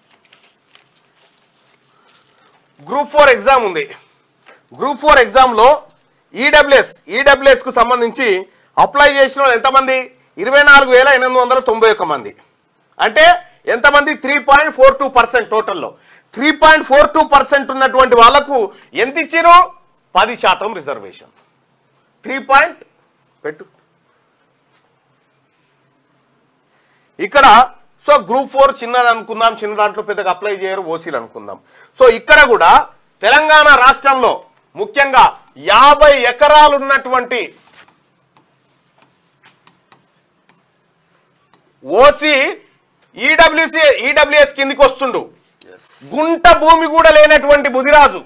గ్రూప్ ఫోర్ ఎగ్జామ్ ఉంది గ్రూప్ ఫోర్ ఎగ్జామ్లో ఈడబ్ల్యూఎస్ ఈడబ్ల్యూఎస్కు సంబంధించి అప్లై చేసిన వాళ్ళు ఎంతమంది ఇరవై నాలుగు వేల ఎనిమిది వందల తొంభై ఒక్క మంది అంటే ఎంతమంది three point four two percent టోటల్లో three point four two percent ఉన్నటువంటి వాళ్ళకు ఎంత ఇచ్చిరు పది శాతం రిజర్వేషన్ త్రీ పాయింట్ పెట్టు ఇక్కడ సో గ్రూప్ ఫోర్ చిన్నది అనుకుందాం చిన్న దాంట్లో పెద్దగా అప్లై చేయరు ఓసీలు అనుకుందాం సో ఇక్కడ కూడా తెలంగాణ రాష్ట్రంలో ముఖ్యంగా యాభై ఎకరాలు ఉన్నటువంటి ఓసీ ఈడబ్ల్యూసి ఈడబ్ల్యూఎస్ కిందికి వస్తుండు ఎస్ గుంట భూమి కూడా లేనటువంటి ముదిరాజు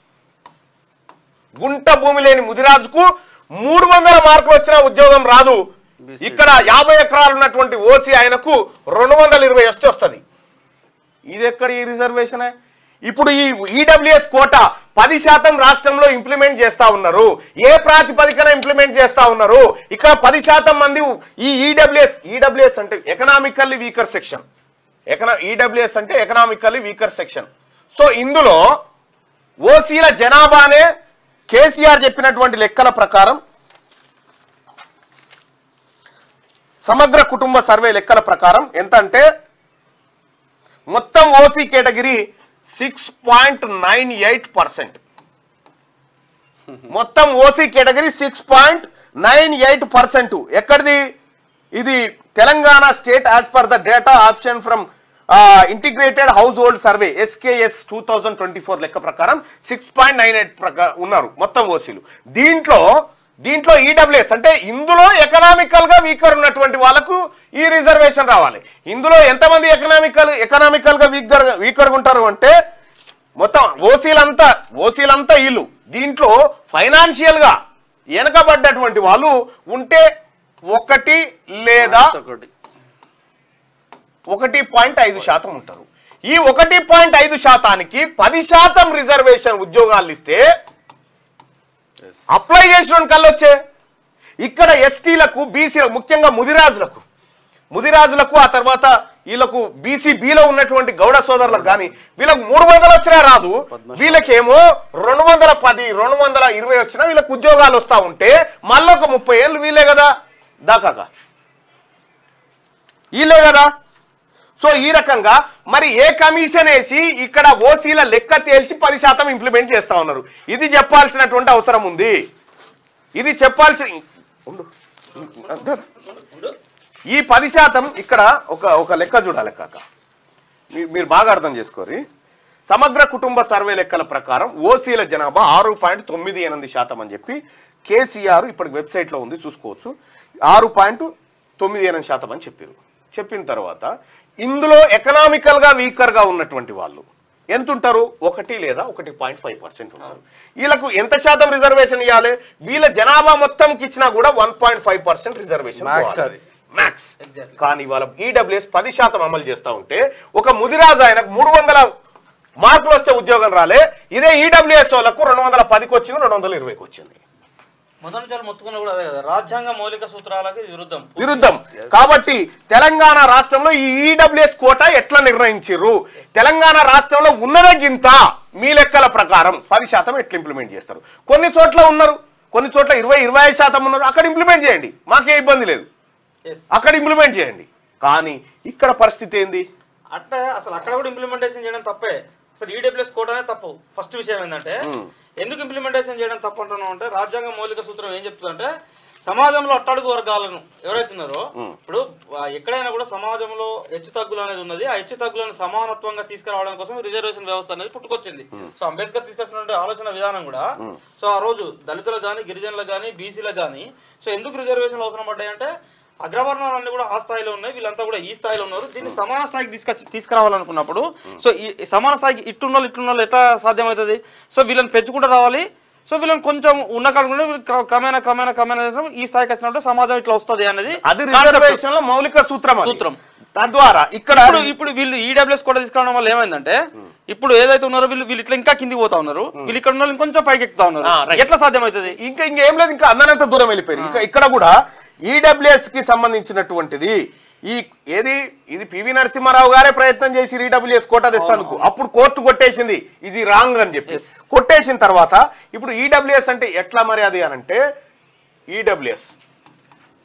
గుంట భూమి లేని ముదిరాజుకు మూడు వందల మార్కులు వచ్చిన ఉద్యోగం రాదు BC. ఇక్కడ యాభై ఎకరాలు ఉన్నటువంటి ఓసీ ఆయనకు రెండు వందల ఇరవై వస్తే వస్తుంది ఇది ఎక్కడ ఈ రిజర్వేషన్ ఇప్పుడు ఈ ఈడబ్ల్యూఎస్ కోట పది శాతం రాష్ట్రంలో ఇంప్లిమెంట్ చేస్తా ఉన్నారు ఏ ప్రాతిపదికన ఇంప్లిమెంట్ చేస్తా ఉన్నారు ఇక్కడ పది శాతం మంది ఈ ఈడబ్ల్యూఎస్ ఈడబ్ల్యూఎస్ అంటే ఎకనామికల్లీ వీకర్ సెక్షన్ ఎకనా ఈడబ్ల్యూఎస్ అంటే ఎకనామికల్లీ వీకర్ సెక్షన్ సో ఇందులో ఓసీల జనాభానే కేసీఆర్ చెప్పినటువంటి లెక్కల ప్రకారం సమగ్ర కుటుంబ సర్వే లెక్కల ప్రకారం ఎంత అంటే మొత్తం OC category six point nine eight percent మొత్తం OC category six point nine eight percent ఎక్కడిది ఇది Telangana state as per the data option from integrated household survey SKS two thousand twenty four లెక్క ప్రకారం సిక్స్ పాయింట్ నైన్ ఎయిట్ ఉన్నారు మొత్తం ఓసీలు దీంట్లో దీంట్లో ఈడబ్ల్యూఎస్ అంటే ఇందులో ఎకనామికల్ గా వీకర్ ఉన్నటువంటి వాళ్ళకు ఈ రిజర్వేషన్ రావాలి ఇందులో ఎంతమంది ఎకనామికల్ ఎకనామికల్ గా వీకర్ వీకర్ ఉంటారు అంటే మొత్తం ఓసీలంతా ఓసీలంతా వీళ్ళు దీంట్లో ఫైనాన్షియల్ గా వెనకబడ్డటువంటి వాళ్ళు ఉంటే ఒకటి లేదా ఒకటి ఒకటి పాయింట్ ఐదు శాతం ఉంటారు ఈ ఒకటి పాయింట్ ఐదు శాతానికి పది శాతం రిజర్వేషన్ ఉద్యోగాలు ఇస్తే ఎస్ అప్లై చేసిన కళ్ళు వచ్చే ఇక్కడ ఎస్టీలకు బీసీలకు ముఖ్యంగా ముదిరాజులకు ముదిరాజులకు ఆ తర్వాత వీళ్ళకు బీసీ బీలో ఉన్నటువంటి గౌడ సోదరులకు కానీ వీళ్ళకు మూడు వందలు వచ్చినా రాదు వీళ్ళకేమో రెండు వందల పది రెండు వందల ఇరవై వచ్చినా వీళ్ళకి ఉద్యోగాలు వస్తా ఉంటే మళ్ళీ ఒక ముప్పై ఏళ్ళు వీళ్ళే కదా దాకాక వీళ్ళే కదా సో ఈ రకంగా మరి ఏ కమిషన్ వేసి ఇక్కడ ఓసీల లెక్క తేల్చి పది శాతం ఇంప్లిమెంట్ చేస్తా ఉన్నారు ఇది చెప్పాల్సినటువంటి అవసరం ఉంది ఇది చెప్పాల్సి ఉండు. ఈ పది శాతం ఇక్కడ ఒక ఒక లెక్క చూడాలి కాక మీ- మీరు బాగా అర్థం చేసుకోరి సమగ్ర కుటుంబ సర్వే లెక్కల ప్రకారం ఓసీల జనాభా ఆరు పాయింట్ తొమ్మిది ఎనిమిది శాతం అని చెప్పి కేసీఆర్ ఇప్పటికి వెబ్సైట్లో ఉంది చూసుకోవచ్చు ఆరు పాయింట్ తొమ్మిది ఎనిమిది శాతం అని చెప్పారు చెప్పిన తర్వాత ఇందులో ఎకనామికల్ గా వీకర్ గా ఉన్నటువంటి వాళ్ళు ఎంత ఉంటారు ఒకటి లేదా ఒకటి పాయింట్ ఫైవ్ పర్సెంట్ ఉంటారు వీళ్ళకు ఎంత శాతం రిజర్వేషన్ ఇవ్వాలి వీళ్ళ జనాభా మొత్తంకి ఇచ్చినా కూడా one point five percent reservation Max అది. మ్యాక్స్ కానీ వాళ్ళ ఈడబ్ల్యూఎస్ పది శాతం అమలు చేస్తా ఉంటే ఒక ముదిరాజు ఆయనకు మూడు వందల మార్కులు వస్తే ఉద్యోగం రాలే ఇదే ఈడబ్ల్యూఎస్ వాళ్ళకు రెండు వందల పదికి వచ్చింది రెండు వందల ఇరవైకి వచ్చింది మొదటి నుంచి వాళ్ళు మొత్తుకున్న కూడా అదే కదా రాజ్యాంగ మౌలిక సూత్రాలకి విరుద్ధం విరుద్ధం కాబట్టి తెలంగాణ రాష్ట్రంలో ఈ ఈడబ్ల్యూఎస్ కోట ఎట్లా నిర్ణయించారు తెలంగాణ రాష్ట్రంలో ఉన్నదే గింత మీ లెక్కల ప్రకారం పది శాతం ఎట్లా ఇంప్లిమెంట్ చేస్తారు కొన్ని చోట్ల ఉన్నారు కొన్ని చోట్ల ఇరవై ఇరవై ఐదు శాతం ఉన్నారు అక్కడ ఇంప్లిమెంట్ చేయండి మాకే ఇబ్బంది లేదు Yes. అక్కడ ఇంప్లిమెంట్ చేయండి కానీ ఇక్కడ పరిస్థితి ఏంది అట్లా అసలు అక్కడ కూడా ఇంప్లిమెంటేషన్ చేయడం తప్పే అసలు ఈడబ్ల్యూఎస్ కోడ్ తప్పు ఫస్ట్ విషయం ఏంటంటే ఎందుకు ఇంప్లిమెంటేషన్ చేయడం తప్పు అంటున్నాం అంటే రాజ్యాంగ మౌలిక సూత్రం ఏం చెప్తుందంటే సమాజంలో అట్టడుగు వర్గాలను ఎవరైతే ఉన్నారో ఇప్పుడు ఆ, ఎక్కడైనా కూడా సమాజంలో హెచ్చు తగ్గులు అనేది ఉన్నది ఆ హెచ్చు తగ్గులను సమానత్వంగా తీసుకురావడం కోసం రిజర్వేషన్ వ్యవస్థ అనేది పుట్టుకొచ్చింది సో అంబేద్కర్ తీసుకొచ్చినటువంటి ఆలోచన విధానం కూడా సో ఆ రోజు దళితులకు కానీ గిరిజనులకు కానీ బీసీలకు కానీ సో ఎందుకు రిజర్వేషన్లు అవసరం పడ్డాయంటే అగ్రవర్ణాలన్నీ కూడా ఆ స్థాయిలో ఉన్నాయి వీళ్ళంతా కూడా ఈ స్థాయిలో ఉన్నారు దీన్ని సమాన స్థాయికి తీసుకొచ్చి తీసుకురావాలనుకున్నప్పుడు సో ఈ ఈ సమాన స్థాయికి ఇట్టున్న వాళ్ళు ఇట్టున్న వాళ్ళు ఎట్లా సాధ్యమవుతుంది సో వీళ్ళని పెంచుకుంటూ రావాలి సో వీళ్ళని కొంచెం ఉన్న కాకుండా క్రమేణా క్రమేణా క్రమేణా ఈ స్థాయికి వచ్చినప్పుడు సమాజం ఇట్లా వస్తుంది అనేది అది రిజర్వేషన్ లో మౌలిక సూత్రం అది. సూత్రం. తద్వారా ఇక్కడ ఇప్పుడు ఇప్పుడు వీళ్ళు ఈడబ్ల్యూఎస్ కూడా తీసుకురావడం వల్ల ఏమైందంటే ఇప్పుడు ఏదైతే ఉన్నారో వీళ్ళు వీళ్ళు ఇట్లా ఇంకా కిందికి పోతా ఉన్నారు వీళ్ళు ఇక్కడ ఉన్న వాళ్ళు ఇంకొంచెం పైకి ఎక్కుతా ఆ, ఉన్నారు right. ఎట్లా సాధ్యమవుతుంది ఇంకా ఇంకేం లేదు ఇంకా అందనంత దూరం వెళ్ళిపోయారు ఇంకా ఇక్కడ కూడా ఈడబ్ల్యూఎస్ కి సంబంధించినటువంటిది ఈ ఏది ఇది పివి నరసింహారావు గారే ప్రయత్నం చేసి ఈడబ్ల్యూఎస్ కోట తెస్తానుకు అప్పుడు కోర్టు కొట్టేసింది ఇది రాంగ్ అని చెప్పి కొట్టేసిన తర్వాత ఇప్పుడు ఈడబ్ల్యూఎస్ అంటే ఎట్లా మరి అది అని అంటే ఈడబ్ల్యూఎస్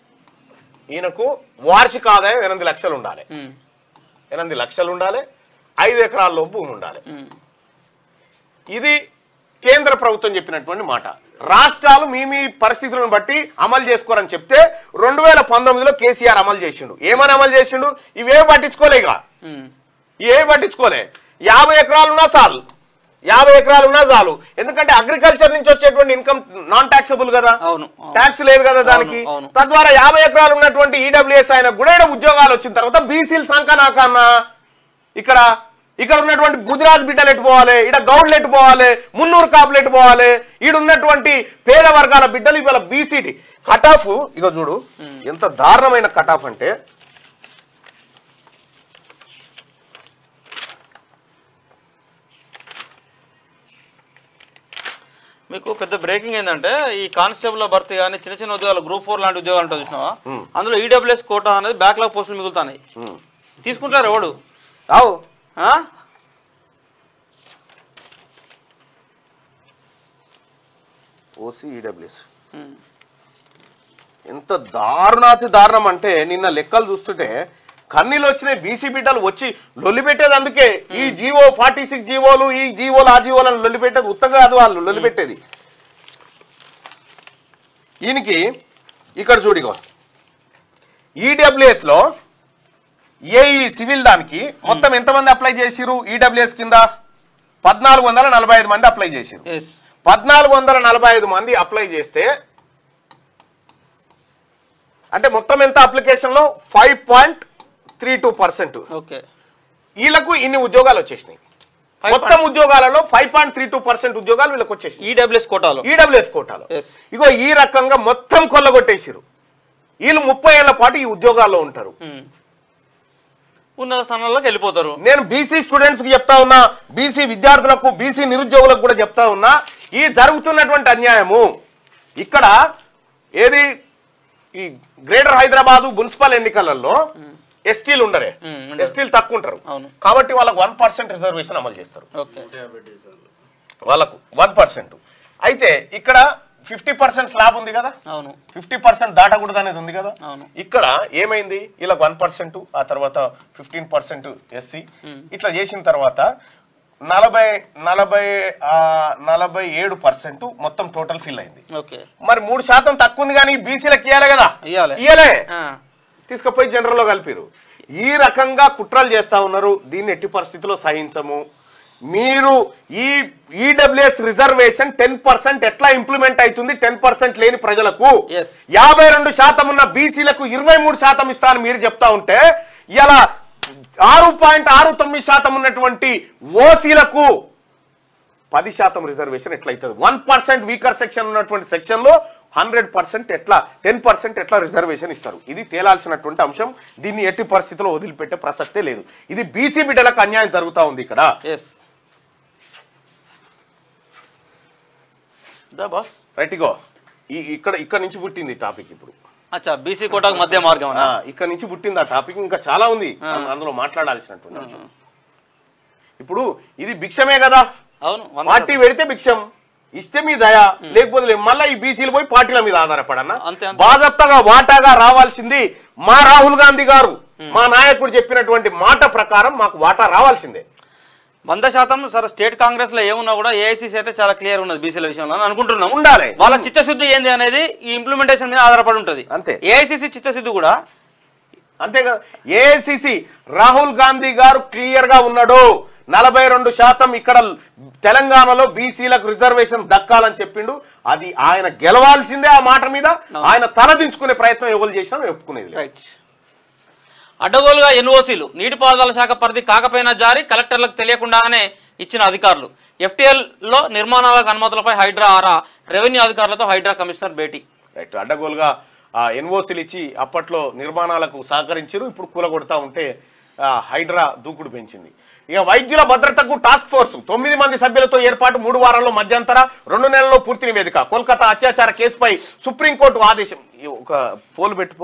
ఈయనకు వార్షిక ఆదాయం ఎనిమిది లక్షలు ఉండాలి ఉమ్. ఎనిమిది లక్షలు ఉండాలి ఐదు ఎకరాల భూమి ఉండాలి ఇది కేంద్ర ప్రభుత్వం చెప్పినటువంటి మాట రాష్ట్రాలు మీ మీ పరిస్థితులను బట్టి అమలు చేసుకోరని చెప్తే రెండు వేల పంతొమ్మిదిలో కేసీఆర్ అమలు చేసిండు ఏమని అమలు చేసిండు ఇవేమి పట్టించుకోలేక ఉమ్. ఏమి పట్టించుకోలే యాభై ఎకరాలు ఉన్నా చాలు యాభై ఎకరాలు ఉన్నా చాలు ఎందుకంటే అగ్రికల్చర్ నుంచి వచ్చేటువంటి ఇన్కమ్ నాన్ ట్యాక్సబుల్ కదా అవును, అవును. ట్యాక్స్ లేదు కదా దానికి అవును, అవును. తద్వారా యాభై ఎకరాలు ఉన్నటువంటి ఈడబ్ల్యూఎస్ ఆయన కూడా ఈడ ఉద్యోగాలు వచ్చిన తర్వాత బీసీలు సంకనాకన్నా ఇక్కడ ఇక్కడ ఉన్నటువంటి ముదిరాజ్ బిడ్డలు ఎటు పోవాలి ఇక్కడ గౌడ్లు ఎటు పోవాలి మున్నూరు కాపులు ఎటు పోవాలి ఈడ ఉన్నటువంటి పేద వర్గాల బిడ్డలు ఇవాళ బీసీటీ కట్ ఆఫ్ ఇక చూడు ఎంత దారుణమైన కట్ ఆఫ్ అంటే మీకు పెద్ద బ్రేకింగ్ ఏంటంటే ఈ కానిస్టేబుల్ భర్తీ కానీ చిన్న చిన్న ఉద్యోగాలు గ్రూప్ ఫోర్ లాంటి ఉద్యోగాలు ఉంటాయి చూసినావా అందులో ఈడబ్ల్యూఎస్ కోటా అనేది బ్యాక్లాగ్ పోస్టులు మిగులుతాయి ఉమ్. తీసుకుంటారు ఎవడు అవు ఆ? ఓసీ ఈడబ్ల్యూఎస్ ఉమ్. ఎంత దారుణాతి దారుణం అంటే నిన్న లెక్కలు చూస్తుంటే కన్నీళ్ళు వచ్చినాయి బీసీ బిడ్డలు వచ్చి లొల్లి పెట్టేది అందుకే ఈ జీవో ఫార్టీ సిక్స్ జీవోలు ఈ జీవోలు ఆ జీవోలను లొల్లి పెట్టేది ఉత్తగా కాదు వాళ్ళు లొల్లి పెట్టేది ఈయనకి ఇక్కడ చూడిగో ఈడబ్ల్యూఎస్ లో ఏఈ సివిల్ దానికి మొత్తం ఎంతమంది అప్లై చేసిరు ఈడబ్ల్యూఎస్ కింద పద్నాలుగు వందల నలభై ఐదు మంది అప్లై చేసిరు Yes. పద్నాలుగు వందల నలభై ఐదు మంది అప్లై చేస్తే అంటే మొత్తం ఎంత అప్లికేషన్ లో five point three two percent okay వీళ్ళకు ఇన్ని ఉద్యోగాలు వచ్చేసినాయి Five మొత్తం ఉద్యోగాలలో five point three two percent ఉద్యోగాలు వీళ్ళకి వచ్చేసినాయి ఈడబ్ల్యూఎస్ కోటాలో ఈడబ్ల్యూఎస్ కోటాలో Yes. ఇగో ఈ రకంగా మొత్తం కొల్లగొట్టేసిరు వీళ్ళు ముప్పై ఏళ్ల పాటు ఈ ఉద్యోగాల్లో ఉంటారు ఉమ్. ఉన్నత స్థానాల్లోకి వెళ్ళిపోతారు నేను బీసీ స్టూడెంట్స్ కి చెప్తా ఉన్నా బీసీ విద్యార్థులకు బీసీ నిరుద్యోగులకు కూడా చెప్తా ఉన్నా ఈ జరుగుతున్నటువంటి అన్యాయము ఇక్కడ ఏది ఈ గ్రేటర్ హైదరాబాదు మున్సిపల్ ఎన్నికలలో ఎస్టీలు ఉండరే మ్మ్, ఉండరు. ఎస్టీలు తక్కువ ఉంటారు అవును. కాబట్టి వాళ్ళకు వన్ పర్సెంట్ రిజర్వేషన్ అమలు చేస్తారు ఓకే వాళ్ళకు వన్ పర్సెంట్ అయితే ఇక్కడ ఫిఫ్టీ పర్సెంట్ స్లాబ్ ఉంది కదా అవును ఫిఫ్టీ పర్సెంట్ దాటకూడదు అనేది ఉంది కదా అవును. ఇక్కడ ఏమైంది ఇలా వన్ పర్సెంట్ ఆ తర్వాత ఫిఫ్టీన్ పర్సెంట్ ఎస్సీ ఇట్లా చేసిన తర్వాత నలభై నలభై ఆ, నలభై ఏడు పర్సెంట్ మొత్తం టోటల్ ఫిల్ అయింది ఓకే మరి మూడు శాతం తక్కువ ఉంది కానీ బీసీలకు ఇవ్వాలి కదా ఇయ్యాలి. ఇయ్యలే ఆ. తీసుకుపోయి జనరల్లో కలిపిరు ఈ రకంగా కుట్రలు చేస్తా ఉన్నారు దీన్ని ఎట్టి పరిస్థితుల్లో సహించము మీరు ఈ ఈడబ్ల్యూఎస్ రిజర్వేషన్ టెన్ పర్సెంట్ ఎట్లా ఇంప్లిమెంట్ అవుతుంది టెన్ పర్సెంట్ లేని ప్రజలకు Yes. యాభై రెండు శాతం ఉన్న బీసీలకు ఇరవై మూడు శాతం ఇస్తాను మీరు చెప్తా ఉంటే ఇలా ఆరు పాయింట్ ఆరు తొమ్మిది శాతం ఉన్నటువంటి ఓసీలకు పది శాతం రిజర్వేషన్ ఎట్లా అవుతుంది వన్ పర్సెంట్ వీకర్ సెక్షన్ ఉన్నటువంటి సెక్షన్ లో హండ్రెడ్ పర్సెంట్ ఎట్లా టెన్ పర్సెంట్ ఎట్లా రిజర్వేషన్ ఇస్తారు ఇది తేలాల్సినటువంటి అంశం దీన్ని ఎట్టి పరిస్థితుల్లో వదిలిపెట్టే ప్రసక్తే లేదు ఇది బీసీ బిడ్డలకు అన్యాయం జరుగుతా ఉంది ఇక్కడ ఎస్ దా బాస్ రైట్ ఇగో ఈ ఇక్కడ ఇక్కడ నుంచి పుట్టింది టాపిక్ ఇప్పుడు అచ్చా బీసీ కోటాకు మధ్య మార్గం ఆ, ఇక్కడ నుంచి పుట్టింది ఆ టాపిక్ ఇంకా చాలా ఉంది మనం అందులో మాట్లాడాల్సినటువంటి అంశం ఇప్పుడు ఇది భిక్షమే కదా అవును వంద పార్టీ పెడితే భిక్షం ఇస్తే మీ దయ లేకపోతే లేదు. మళ్ళా ఈ బీసీలు పోయి పార్టీల మీద ఆధారపడన్నా అంతే, అంతే. బాధప్తగా వాటాగా రావాల్సింది మా రాహుల్ గాంధీ గారు మా నాయకుడు చెప్పినటువంటి మాట ప్రకారం మాకు వాటా రావాల్సిందే వంద శాతం సరే స్టేట్ కాంగ్రెస్ లో ఏమున్నా కూడా ఏఐసీసీ అయితే చాలా క్లియర్ ఉన్నది బీసీల విషయంలో అని అనుకుంటున్నాం ఉండాలి వాళ్ళ చిత్తశుద్ధి ఏంది అనేది ఈ ఇంప్లిమెంటేషన్ మీద ఆధారపడి ఉంటది అంతే. ఏఐసీసీ చిత్తశుద్ధి కూడా అంతే కదా ఏఐసిసి రాహుల్ గాంధీ గారు క్లియర్ గా ఉన్నాడు నలభై రెండు శాతం ఇక్కడ తెలంగాణలో బీసీలకు రిజర్వేషన్ దక్కాలని చెప్పిండు అది ఆయన గెలవాల్సిందే ఆ మాట మీద ఆయన తలదించుకునే ప్రయత్నం ఎవరు చేసినా మేము ఒప్పుకునేది లేదు. రైట్ అడ్డగోలుగా ఎన్ఓసీలు నీటిపారుదల శాఖ పరిధి కాకపోయినా జారీ కలెక్టర్లకు తెలియకుండానే ఇచ్చిన అధికారులు FTL లో నిర్మాణాలకు అనుమతులపై హైడ్రా ఆరా రెవెన్యూ అధికారులతో హైడ్రా కమిషనర్ భేటీ రైట్ అడ్డగోలుగా ఆ ఎన్ఓసీలు ఇచ్చి అప్పట్లో నిర్మాణాలకు సహకరించారు ఇప్పుడు కూలగొడతా ఉంటే ఆ, హైడ్రా దూకుడు పెంచింది ఇక వైద్యుల భద్రతకు టాస్క్ ఫోర్స్ తొమ్మిది మంది సభ్యులతో ఏర్పాటు మూడు వారాల్లో మధ్యంతర రెండు నెలల్లో పూర్తి నివేదిక కోల్కతా అత్యాచార కేసుపై సుప్రీంకోర్టు ఆదేశం ఈ ఒక పోలు పెట్టుకో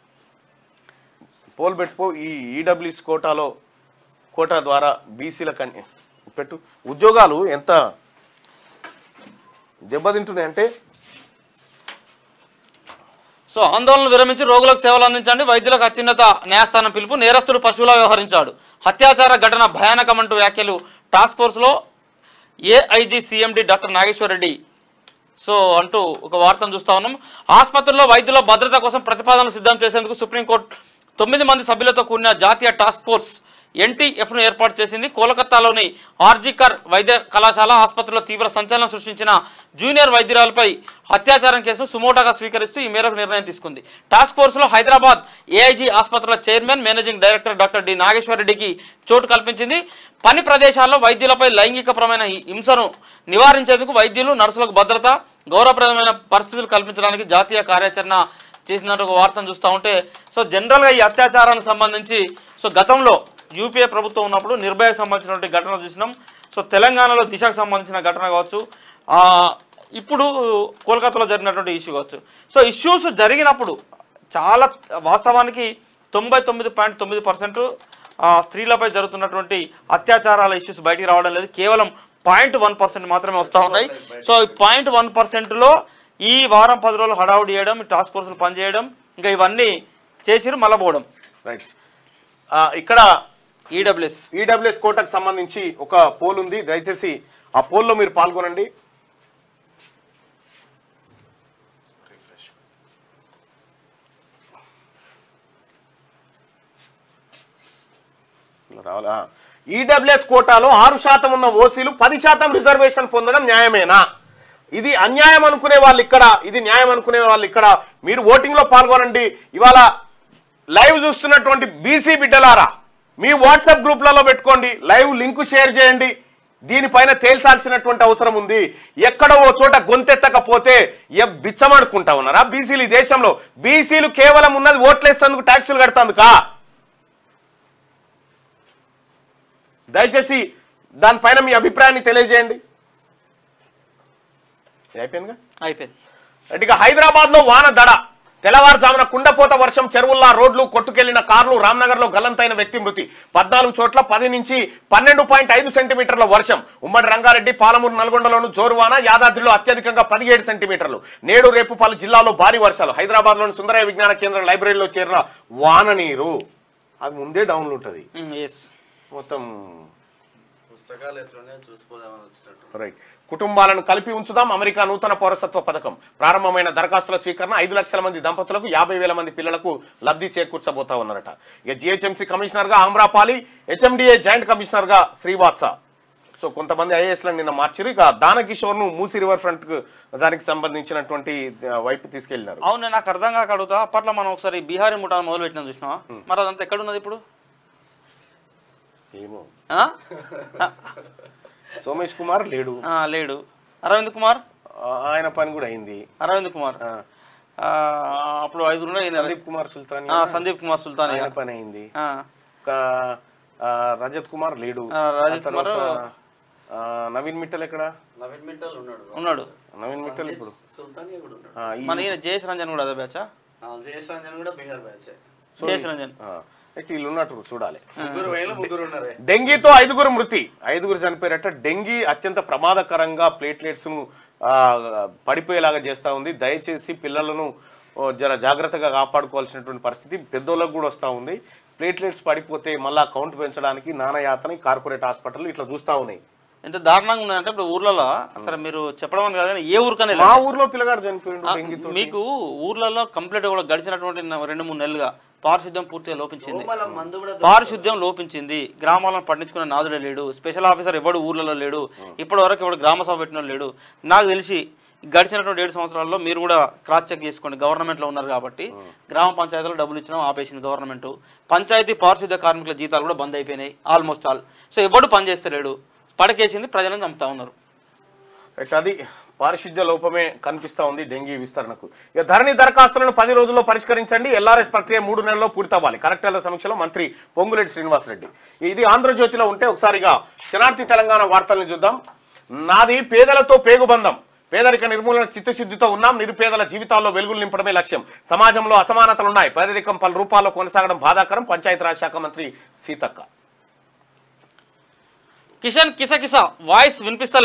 పోలు పెట్టుకో ఈ ఈడబ్ల్యూస్ కోటాలో కోటా ద్వారా బీసీలకు అన్ని పెట్టు ఉద్యోగాలు ఎంత దెబ్బతింటున్నాయి అంటే సో ఆందోళన విరమించి రోగులకు సేవలు అందించండి వైద్యులకు అత్యున్నత న్యాయస్థానం పిలుపు నేరస్తుడు పశువులా వ్యవహరించాడు అత్యాచార ఘటన భయానకమంటూ వ్యాఖ్యలు టాస్క్ ఫోర్స్లో AIG CMD doctor Nageshwar Reddy so అంటూ ఒక వార్తను చూస్తా ఉన్నాం ఆసుపత్రుల్లో వైద్యుల భద్రత కోసం ప్రతిపాదనలు సిద్ధం చేసేందుకు సుప్రీంకోర్టు తొమ్మిది మంది సభ్యులతో కూడిన జాతీయ టాస్క్ ఫోర్స్ ఎన్టీఎఫ్ను ఏర్పాటు చేసింది కోలకత్తాలోని ఆర్జికర్ వైద్య కళాశాల ఆసుపత్రిలో తీవ్ర సంచలనం సృష్టించిన జూనియర్ వైద్యురాలపై అత్యాచారం కేసును సుమోటాగా స్వీకరిస్తూ ఈ మేరకు నిర్ణయం తీసుకుంది టాస్క్ ఫోర్స్లో హైదరాబాద్ ఏఐజీ ఆసుపత్రుల chairman managing director doctor D Nageshwara రెడ్డికి చోటు కల్పించింది పని ప్రదేశాల్లో వైద్యులపై లైంగికపరమైన హింసను నివారించేందుకు వైద్యులు నర్సులకు భద్రత గౌరవప్రదమైన పరిస్థితులు కల్పించడానికి జాతీయ కార్యాచరణ చేసినట్టు ఒక వార్తను చూస్తూ ఉంటే సో జనరల్గా ఈ అత్యాచారానికి సంబంధించి సో గతంలో యూపీఏ ప్రభుత్వం ఉన్నప్పుడు నిర్భయకు సంబంధించినటువంటి ఘటన చూసినాం సో తెలంగాణలో దిశకు సంబంధించిన ఘటన కావచ్చు ఆ, ఇప్పుడు కోల్కతాలో జరిగినటువంటి ఇష్యూ కావచ్చు సో ఇష్యూస్ జరిగినప్పుడు చాలా వాస్తవానికి తొంభై తొమ్మిది పాయింట్ తొమ్మిది పర్సెంట్ స్త్రీలపై జరుగుతున్నటువంటి అత్యాచారాల ఇష్యూస్ బయటికి రావడం లేదు కేవలం పాయింట్ వన్ పర్సెంట్ మాత్రమే వస్తూ ఉన్నాయి సో ఈ పాయింట్ వన్ పర్సెంట్లో ఈ వారం పది రోజులు హడావుడి చేయడం ఈ టాస్క్ ఫోర్స్లు పనిచేయడం ఇంకా ఇవన్నీ చేసిరు మళ్ళా పోవడం రైట్ ఇక్కడ ఈడబ్ల్యూఎస్ ఈడబ్ల్యూఎస్ కోటకు సంబంధించి ఒక పోల్ ఉంది దయచేసి ఆ పోల్లో మీరు పాల్గొనండి ఇలా రావాలా ఈడబ్ల్యూఎస్ కోటాలో ఆరు శాతం ఉన్న ఓసీలు పది శాతం రిజర్వేషన్ పొందడం న్యాయమేనా ఇది అన్యాయం అనుకునే వాళ్ళు ఇక్కడ ఇది న్యాయం అనుకునే వాళ్ళు ఇక్కడ మీరు ఓటింగ్ లో పాల్గొనండి ఇవాళ లైవ్ చూస్తున్నటువంటి బీసీ బిడ్డలారా మీ వాట్సాప్ గ్రూప్లలో పెట్టుకోండి లైవ్ లింక్ షేర్ చేయండి దీనిపైన తేల్చాల్సినటువంటి అవసరం ఉంది ఎక్కడో ఓ చోట గొంతెత్తకపోతే ఎ బిచ్చమడుకుంటా ఉన్నారా బీసీలు ఈ దేశంలో బీసీలు కేవలం ఉన్నది ఓట్లేస్తేందుకు ట్యాక్సులు కడతాందుకా దయచేసి దానిపైన మీ అభిప్రాయాన్ని తెలియజేయండి అయిపోయిందిగా అయిపోయింది ఇక హైదరాబాద్ లో వాన దడ తెల్లవారుజామున కుండపోత వర్షం చెరువుల్లా రోడ్లు కొట్టుకెళ్లిన కార్లు రామ్నగర్ లో గల్లంతైన వ్యక్తి మృతి పద్నాలుగు చోట్ల పది నుంచి పన్నెండు పాయింట్ ఐదు సెంటీమీటర్ల వర్షం ఉమ్మడి రంగారెడ్డి పాలమూరు నల్గొండలోను జోరువాన యాదాద్రిలో అత్యధికంగా పదిహేడు సెంటీమీటర్లు నేడు రేపు పలు జిల్లాల్లో భారీ వర్షాలు హైదరాబాద్ లోని సుందరయ్య విజ్ఞాన కేంద్రం లైబ్రరీలో చేరిన వాన నీరు అది ముందే డౌన్లు ఉంటుంది ఎస్ మొత్తం పుస్తకాలు ఎట్లున్నాయో చూసిపోదామని వచ్చినట్టు రైట్ కుటుంబాలను కలిపి ఉంచుదాం అమెరికా నూతన పౌరసత్వ పథకం ప్రారంభమైన దరఖాస్తుల స్వీకరణ ఐదు లక్షల మంది దంపతులకు యాభై వేల మంది పిల్లలకు లబ్ధి చేకూర్చబోతా ఉన్నారట ఇక జిహెచ్ఎంసీ కమిషనర్ గా ఆమ్రాపాలి హెచ్ఎండిఏ జాయింట్ కమిషనర్ గా శ్రీవాత్స సో కొంతమంది ఐఏఎస్లను నిన్న మార్చారు ఇక దానకిషోర్ ను మూసి రివర్ ఫ్రంట్ కు దానికి సంబంధించినటువంటి ఆ, వైపు తీసుకెళ్లినారు అవును నేను నాకు అర్థం కాక అడుగుతా అప్పట్లో మనం ఒకసారి బీహారీ ముఠాను మొదలు పెట్టినా చూసినావా మరి అదంతా ఎక్కడ ఉన్నది ఇప్పుడు ఏమో ఆ? సోమేష్ కుమార్ లేడు ఆ, లేడు అరవింద్ కుమార్ ఆ, ఆయన పని కూడా అయింది అరవింద్ కుమార్ ఆ, ఆ, అప్పుడు ఐదుగురు ఈయన. సందీప్ కుమార్ సుల్తాన్ ఆ, సందీప్ కుమార్ సుల్తాన్ ఆయన పని అయింది ఆ, ఇంకా ఆ, రజత్ కుమార్ లేడు ఆ, రజత్ ఆ తర్వాత, కుమార్ ఆ, నవీన్ మిట్టల్ ఎక్కడ నవీన్ మిట్టల్ ఉన్నాడు ఉన్నాడు నవీన్ మిట్టల్ ఇప్పుడు సుల్తానియా కూడా ఉన్నాడు ఆ, ఈ- మన ఈయన జయేష్ రంజన్ కూడా అదే బ్యాచా ఆ, జయేష్ రంజన్ కూడా బీహార్ బ్యాచ్ జయేష్ రంజన్ ఆ, అయితే వీళ్ళు ఉన్నట్టు చూడాలి ముగ్గురు వేలు ముగ్గురు ఉన్నారే డెంగీతో ఐదుగురు మృతి ఐదుగురు చనిపోయారట డెంగీ అత్యంత ప్రమాదకరంగా ప్లేట్లెట్స్ ను ఆ, పడిపోయేలాగా చేస్తా ఉంది దయచేసి పిల్లలను ఓ, జర జాగ్రత్తగా కాపాడుకోవాల్సినటువంటి పరిస్థితి పెద్దోళ్ళకు కూడా వస్తూ ఉంది ప్లేట్లెట్స్ పడిపోతే మళ్ళా కౌంట్ పెంచడానికి నానయాతని కార్పొరేట్ హాస్పిటల్ ఇట్లా చూస్తా ఉన్నాయి ఎంత దారుణంగా ఉన్నదంటే ఇప్పుడు ఊర్లలో సరే మీరు చెప్పడం అని కాదు కానీ ఏ ఊరికనే మా ఊర్లో పిల్లగాడు చనిపోయిండు డెంగీతో మీకు ఊర్లలో కంప్లీట్ కూడా గడిచినటువంటి న- రెండు మూడు నెలలుగా పారిశుద్ధ్యం పూర్తిగా లోపించింది మళ్ళీ మందు కూడా పారిశుద్ధ్యం లోపించింది గ్రామాలను పట్టించుకునే నాదుడే లేడు స్పెషల్ ఆఫీసర్ ఎవడు ఊర్లలో లేడు ఇప్పటి వరకు ఎవడు గ్రామ సభ పెట్టిన లేడు నాకు తెలిసి గడిచినటువంటి ఏడు సంవత్సరాల్లో మీరు కూడా క్రాస్ చెక్ చేసుకోండి గవర్నమెంట్లో ఉన్నారు కాబట్టి గ్రామ పంచాయతీలో డబ్బులు ఇచ్చినా ఆపేసింది గవర్నమెంట్ పంచాయతీ పారిశుద్ధ్య కార్మికుల జీతాలు కూడా బంద్ అయిపోయినాయి ఆల్మోస్ట్ ఆల్ సో ఎవడు పని చేస్తలేడు పడకేసింది ప్రజలను చంపుతా ఉన్నారు రైట్ అది పారిశుద్ధ్య లోపమే కనిపిస్తా ఉంది డెంగీ విస్తరణకు ఇక ధరణి దరఖాస్తులను పది రోజుల్లో పరిష్కరించండి ఎల్ఆర్ఎస్ ప్రక్రియ మూడు నెలల్లో పూర్తవ్వాలి కలెక్టర్ల సమీక్షలో మంత్రి పొంగులేటి శ్రీనివాసరెడ్డి ఇది ఆంధ్రజ్యోతిలో ఉంటే ఒకసారిగా శనార్థి తెలంగాణ వార్తల్ని చూద్దాం నాది పేదలతో పేగుబంధం పేదరిక నిర్మూలన చిత్తశుద్ధితో ఉన్నాం నిరుపేదల జీవితాల్లో వెలుగులు నింపడమే లక్ష్యం సమాజంలో అసమానతలున్నాయి పేదరికం పలు రూపాల్లో కొనసాగడం బాధాకరం పంచాయతీరాజ్ శాఖ మంత్రి సీతక్క కిషన్ కిస కిస వాయిస్ వినిపిస్తలే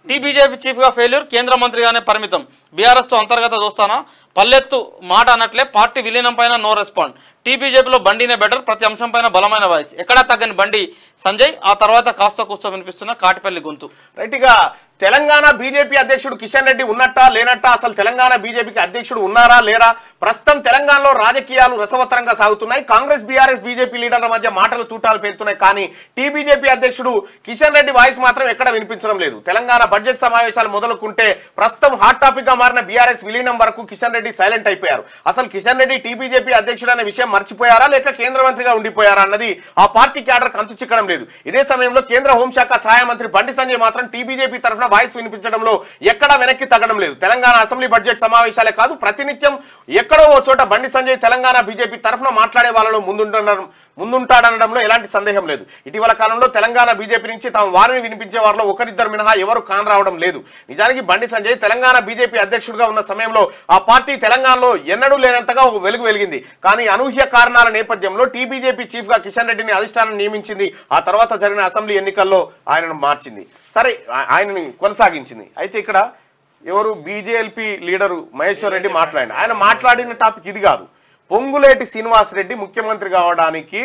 టీ బీజేపీ చీఫ్ గా ఫెయిల్యూర్ కేంద్ర మంత్రిగానే పరిమితం బీఆర్ఎస్ తో అంతర్గత దోస్తానా పల్లెత్తు మాట అన్నట్లే పార్టీ విలీనం పైన నో రెస్పాండ్ టీ బీజేపీలో బండినే బెటర్ ప్రతి అంశం పైన బలమైన వాయిస్ ఎక్కడా తగ్గని బండి సంజయ్ ఆ తర్వాత కాస్త కూస్తో వినిపిస్తున్న కాటిపల్లి గొంతు రైట్ ఇక తెలంగాణ బీజేపీ అధ్యక్షుడు కిషన్ రెడ్డి ఉన్నట్టా లేనట్టా అసలు తెలంగాణ బీజేపీకి అధ్యక్షుడు ఉన్నారా లేరా ప్రస్తుతం తెలంగాణలో రాజకీయాలు రసవత్తరంగా సాగుతున్నాయి కాంగ్రెస్ బీఆర్ఎస్ బీజేపీ లీడర్ల మధ్య మాటలు తూటాలు పేరుతున్నాయి కానీ టీబీజేపీ అధ్యక్షుడు కిషన్ రెడ్డి వాయిస్ మాత్రం ఎక్కడ వినిపించడం లేదు తెలంగాణ బడ్జెట్ సమావేశాలు మొదలుకుంటే ప్రస్తుతం హాట్ టాపిక్ గా మారిన బీఆర్ఎస్ విలీనం వరకు కిషన్ రెడ్డి సైలెంట్ అయిపోయారు అసలు కిషన్ రెడ్డి టీబీజేపీ అధ్యక్షుడు అనే విషయం మర్చిపోయారా లేక కేంద్ర మంత్రిగా ఉండిపోయారా అన్నది ఆ పార్టీ క్యాడర్ అంతు చిక్కడం లేదు ఇదే సమయంలో కేంద్ర హోంశాఖ సహాయ మంత్రి బండి సంజయ్ మాత్రం టీబీజేపీ తరఫున వాయిస్ వినిపించడంలో ఎక్కడా వెనక్కి తగ్గడం లేదు తెలంగాణ అసెంబ్లీ బడ్జెట్ సమావేశాలే కాదు ప్రతినిత్యం ఎక్కడో ఓ చోట బండి సంజయ్ తెలంగాణ బీజేపీ తరఫున మాట్లాడే వాళ్ళలో ముందుండడం ముందుంటాడనడంలో ఎలాంటి సందేహం లేదు ఇటీవల కాలంలో తెలంగాణ బీజేపీ నుంచి తమ వారిని వినిపించే వారిలో ఒకరిద్దరు మినహా ఎవరు కాన్ రావడం లేదు నిజానికి బండి సంజయ్ తెలంగాణ బీజేపీ అధ్యక్షుడిగా ఉన్న సమయంలో ఆ పార్టీ తెలంగాణలో ఎన్నడూ లేనంతగా ఒక వెలుగు వెలిగింది కానీ అనూహ్య కారణాల నేపథ్యంలో టీబీజేపీ చీఫ్ గా కిషన్ రెడ్డిని అధిష్టానం నియమించింది ఆ తర్వాత జరిగిన అసెంబ్లీ ఎన్నికల్లో ఆయనను మార్చింది సరే ఆ- ఆయనని కొనసాగించింది అయితే ఇక్కడ ఎవరు బీజేఎల్పీ లీడరు మహేశ్వర్ రెడ్డి మాట్లాడిన ఆయన మాట్లాడిన టాపిక్ ఇది కాదు పొంగులేటి శ్రీనివాస్ రెడ్డి ముఖ్యమంత్రి కావడానికి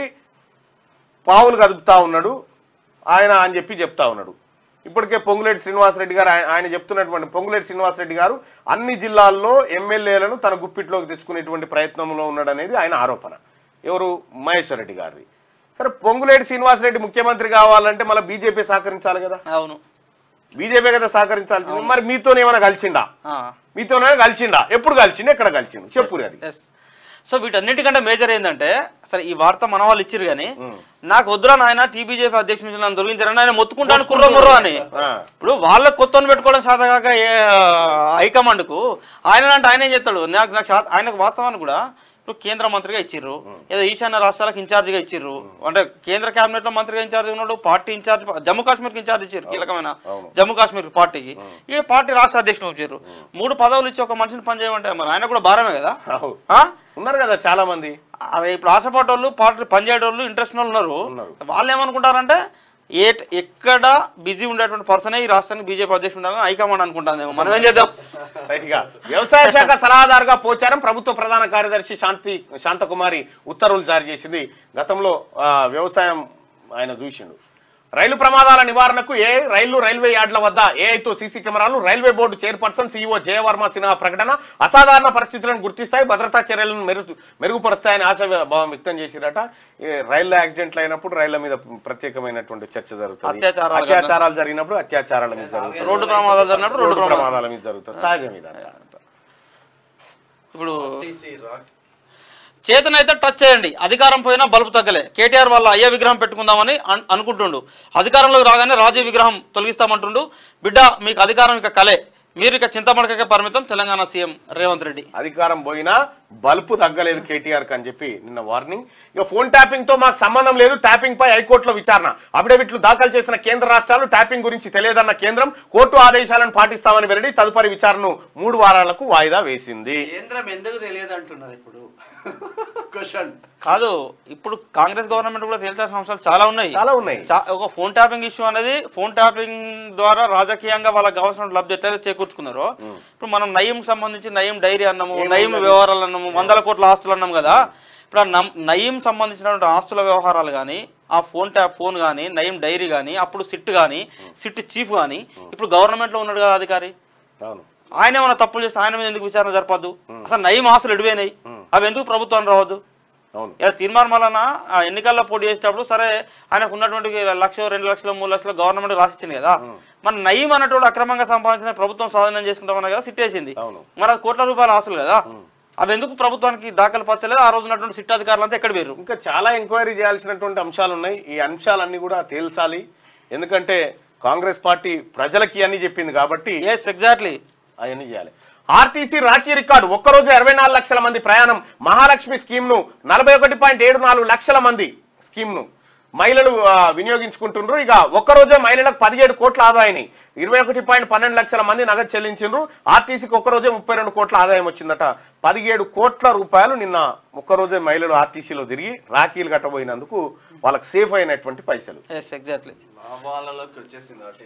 పావులు కదుపుతా ఉన్నాడు ఆయన అని చెప్పి చెప్తా ఉన్నాడు ఇప్పటికే పొంగులేటి శ్రీనివాసరెడ్డి గారు ఆయన- ఆయన చెప్తున్నటువంటి పొంగులేటి శ్రీనివాసరెడ్డి గారు అన్ని జిల్లాల్లో ఎమ్మెల్యేలను తన గుప్పిట్లోకి తెచ్చుకునేటువంటి ప్రయత్నంలో ఉన్నాడనేది ఆయన ఆరోపణ ఎవరు మహేశ్వర్ రెడ్డి గారిది సరే పొంగులేటి శ్రీనివాసరెడ్డి ముఖ్యమంత్రి కావాలంటే మళ్ళీ బీజేపీ సహకరించాలి కదా అవును బీజేపీ కదా సహకరించాల్సింది మరి మీతోనేమైనా కలిసిండా ఆ. మీతోనే కలిసిండా ఎప్పుడు కలిసిండు ఎక్కడ కలిసిండు చెప్పురు అది ఎస్ సో వీటన్నిటికంటే మేజర్ ఏంటంటే సరే ఈ వార్త మన వాళ్ళు ఇచ్చిరు కానీ నాకు వద్దురా నాయన టీబీజేపీ అధ్యక్షుడు నన్ను తొలగించారని ఆయన మొత్తుకుంటాను కుర్ర ముర్ర అని ఆ. ఇప్పుడు వాళ్ళ కొత్త పెట్టుకోవడం శాతగాక ఏ హైకమాండ్ కు ఆయన అంటే ఆయన ఏం చేస్తాడు నాకు నాకు శాత- ఆయనకు వాస్తవాన్ని కూడా ఇప్పుడు కేంద్ర మంత్రిగా ఇచ్చిర్రు ఏదో ఈశాన్య రాష్ట్రాలకు ఇన్ఛార్జిగా ఇచ్చిర్రు అంటే కేంద్ర కేబినెట్ లో మంత్రిగా ఇన్ఛార్జ్ ఉన్నాడు పార్టీ ఇన్ఛార్జ్ జమ్మూ కాశ్మీర్ కి ఇన్ఛార్జ్ ఇచ్చారు కీలకమైన జమ్మూ కాశ్మీర్ పార్టీకి ఈ పార్టీ రాష్ట్ర అధ్యక్షుడు వచ్చారు మూడు పదవులు ఇచ్చి ఒక మనిషిని పనిచేయమంటే మరి ఆయన కూడా భారమే కదా అవు. ఆ? ఉన్నారు కదా చాలా మంది అదే ఇప్పుడు ఆశపడ్డోళ్ళు పార్టీ పనిచేయటోళ్ళు ఇంట్రెస్ట్ ఉన్నారు ఉన్నారు. వాళ్ళు ఏమనుకుంటారంటే ఏ ఎక్కడ బిజీ ఉండేటువంటి పర్సనే ఈ రాష్ట్రానికి బీజేపీ అధ్యక్షుడు ఉండాలని హైకమాండ్ అనుకుంటాను మనం ఏం చేద్దాం రైట్ గా వ్యవసాయ శాఖ సలహాదారుగా పోచారం ప్రభుత్వ ప్రధాన కార్యదర్శి శాంతి శాంతకుమారి ఉత్తర్వులు జారీ చేసింది గతంలో ఆ, వ్యవసాయం ఆయన చూసిండు రైలు ప్రమాదాల నివారణకు ఏ రైళ్లు రైల్వే యార్డుల వద్ద ఏఐతో సీసీ కెమెరాలు railway board chairperson CEO Jayavarma Sinha ప్రకటన అసాధారణ పరిస్థితులను గుర్తిస్తాయి భద్రతా చర్యలను మెరుగు మెరుగుపరుస్తాయని ఆశాభావం వ్యక్తం చేసిరట ఈ రైళ్ల యాక్సిడెంట్లు అయినప్పుడు రైళ్ల మీద ప్రత్యేకమైనటువంటి చర్చ జరుగుతుంది అత్యాచారాలు అత్యాచారాలు జరిగినప్పుడు అత్యాచారాల మీద జరుగుతుంది రోడ్డు ప్రమాదాలు జరిగినప్పుడు రోడ్డు రోడ్డు ప్రమాదాలు ప్రమాదాల మీద జరుగుతుంది సహజం ఇదంతా ఇప్పుడు చేతనైతే టచ్ చేయండి అధికారం పోయినా బలుపు తగ్గలే కేటీఆర్ వల్ల అయ్యే విగ్రహం పెట్టుకుందామని అన్- అనుకుంటుండు అధికారంలోకి రాగానే రాజీవ్ విగ్రహం తొలగిస్తామంటుండు బిడ్డ మీకు అధికారం ఇక కలే మీరు ఇక చింతమడకకే పరిమితం తెలంగాణ సీఎం రేవంత్ రెడ్డి అధికారం పోయినా బల్పు తగ్గలేదు కేటీఆర్ అని చెప్పి నిన్న వార్నింగ్ ఇక ఫోన్ ట్యాపింగ్ తో మాకు సంబంధం లేదు ట్యాపింగ్ పై హైకోర్టులో విచారణ అఫిడవిట్లు దాఖలు చేసిన కేంద్ర రాష్ట్రాలు ట్యాపింగ్ గురించి తెలియదన్న కేంద్రం కోర్టు ఆదేశాలను పాటిస్తామని వెల్లడి తదుపరి విచారణను మూడు వారాలకు వాయిదా వేసింది కేంద్రం ఎందుకు తెలియదు అంటున్నారు ఇప్పుడు క్వశ్చన్ కాదు ఇప్పుడు కాంగ్రెస్ గవర్నమెంట్ కూడా తేల్చాల్సిన అంశాలు చాలా ఉన్నాయి చాలా ఉన్నాయి చా- ఒక ఫోన్ ట్యాపింగ్ ఇష్యూ అనేది ఫోన్ ట్యాపింగ్ ద్వారా రాజకీయంగా వాళ్ళకి కావాల్సిన లబ్ధి ఎట్లయితే చేకూర్చుకున్నారో ఇప్పుడు మనం నయం సంబంధించి నయం డైరీ అన్నాము నయం వ్యవహారాలు అన్నాము వందల కోట్ల ఆస్తులు అన్నాము కదా ఇప్పుడు ఆ నం- నయం సంబంధించినటువంటి ఆస్తుల వ్యవహారాలు కానీ ఆ ఫోన్ ట్యాప్ ఫోన్ కానీ నయం డైరీ కానీ అప్పుడు సిట్ కానీ సిట్ చీఫ్ కానీ ఇప్పుడు గవర్నమెంట్లో ఉన్నాడు కదా అధికారి అవును ఆయన ఏమైనా తప్పులు చేస్తే ఆయన మీద ఎందుకు విచారణ జరపద్దు అసలు నయం ఆస్తులు ఎడిపోయినాయి అవి ఎందుకు ప్రభుత్వం రావద్దు అవును ఇలా తీర్మానం వలన ఆ ఎన్నికల్లో పోటీ చేసేటప్పుడు సరే ఆయనకు ఉన్నటువంటి లక్ష రెండు లక్షలు మూడు లక్షలు గవర్నమెంట్ రాసిచ్చింది కదా మన నయం అన్నటువంటి అక్రమంగా సంపాదించిన ప్రభుత్వం స్వాధీనం చేసుకుంటామని కదా సిట్టేసింది అవును. మరి అది కోట్ల రూపాయల ఆస్తులు కదా అవి ఎందుకు ప్రభుత్వానికి దాఖలు పరచలేదు ఆ రోజు ఉన్నటువంటి సిట్ అధికారులు అంతా ఎక్కడ వేరు ఇంకా చాలా ఎంక్వైరీ చేయాల్సినటువంటి అంశాలు ఉన్నాయి ఈ అంశాలన్నీ కూడా తేల్చాలి ఎందుకంటే కాంగ్రెస్ పార్టీ ప్రజలకి అన్ని చెప్పింది కాబట్టి ఎస్ ఎగ్జాక్ట్లీ అవన్నీ చేయాలి ఆర్టీసీ రాకీ రికార్డు ఒక్కరోజు ఇరవై నాలుగు లక్షల మంది ప్రయాణం మహాలక్ష్మి స్కీమ్ ను నలభై ఒకటి పాయింట్ ఏడు నాలుగు లక్షల మంది స్కీమ్ ను మహిళలు ఆ, వినియోగించుకుంటుండ్రు ఇక ఒక్కరోజే మహిళలకు పదిహేడు కోట్ల ఆదాయాన్ని ఇరవై ఒకటి పాయింట్ పన్నెండు లక్షల మంది నగదు చెల్లించిండ్రు ఆర్టీసీకి ఒక్కరోజే ముప్పై రెండు కోట్ల ఆదాయం వచ్చిందట పదిహేడు కోట్ల రూపాయలు నిన్న ఒక్కరోజే మహిళలు ఆర్టీసీలో తిరిగి రాఖీలు కట్టబోయినందుకు వాళ్ళకి సేఫ్ అయినటువంటి పైసలు ఎస్ ఎగ్జాక్ట్లీ లాభాలలోకి వచ్చేసింది ఆర్టీసీ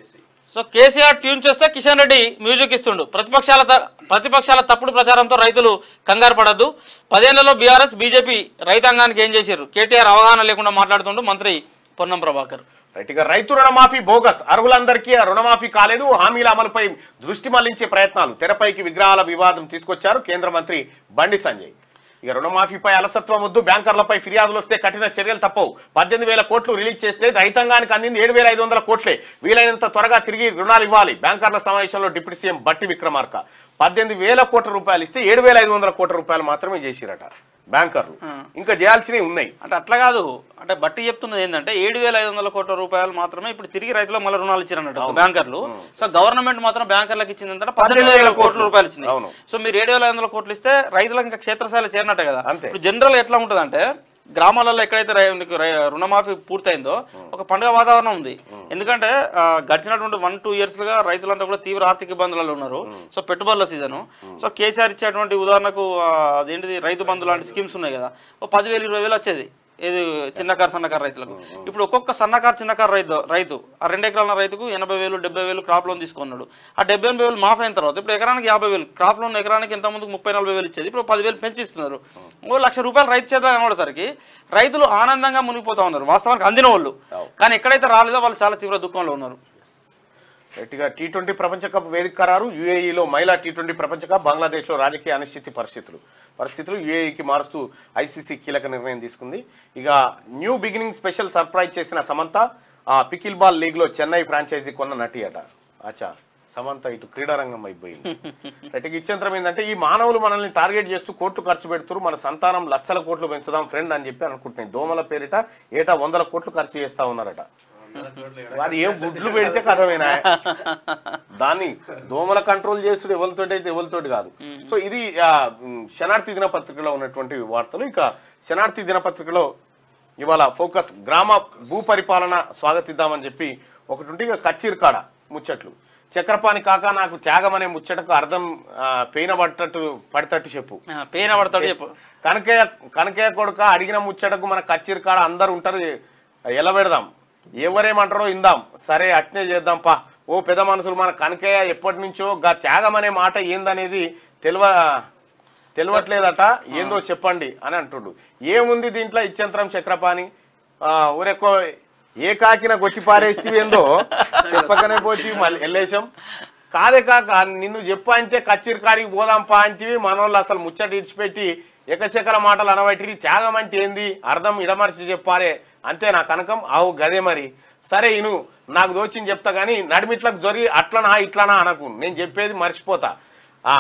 సో కేసీఆర్ ట్యూన్ చేస్తే కిషన్ రెడ్డి మ్యూజిక్ ఇస్తుండు ప్రతిపక్షాల త- ప్రతిపక్షాల తప్పుడు ప్రచారంతో రైతులు కంగారు పడద్దు పదేళ్లలో బీఆర్ఎస్ బీజేపీ రైతాంగానికి ఏం చేశారు కేటీఆర్ అవగాహన లేకుండా మాట్లాడుతుండు మంత్రి పొన్నం ప్రభాకర్ రైట్ ఇక రైతు రుణమాఫీ బోగస్ అర్హులందరికీ ఆ రుణమాఫీ కాలేదు హామీల అమలుపై దృష్టి మళ్లించే ప్రయత్నాలు తెరపైకి విగ్రహాల వివాదం తీసుకొచ్చారు కేంద్ర మంత్రి బండి సంజయ్ ఇక రుణమాఫీపై అలసత్వం వద్దు బ్యాంకర్లపై ఫిర్యాదులు వస్తే కఠిన చర్యలు తప్పవు పద్దెనిమిది వేల కోట్లు రిలీజ్ చేస్తే రైతాంగానికి అందింది ఏడు వేల ఐదు వందల కోట్లే వీలైనంత త్వరగా తిరిగి రుణాలు ఇవ్వాలి బ్యాంకర్ల సమావేశంలో డిప్యూటీ సీఎం బట్టి విక్రమార్క పద్దెనిమిది వేల కోట్ల రూపాయలు ఇస్తే ఏడు వేల ఐదు వందల కోట్ల రూపాయలు మాత్రమే చేసిరట బ్యాంకర్లు ఇంకా చేయాల్సినవి ఉన్నాయి అంటే అట్లా కాదు అంటే బట్టి చెప్తున్నది ఏంటంటే ఏడు వేల ఐదు వందల కోట్ల రూపాయలు మాత్రమే ఇప్పుడు తిరిగి రైతులకు మళ్ళీ రుణాలు ఇచ్చారన్నట్టు బ్యాంకర్లు సో గవర్నమెంట్ మాత్రం బ్యాంకర్లకు ఇచ్చింది అంటే పద్దెనిమిది వేల కోట్ల రూపాయలు ఇచ్చినాయి అవును. సో మీరు ఏడు వేల ఐదు వందల కోట్లు ఇస్తే రైతులకు ఇంకా క్షేత్రస్థాయిలో చేరినట్టే కదా అంతే. ఇప్పుడు జనరల్ ఎట్లా ఉంటుంది అంటే గ్రామాలలో ఎక్కడైతే రై- మీకు రై- రుణమాఫీ పూర్తయిందో ఒక పండుగ వాతావరణం ఉంది ఎందుకంటే ఆ, గడిచినటువంటి వన్ టూ ఇయర్స్ గా రైతులంతా కూడా తీవ్ర ఆర్థిక ఇబ్బందులలో ఉన్నారు సో పెట్టుబడుల సీజన్ సో కేసీఆర్ ఇచ్చేటువంటి ఉదాహరణకు ఆ, అదేంటిది రైతు బంధు లాంటి స్కీమ్స్ ఉన్నాయి కదా ఓ పదివేలు ఇరవై వేలు వచ్చేది ఏది చిన్నకారు సన్నకారు రైతులకు ఇప్పుడు ఒక్కొక్క సన్నకారు చిన్నకారు రైతు రైతు ఆ రెండు ఎకరాల రైతుకు ఎనభై వేలు డెబ్బై వేలు క్రాప్ లోన్ తీసుకున్నాడు ఆ డెబ్బై ఎనభై వేలు మాఫ్ అయిన తర్వాత ఇప్పుడు ఎకరానికి యాభై వేలు క్రాప్ లోన్ ఎకరానికి ఎంత ముందుకు ముప్పై నలభై వేలు ఇచ్చేది ఇప్పుడు పదివేలు పెంచిస్తున్నారు ఓ లక్ష రూపాయలు రైతు చేత కనబడేసరికి రైతులు ఆనందంగా మునిగిపోతా ఉన్నారు వాస్తవానికి అందిన వాళ్ళు కానీ ఎక్కడైతే రాలేదో వాళ్ళు చాలా తీవ్ర దుఃఖంలో ఉన్నారు గట్టిగా టీ ట్వంటీ ప్రపంచ కప్ వేదిక ఖరారు యుఏఈలో మహిళా టీ ట్వంటీ ప్రపంచ కప్ బంగ్లాదేశ్లో రాజకీయ అనిశ్చితి పరిస్థితులు పరిస్థితులు యుఏఈకి మారుస్తూ ఐసీసీ కీలక నిర్ణయం తీసుకుంది ఇక న్యూ బిగినింగ్ స్పెషల్ సర్ప్రైజ్ చేసిన సమంత ఆ పికిల్ బాల్ లీగ్లో చెన్నై ఫ్రాంచైజీ కొన్న నటి అట ఆచా సమంత ఇటు క్రీడారంగం అయిపోయింది రెట్టికి ఇచ్చేంతరం ఏంటంటే ఈ మానవులు మనల్ని టార్గెట్ చేస్తూ కోట్లు ఖర్చు పెడుతున్నారు మన సంతానం లక్షల కోట్లు పెంచుదాం ఫ్రెండ్ అని చెప్పి అనుకుంటున్నాయి దోమల పేరిట ఏటా వందల కోట్లు ఖర్చు చేస్తా ఉన్నారట అది ఏం గుడ్లు పెడితే కథమేనా దాన్ని దోమల కంట్రోల్ చేసుడు ఎవరితోటి అయితే ఎవరితోటి కాదు సో ఇది ఆ, ఉమ్, శనార్థి దినపత్రికలో ఉన్నటువంటి వార్తలు ఇక శనార్థి దినపత్రికలో ఇవాళ ఫోకస్ గ్రామ భూ పరిపాలన స్వాగతిద్దామని చెప్పి ఒకటి ఉంటే ఇక కచ్చీర్ కాడ ముచ్చట్లు చక్రపాణి కాక నాకు త్యాగం అనే ముచ్చటకు అర్థం ఆ, పెయిన పట్టట్టు పడతట్టు చెప్పు ఆ, పేన పడతాడు చెప్పు కనకయ్య కనకయ్య కొడుక అడిగిన ముచ్చటకు మన కచ్చీర్ కాడ అందరు ఉంటారు ఎలా పెడదాం ఎవరేమంటారో ఇందాం సరే అట్నే చేద్దాం పా ఓ పెద్ద మనుషులు మన కనకయ్య ఎప్పటి నుంచో గా త్యాగం అనే మాట ఏందనేది తెలివ తెలియట్లేదట ఏందో చెప్పండి అని అంటుండు ఏముంది దీంట్లో ఇచ్చంతరం చక్రపాణి ఆ, ఊరెక్కో ఏ కాకిన గొచ్చి పారేస్తే ఏందో చెప్పకనే పోతే మళ్ళీ వెళ్ళేసాం కాదే కాక నిన్ను చెప్పు అంటే కచ్చిరి కాడికి పోదాం పా అంటివి మనోళ్ళు అసలు ముచ్చట ఇడిచిపెట్టి ఎకశకల మాటలు అనబట్టి త్యాగం అంటే ఏంది అర్థం ఇడమర్చి చెప్పారే అంతే నా కనకం ఆవు గదే మరి సరే ఇను నాకు దోచింది చెప్తా కానీ నడిమిట్లకు జొరి అట్లనా ఇట్లనా అనకు నేను చెప్పేది మర్చిపోతా ఆ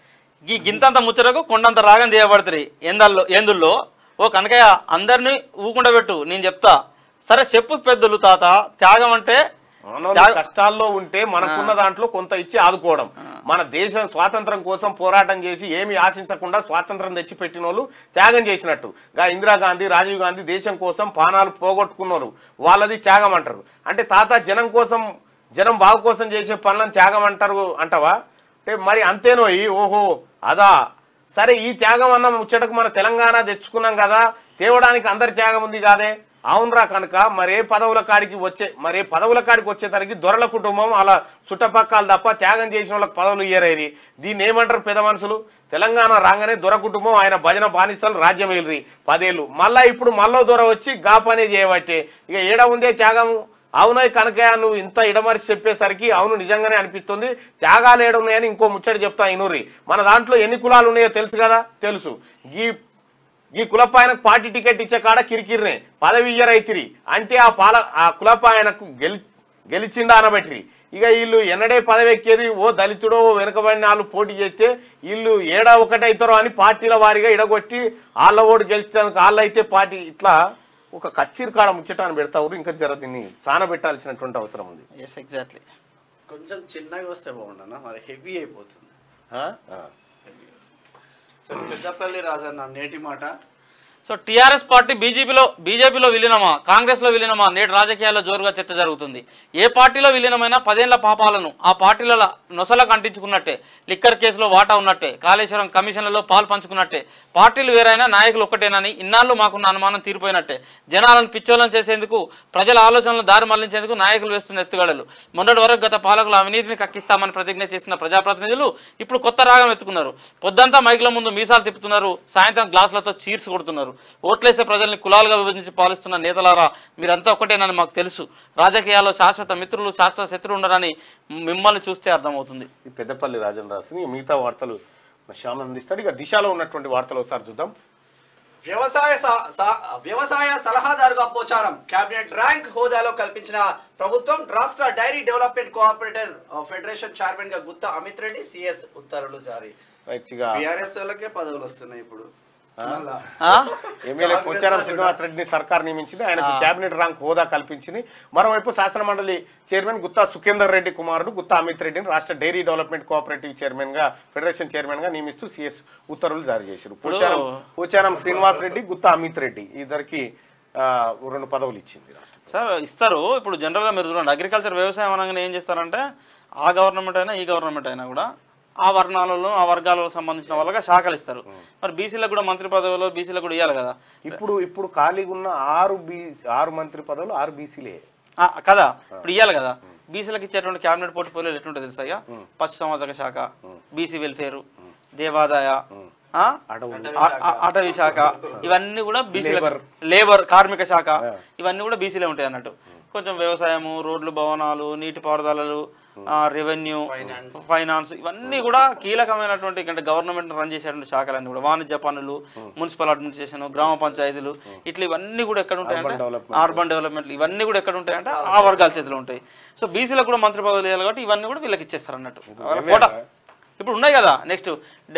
ఈ గింతంత ముచ్చటకు కొండంత రాగం తీయబడుతుంది ఏందల్లో ఏందుల్లో ఓ కనకయ్య అందరినీ ఊకుండా పెట్టు నేను చెప్తా సరే చెప్పు పెద్దలు తాత త్యాగం అంటే మనోళ్ళు కష్టాల్లో ఉంటే మనకున్న దాంట్లో కొంత ఇచ్చి ఆదుకోవడం మన దేశం స్వాతంత్రం కోసం పోరాటం చేసి ఏమి ఆశించకుండా స్వాతంత్రం తెచ్చి పెట్టిన వాళ్ళు త్యాగం చేసినట్టు గా ఇందిరాగాంధీ రాజీవ్ గాంధీ దేశం కోసం పానాలు పోగొట్టుకున్నారు వాళ్ళది త్యాగం అంటారు అంటే తాత జనం కోసం జనం బాగు కోసం చేసే పనులను త్యాగం అంటారు అంటావా అంటే మరి అంతేనో ఈ ఓహో అదా సరే ఈ త్యాగం అన్న ముచ్చటకు మన తెలంగాణ తెచ్చుకున్నాం కదా తేవడానికి అందరి త్యాగం ఉంది కాదే అవునరా కనుక మరే పదవుల కాడికి వచ్చే మరే పదవుల కాడికి వచ్చేసరికి దొరల కుటుంబం అలా చుట్టపక్కలు తప్ప త్యాగం చేసిన వాళ్ళకి పదవులు ఇయ్యరేది దీన్ని ఏమంటారు పెద్ద మనుషులు తెలంగాణ రాగానే దొర కుటుంబం ఆయన భజన బానిసలు రాజ్యం వెళ్ళి పదేళ్ళు మళ్ళా ఇప్పుడు మళ్ళీ దొర వచ్చి గా పనే చేయబట్టే ఇక ఏడ ఉందే త్యాగము అవునా కనుక నువ్వు ఇంత ఇడమరిచి చెప్పేసరికి అవును నిజంగానే అనిపిస్తుంది త్యాగాలు ఏడున్నాయని ఇంకో ముచ్చట చెప్తా ఇనూరి మన దాంట్లో ఎన్ని కులాలు ఉన్నాయో తెలుసు కదా తెలుసు ఈ ఈ కులపాయనకు పార్టీ టికెట్ ఇచ్చే కాడ కిరికిరినే పదవి ఇయ్యరైతిరి అంటే ఆ పాల ఆ కులపాయనకు గెలి గెలిచిండా అనబెట్టిరి ఇక వీళ్ళు ఎన్నడే పదవి ఎక్కేది ఓ దళితుడో ఓ వెనుకబడిన వాళ్ళు పోటీ చేస్తే వీళ్ళు ఏడా ఒకటైతారో అని పార్టీల వారిగా ఇడగొట్టి వాళ్ళ ఓటు గెలిచేందుకు వాళ్ళు అయితే పార్టీ ఇట్లా ఒక కచ్చీరు కాడ ముచ్చటాన్ని పెడతారు ఇంకా జర దీన్ని సానబెట్టాల్సినటువంటి అవసరం ఉంది ఎస్ ఎగ్జాక్ట్లీ కొంచెం చిన్నగా వస్తే బాగుండనా మరి హెవీ అయిపోతుంది ఆ? ఆ. సో పెద్దపల్లి రాజన్న నేటి మాట సో టీఆర్ఎస్ పార్టీ బీజేపీలో బీజేపీలో విలీనమా కాంగ్రెస్లో విలీనమా నేడు రాజకీయాల్లో జోరుగా చర్చ జరుగుతుంది ఏ పార్టీలో విలీనమైనా పదేళ్ల పాపాలను ఆ పార్టీల నొసలకు అంటించుకున్నట్టే లిక్కర్ కేసులో వాటా ఉన్నట్టే కాళేశ్వరం కమిషన్లలో పాలు పంచుకున్నట్టే పార్టీలు వేరైనా నాయకులు ఒక్కటేనని ఇన్నాళ్ళు మాకున్న అనుమానం తీరిపోయినట్టే జనాలను పిచ్చోళం చేసేందుకు ప్రజల ఆలోచనలు దారి మళ్లించేందుకు నాయకులు వేస్తున్న ఎత్తుగడలు మొన్నటి వరకు గత పాలకులు అవినీతిని కక్కిస్తామని ప్రతిజ్ఞ చేసిన ప్రజాప్రతినిధులు ఇప్పుడు కొత్త రాగం ఎత్తుకున్నారు పొద్దంతా మైకుల ముందు మీసాలు తిప్పుతున్నారు సాయంత్రం గ్లాసులతో చీర్స్ కొడుతున్నారు ఓట్లేసే ప్రజల్ని కులాలుగా విభజించి పాలిస్తున్న నేతలారా మీరంతా ఒకటేనని మాకు తెలుసు రాజకీయాల్లో శాశ్వత మిత్రులు శాశ్వత శత్రులు ఉండరని మిమ్మల్ని చూస్తే అర్థమవుతుంది ఈ పెద్దపల్లి రాజన్ రాసిన మిగతా వార్తలు శ్యామ్ అందిస్తాడు ఇక దిశలో ఉన్నటువంటి వార్తలు ఒకసారి చూద్దాం వ్యవసాయ స- స- వ్యవసాయ సలహాదారుగా పోచారం కేబినెట్ ర్యాంక్ హోదాలో కల్పించిన ప్రభుత్వం రాష్ట్ర dairy development cooperative federation chairman గా గుత్తా అమిత్ రెడ్డి సిఎస్ ఉత్తర్వులు జారీ రైట్ ఇక బీఆర్ఎస్ వాళ్ళకే పదవులు వస్తున్నాయి ఇప్పుడు మళ్ళా. ఆ? ఎమ్మెల్యే పోచారం శ్రీనివాస్ రెడ్డిని సర్కార్ నియమించింది ఆయనకు కేబినెట్ ర్యాంక్ హోదా కల్పించింది మరోవైపు శాసన మండలి చైర్మన్ గుత్తా సుఖేందర్ రెడ్డి కుమారుడు గుత్తా అమిత్ రెడ్డిని రాష్ట్ర డైరీ డెవలప్మెంట్ కోఆపరేటివ్ చైర్మన్ గా ఫెడరేషన్ చైర్మన్ గా నియమిస్తూ సిఎస్ ఉత్తర్వులు జారీ చేశారు పోచారం పోచారం శ్రీనివాస్ రెడ్డి గుత్తా అమిత్ రెడ్డి ఇద్దరికి ఆ, రెండు పదవులు ఇచ్చింది రాష్ట్రం సార్ ఇస్తారు ఇప్పుడు జనరల్గా మీరు చూడండి అగ్రికల్చర్ వ్యవసాయం అనగానే ఏం చేస్తారంటే ఆ గవర్నమెంట్ అయినా ఈ గవర్నమెంట్ అయినా కూడా ఆ వర్ణాలలో ఆ వర్గాలకు సంబంధించిన వాళ్ళగా శాఖలు ఇస్తారు మరి బీసీలకు కూడా మంత్రి పదవిలో బీసీలకు కూడా ఇవ్వాలి కదా ఇప్పుడు ఇప్పుడు ఖాళీగా ఉన్న ఆరు బీ ఆరు మంత్రి పదవులు ఆరు బీసీలే ఆ, కదా ఇప్పుడు ఇవ్వాలి కదా బీసీలకు ఇచ్చేటువంటి క్యాబినెట్ పోర్ట్ఫోలియోలు ఎట్లుంటే తెలుసా అయ్యా పశు సంవర్ధక శాఖ బీసీ వెల్ఫేర్ దేవాదాయ ఆ? ఆ- ఆ- అటవీ శాఖ ఇవన్నీ కూడా బీసీల లేబర్ కార్మిక శాఖ ఇవన్నీ కూడా బీసీలే ఉంటాయి అన్నట్టు కొంచెం వ్యవసాయము రోడ్లు భవనాలు నీటి పారుదలలు రెవెన్యూ ఫైనాన్స్ ఇవన్నీ కూడా కీలకమైనటువంటి అంటే గవర్నమెంట్ రన్ చేసేటువంటి శాఖలన్నీ కూడా వాణిజ్య పనులు మున్సిపల్ అడ్మినిస్ట్రేషన్ గ్రామ పంచాయతీలు ఇట్లా ఇవన్నీ కూడా ఎక్కడ ఉంటాయంటే అర్బన్ డెవలప్మెంట్ ఇవన్నీ కూడా ఎక్కడ ఉంటాయంటే ఆ వర్గాల చేతిలో ఉంటాయి సో బీసీలకు కూడా మంత్రి పదవులు ఇవ్వాలి కాబట్టి ఇవన్నీ కూడా వీళ్ళకి ఇచ్చేస్తారు అన్నట్టు వాళ్ళ కోట ఇప్పుడు ఉన్నాయి కదా నెక్స్ట్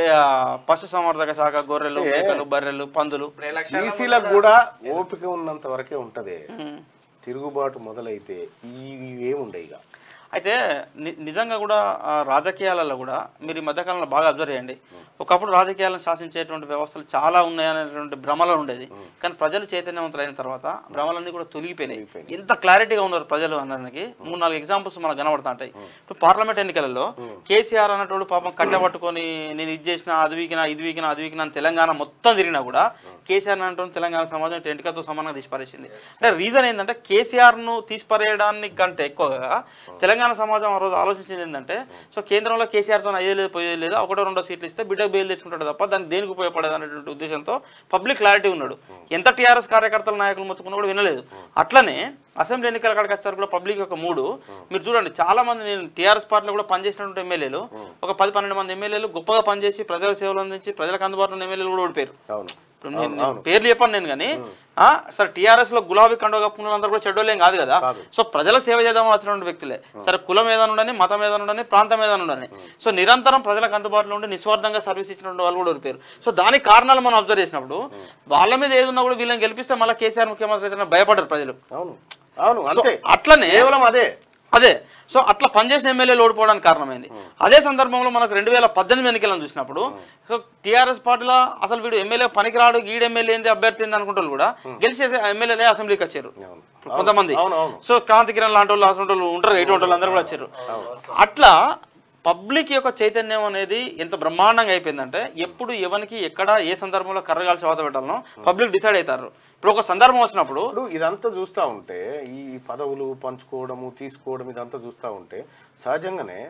పశు సంవర్ధక శాఖ గొర్రెలు మేకలు బర్రెలు పందులు బీసీలకు కూడా ఓపిక ఉన్నంత వరకే ఉంటది తిరుగుబాటు మొదలైతే ఇవి ఏముండయి ఇక అయితే ని- నిజంగా కూడా ఆ, రాజకీయాలలో కూడా మీరు ఈ మధ్యకాలంలో బాగా అబ్జర్వ్ చేయండి ఒకప్పుడు రాజకీయాలను శాసించేటువంటి వ్యవస్థలు చాలా ఉన్నాయనేటువంటి భ్రమలో ఉండేది కానీ ప్రజలు చైతన్యవంతులైన తర్వాత భ్రమలన్నీ కూడా తొలగిపోయినాయి ఎంత క్లారిటీగా ఉన్నారు ప్రజలు అనడానికి మూడు నాలుగు ఎగ్జాంపుల్స్ మనకు కనబడుతుంటాయి ఇప్పుడు పార్లమెంట్ ఎన్నికలలో కేసీఆర్ అన్నటువంటి పాపం కట్టబట్టుకొని నేను ఇది చేసిన అది వీకినా ఇది వీకినా అది వీకినా అని తెలంగాణ మొత్తం తిరిగినా కూడా కేసీఆర్ అన్నటువంటి తెలంగాణ సమాజం టెంటికతో సమానంగా తీసిపారేసింది అంటే రీజన్ ఏంటంటే కేసీఆర్ను తీసిపారేయడానికి కంటే ఎక్కువగా తెలంగాణ సమాజం ఆ రోజు ఆలోచించింది ఏంటంటే సో కేంద్రంలో కేసీఆర్తో అయ్యేది లేదు పోయేది లేదు ఒకటో రెండో సీట్లు ఇస్తే బిడ్డకు బెయిల్ తెచ్చుకుంటాడు తప్ప దానికి దేనికి ఉపయోగపడదు అనేటువంటి ఉద్దేశంతో పబ్లిక్ క్లారిటీ ఉన్నాడు ఎంత టీఆర్ఎస్ కార్యకర్తల నాయకులు మొత్తుకున్నా కూడా వినలేదు అట్లనే అసెంబ్లీ ఎన్నికల కాడికి వచ్చారు కూడా పబ్లిక్ యొక్క మూడు మీరు చూడండి చాలా మంది నేను టీఆర్ఎస్ పార్టీలో కూడా పనిచేసినటువంటి ఎమ్మెల్యేలు ఒక పది పన్నెండు మంది ఎమ్మెల్యేలు గొప్పగా పనిచేసి ప్రజల సేవలు అందించి ప్రజలకు అందుబాటులో ఉన్న ఎమ్మెల్యేలు కూడా ఓడిపోయారు అవును ఇప్పుడు నేను నేను పేర్లు చెప్పాను నేను కానీ ఆ, సరే టీఆర్ఎస్ లో గులాబీ కండో కప్పుకున్న అందరూ కూడా చెడ్డోళ్ళేం కాదు కదా సో ప్రజల సేవ చేద్దామని వచ్చినటువంటి వ్యక్తులే సరే కులం ఏదైనా ఉండని మతం ఏదైనా ఉండని ప్రాంతం ఏదైనా ఉండని సో నిరంతరం ప్రజలకు అందుబాటులో ఉండి నిస్వార్థంగా సర్వీస్ ఇచ్చినటువంటి వాళ్ళు కూడా ఓడిపోయారు సో దానికి కారణాలు మనం అబ్జర్వ్ చేసినప్పుడు వాళ్ళ మీద ఏది ఉన్నా కూడా వీళ్ళని గెలిపిస్తే మళ్ళీ కేసీఆర్ ముఖ్యమంత్రి అయితే భయపడరు ప్రజలు అవును అవును సో అంతే అట్లనే కేవలం అదే అదే సో అట్లా పనిచేసిన ఎమ్మెల్యేలు ఓడిపోవడానికి కారణమైంది అదే సందర్భంలో మనకు రెండు వేల పద్దెనిమిది ఎన్నికలను చూసినప్పుడు సో టీఆర్ఎస్ పార్టీలో అసలు వీడు ఎమ్మెల్యే పనికిరాడు గీడు ఎమ్మెల్యే ఏంది అభ్యర్థి ఏంది అనుకుంటారు కూడా గెలిచేసే ఎమ్మెల్యేలే అసెంబ్లీకి వచ్చారు అవును. ఇప్పుడు కొంతమంది అవును, అవును. సో క్రాంతి కిరణ్ లాంటి వాళ్ళు అసలు వాళ్ళు ఉంటారు ఎటువంటి వాళ్ళు అందరూ కూడా వచ్చారు అట్లా పబ్లిక్ యొక్క చైతన్యం అనేది ఎంత బ్రహ్మాండంగా అయిపోయిందంటే ఎప్పుడు ఎవరికి ఎక్కడ ఏ సందర్భంలో కర్రగాల్సి అవత పెట్టాలనో పబ్లిక్ డిసైడ్ అవుతారు ఇప్పుడు ఒక సందర్భం వచ్చినప్పుడు ఇప్పుడు ఇదంతా చూస్తూ ఉంటే ఈ పదవులు పంచుకోవడము తీసుకోవడం ఇదంతా చూస్తూ ఉంటే సహజంగానే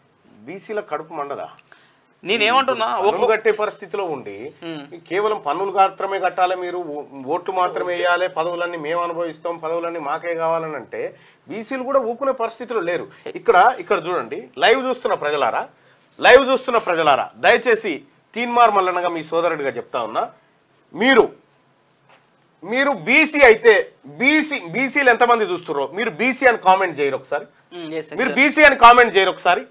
బీసీల కడుపు మండదా నేనేమంటున్నా పన్నులు కట్టే పరిస్థితిలో ఉండి కేవలం పన్నులు మాత్రమే కట్టాలి మీరు ఓ- ఓట్లు మాత్రమే వేయాలి పదవులన్నీ మేము అనుభవిస్తాం పదవులన్నీ మాకే కావాలని అంటే బీసీలు కూడా ఊకునే పరిస్థితిలో లేరు ఇక్కడ ఇక్కడ చూడండి లైవ్ చూస్తున్న ప్రజలారా లైవ్ చూస్తున్న ప్రజలారా దయచేసి తీన్మార్ మల్లనగా మీ సోదరుడిగా చెప్తా ఉన్నా మీరు మీరు బీసీ అయితే బీసీ బీసీలు ఎంతమంది చూస్తుర్రో మీరు బీసీ అని కామెంట్ చేయరు ఒకసారి ఉమ్, yes, sir. మీరు బీసీ అని కామెంట్ చేయరు ఒకసారి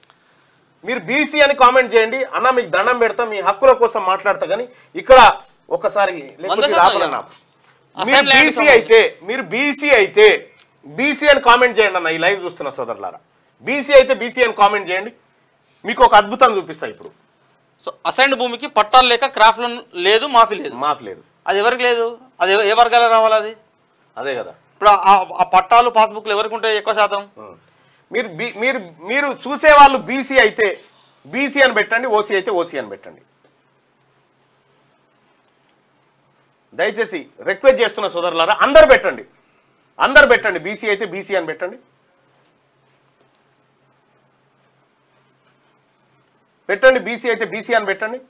మీరు బీసీ అని కామెంట్ చేయండి అన్న మీకు దండం పెడతా మీ హక్కుల కోసం మాట్లాడతా కానీ ఇక్కడ ఒకసారి లేకపోతే ఇది శాతం ఆపనన్న. ఇక. మీరు అసెంబ్లీ బీసీ అయితే మీరు బీసీ అయితే బీసీ అని కామెంట్ చేయండి అన్న ఈ లైవ్ చూస్తున్న సోదరులారా బీసీ అయితే బీసీ అని కామెంట్ చేయండి మీకు ఒక అద్భుతం చూపిస్తా ఇప్పుడు సో అసైన్డ్ భూమికి పట్టాలు లేక క్రాఫ్ట్ లేదు మాఫీ లేదు మాఫ్ లేదు అది ఎవరికి లేదు అది ఎవ- ఏ వర్గాలకు రావాలి అది అదే కదా ఇప్పుడు ఆ- ఆ పట్టాలు పాస్బుక్లు ఎవరికి ఉంటాయి ఎక్కువ శాతం మీరు బి- మీరు మీరు చూసే వాళ్ళు బీసీ అయితే బీసీ అని పెట్టండి ఓసీ అయితే ఓసీ అని పెట్టండి దయచేసి రిక్వెస్ట్ చేస్తున్న సోదరులారా అందరు పెట్టండి అందరు పెట్టండి బీసీ అయితే బీసీ అని పెట్టండి పెట్టండి బీసీ అయితే బీసీ అని పెట్టండి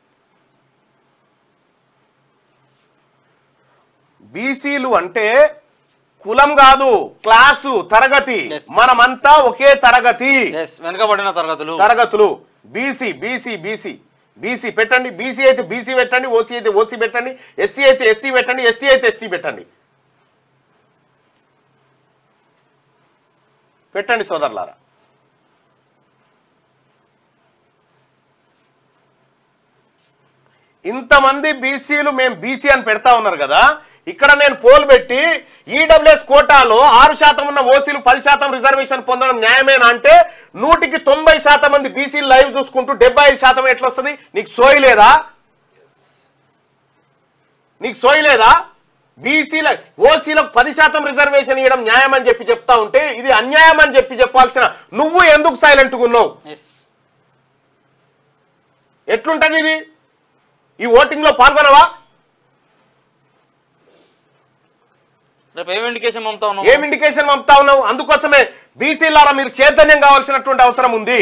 బీసీలు అంటే కులం కాదు క్లాసు తరగతి Yes. మనమంతా ఒకే తరగతి ఎస్ వెనుకబడిన తరగతులు తరగతులు బీసీ బీసీ బీసీ బీసీ పెట్టండి బీసీ అయితే బీసీ పెట్టండి ఓసీ అయితే ఓసీ పెట్టండి ఎస్సీ అయితే ఎస్సీ పెట్టండి ఎస్టీ అయితే ఎస్టీ పెట్టండి పెట్టండి సోదరులారా ఇంతమంది బీసీలు మేము బీసీ అని పెడతా ఉన్నారు కదా ఇక్కడ నేను పోల్ పెట్టి ఈడబ్ల్యూఎస్ కోటాలో ఆరు శాతం ఉన్న ఓసీలు పది శాతం రిజర్వేషన్ పొందడం న్యాయమేనా అంటే నూటికి తొంభై శాతం మంది బీసీలు లైవ్ చూసుకుంటూ డెబ్బై ఐదు శాతం ఎట్లా వస్తుంది నీకు సోయి లేదా నీకు సోయి లేదా బీసీల ఓసీలకు పది శాతం రిజర్వేషన్ ఇవ్వడం న్యాయం అని చెప్పి చెప్తా ఉంటే ఇది అన్యాయం అని చెప్పి చెప్పాల్సిన నువ్వు ఎందుకు సైలెంట్గా ఉన్నావు ఎస్ ఎట్లుంటది ఇది ఈ ఓటింగ్ లో పాల్గొనవా రేపు ఏం ఇండికేషన్ పంపుతా ఉన్నావు ఏం ఇండికేషన్ పంపుతా ఉన్నావు అందుకోసమే బీసీలారా మీరు చైతన్యం కావాల్సినటువంటి అవసరం ఉంది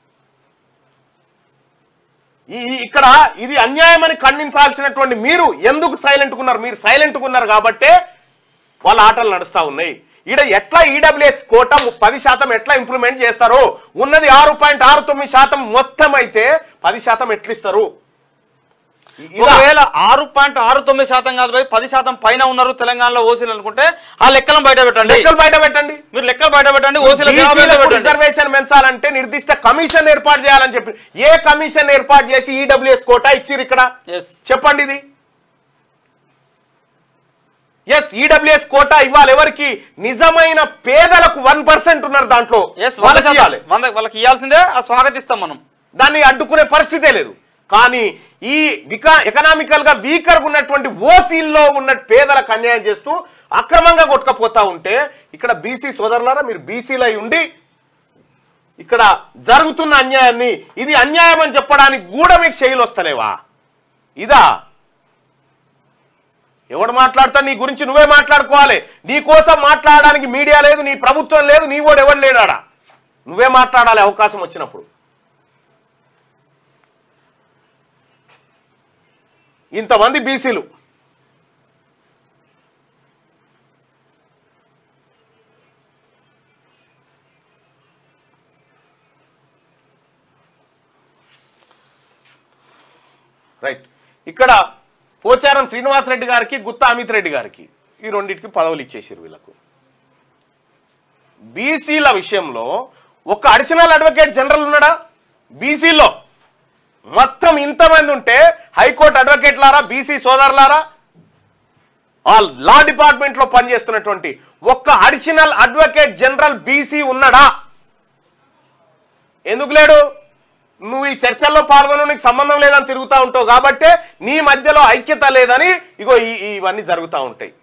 ఈ ఈ- ఇక్కడ ఇది అన్యాయం అని ఖండించాల్సినటువంటి మీరు ఎందుకు సైలెంట్ ఉన్నారు మీరు సైలెంట్ ఉన్నారు కాబట్టే వాళ్ళ ఆటలు నడుస్తా ఉన్నాయి ఈడ ఎట్లా ఈడబ్ల్యూఎస్ కోట పది శాతం ఎట్లా ఇంప్లిమెంట్ చేస్తారు ఉన్నది ఆరు పాయింట్ ఆరు తొమ్మిది శాతం మొత్తం అయితే పది శాతం ఎట్లిస్తారు ఇదా? ఒకవేళ ఆరు పాయింట్ ఆరు తొమ్మిది శాతం కాదు పోయి పది శాతం పైన ఉన్నారు తెలంగాణలో ఓసీలు అనుకుంటే ఆ లెక్కలను బయట పెట్టండి లెక్కలు బయట పెట్టండి మీరు లెక్కలు బయట పెట్టండి ఓసీల బీసీలకు రిజర్వేషన్ పెంచాలంటే నిర్దిష్ట కమిషన్ ఏర్పాటు చేయాలని చెప్పి ఏ కమిషన్ ఏర్పాటు చేసి ఈడబ్ల్యూఎస్ కోటా ఇచ్చిర్రు ఇక్కడ ఎస్ చెప్పండి ఇది ఎస్ ఈడబ్ల్యూఎస్ కోటా ఇవ్వాలి ఎవరికి నిజమైన పేదలకు వన్ పర్సెంట్ ఉన్నారు దాంట్లో ఎస్ వాళ్ళకి ఇవ్వాలి వాళ్ళకి ఇవ్వాల్సిందే ఆ స్వాగతిస్తాం మనం దాన్ని అడ్డుకునే పరిస్థితే లేదు కానీ ఈ వికా ఎకనామికల్ గా వీకర్ ఉన్నటువంటి ఓసీల్లో ఉన్న పేదలకు అన్యాయం చేస్తూ అక్రమంగా కొట్టుకపోతా ఉంటే ఇక్కడ బీసీ సోదరులారా మీరు బీసీలో ఉండి ఇక్కడ జరుగుతున్న అన్యాయాన్ని ఇది అన్యాయం అని చెప్పడానికి కూడా మీకు శైలి వస్తలేవా ఇదా ఎవడు మాట్లాడతా నీ గురించి నువ్వే మాట్లాడుకోవాలి నీ కోసం మాట్లాడడానికి మీడియా లేదు నీ ప్రభుత్వం లేదు నీ వాడు ఎవడు లేడాడా నువ్వే మాట్లాడాలి అవకాశం వచ్చినప్పుడు ఇంతమంది బీసీలు రైట్ ఇక్కడ పోచారం శ్రీనివాసరెడ్డి గారికి గుత్తా అమిత్ రెడ్డి గారికి ఈ రెండింటికి పదవులు ఇచ్చేసారు వీళ్ళకు బీసీల విషయంలో ఒక అడిషనల్ అడ్వకేట్ జనరల్ ఉన్నాడా బీసీలో మొత్తం ఇంతమంది ఉంటే హైకోర్టు అడ్వకేట్లారా బీసీ సోదరులారా ఆ లా డిపార్ట్మెంట్ లో పనిచేస్తున్నటువంటి ఒక్క అడిషనల్ అడ్వకేట్ జనరల్ బీసీ ఉన్నాడా ఎందుకు లేడు నువ్వు ఈ చర్చల్లో పాల్గొన నీకు సంబంధం లేదని తిరుగుతూ ఉంటావు కాబట్టి నీ మధ్యలో ఐక్యత లేదని ఇగో ఈ- ఈ- ఇవన్నీ జరుగుతూ ఉంటాయి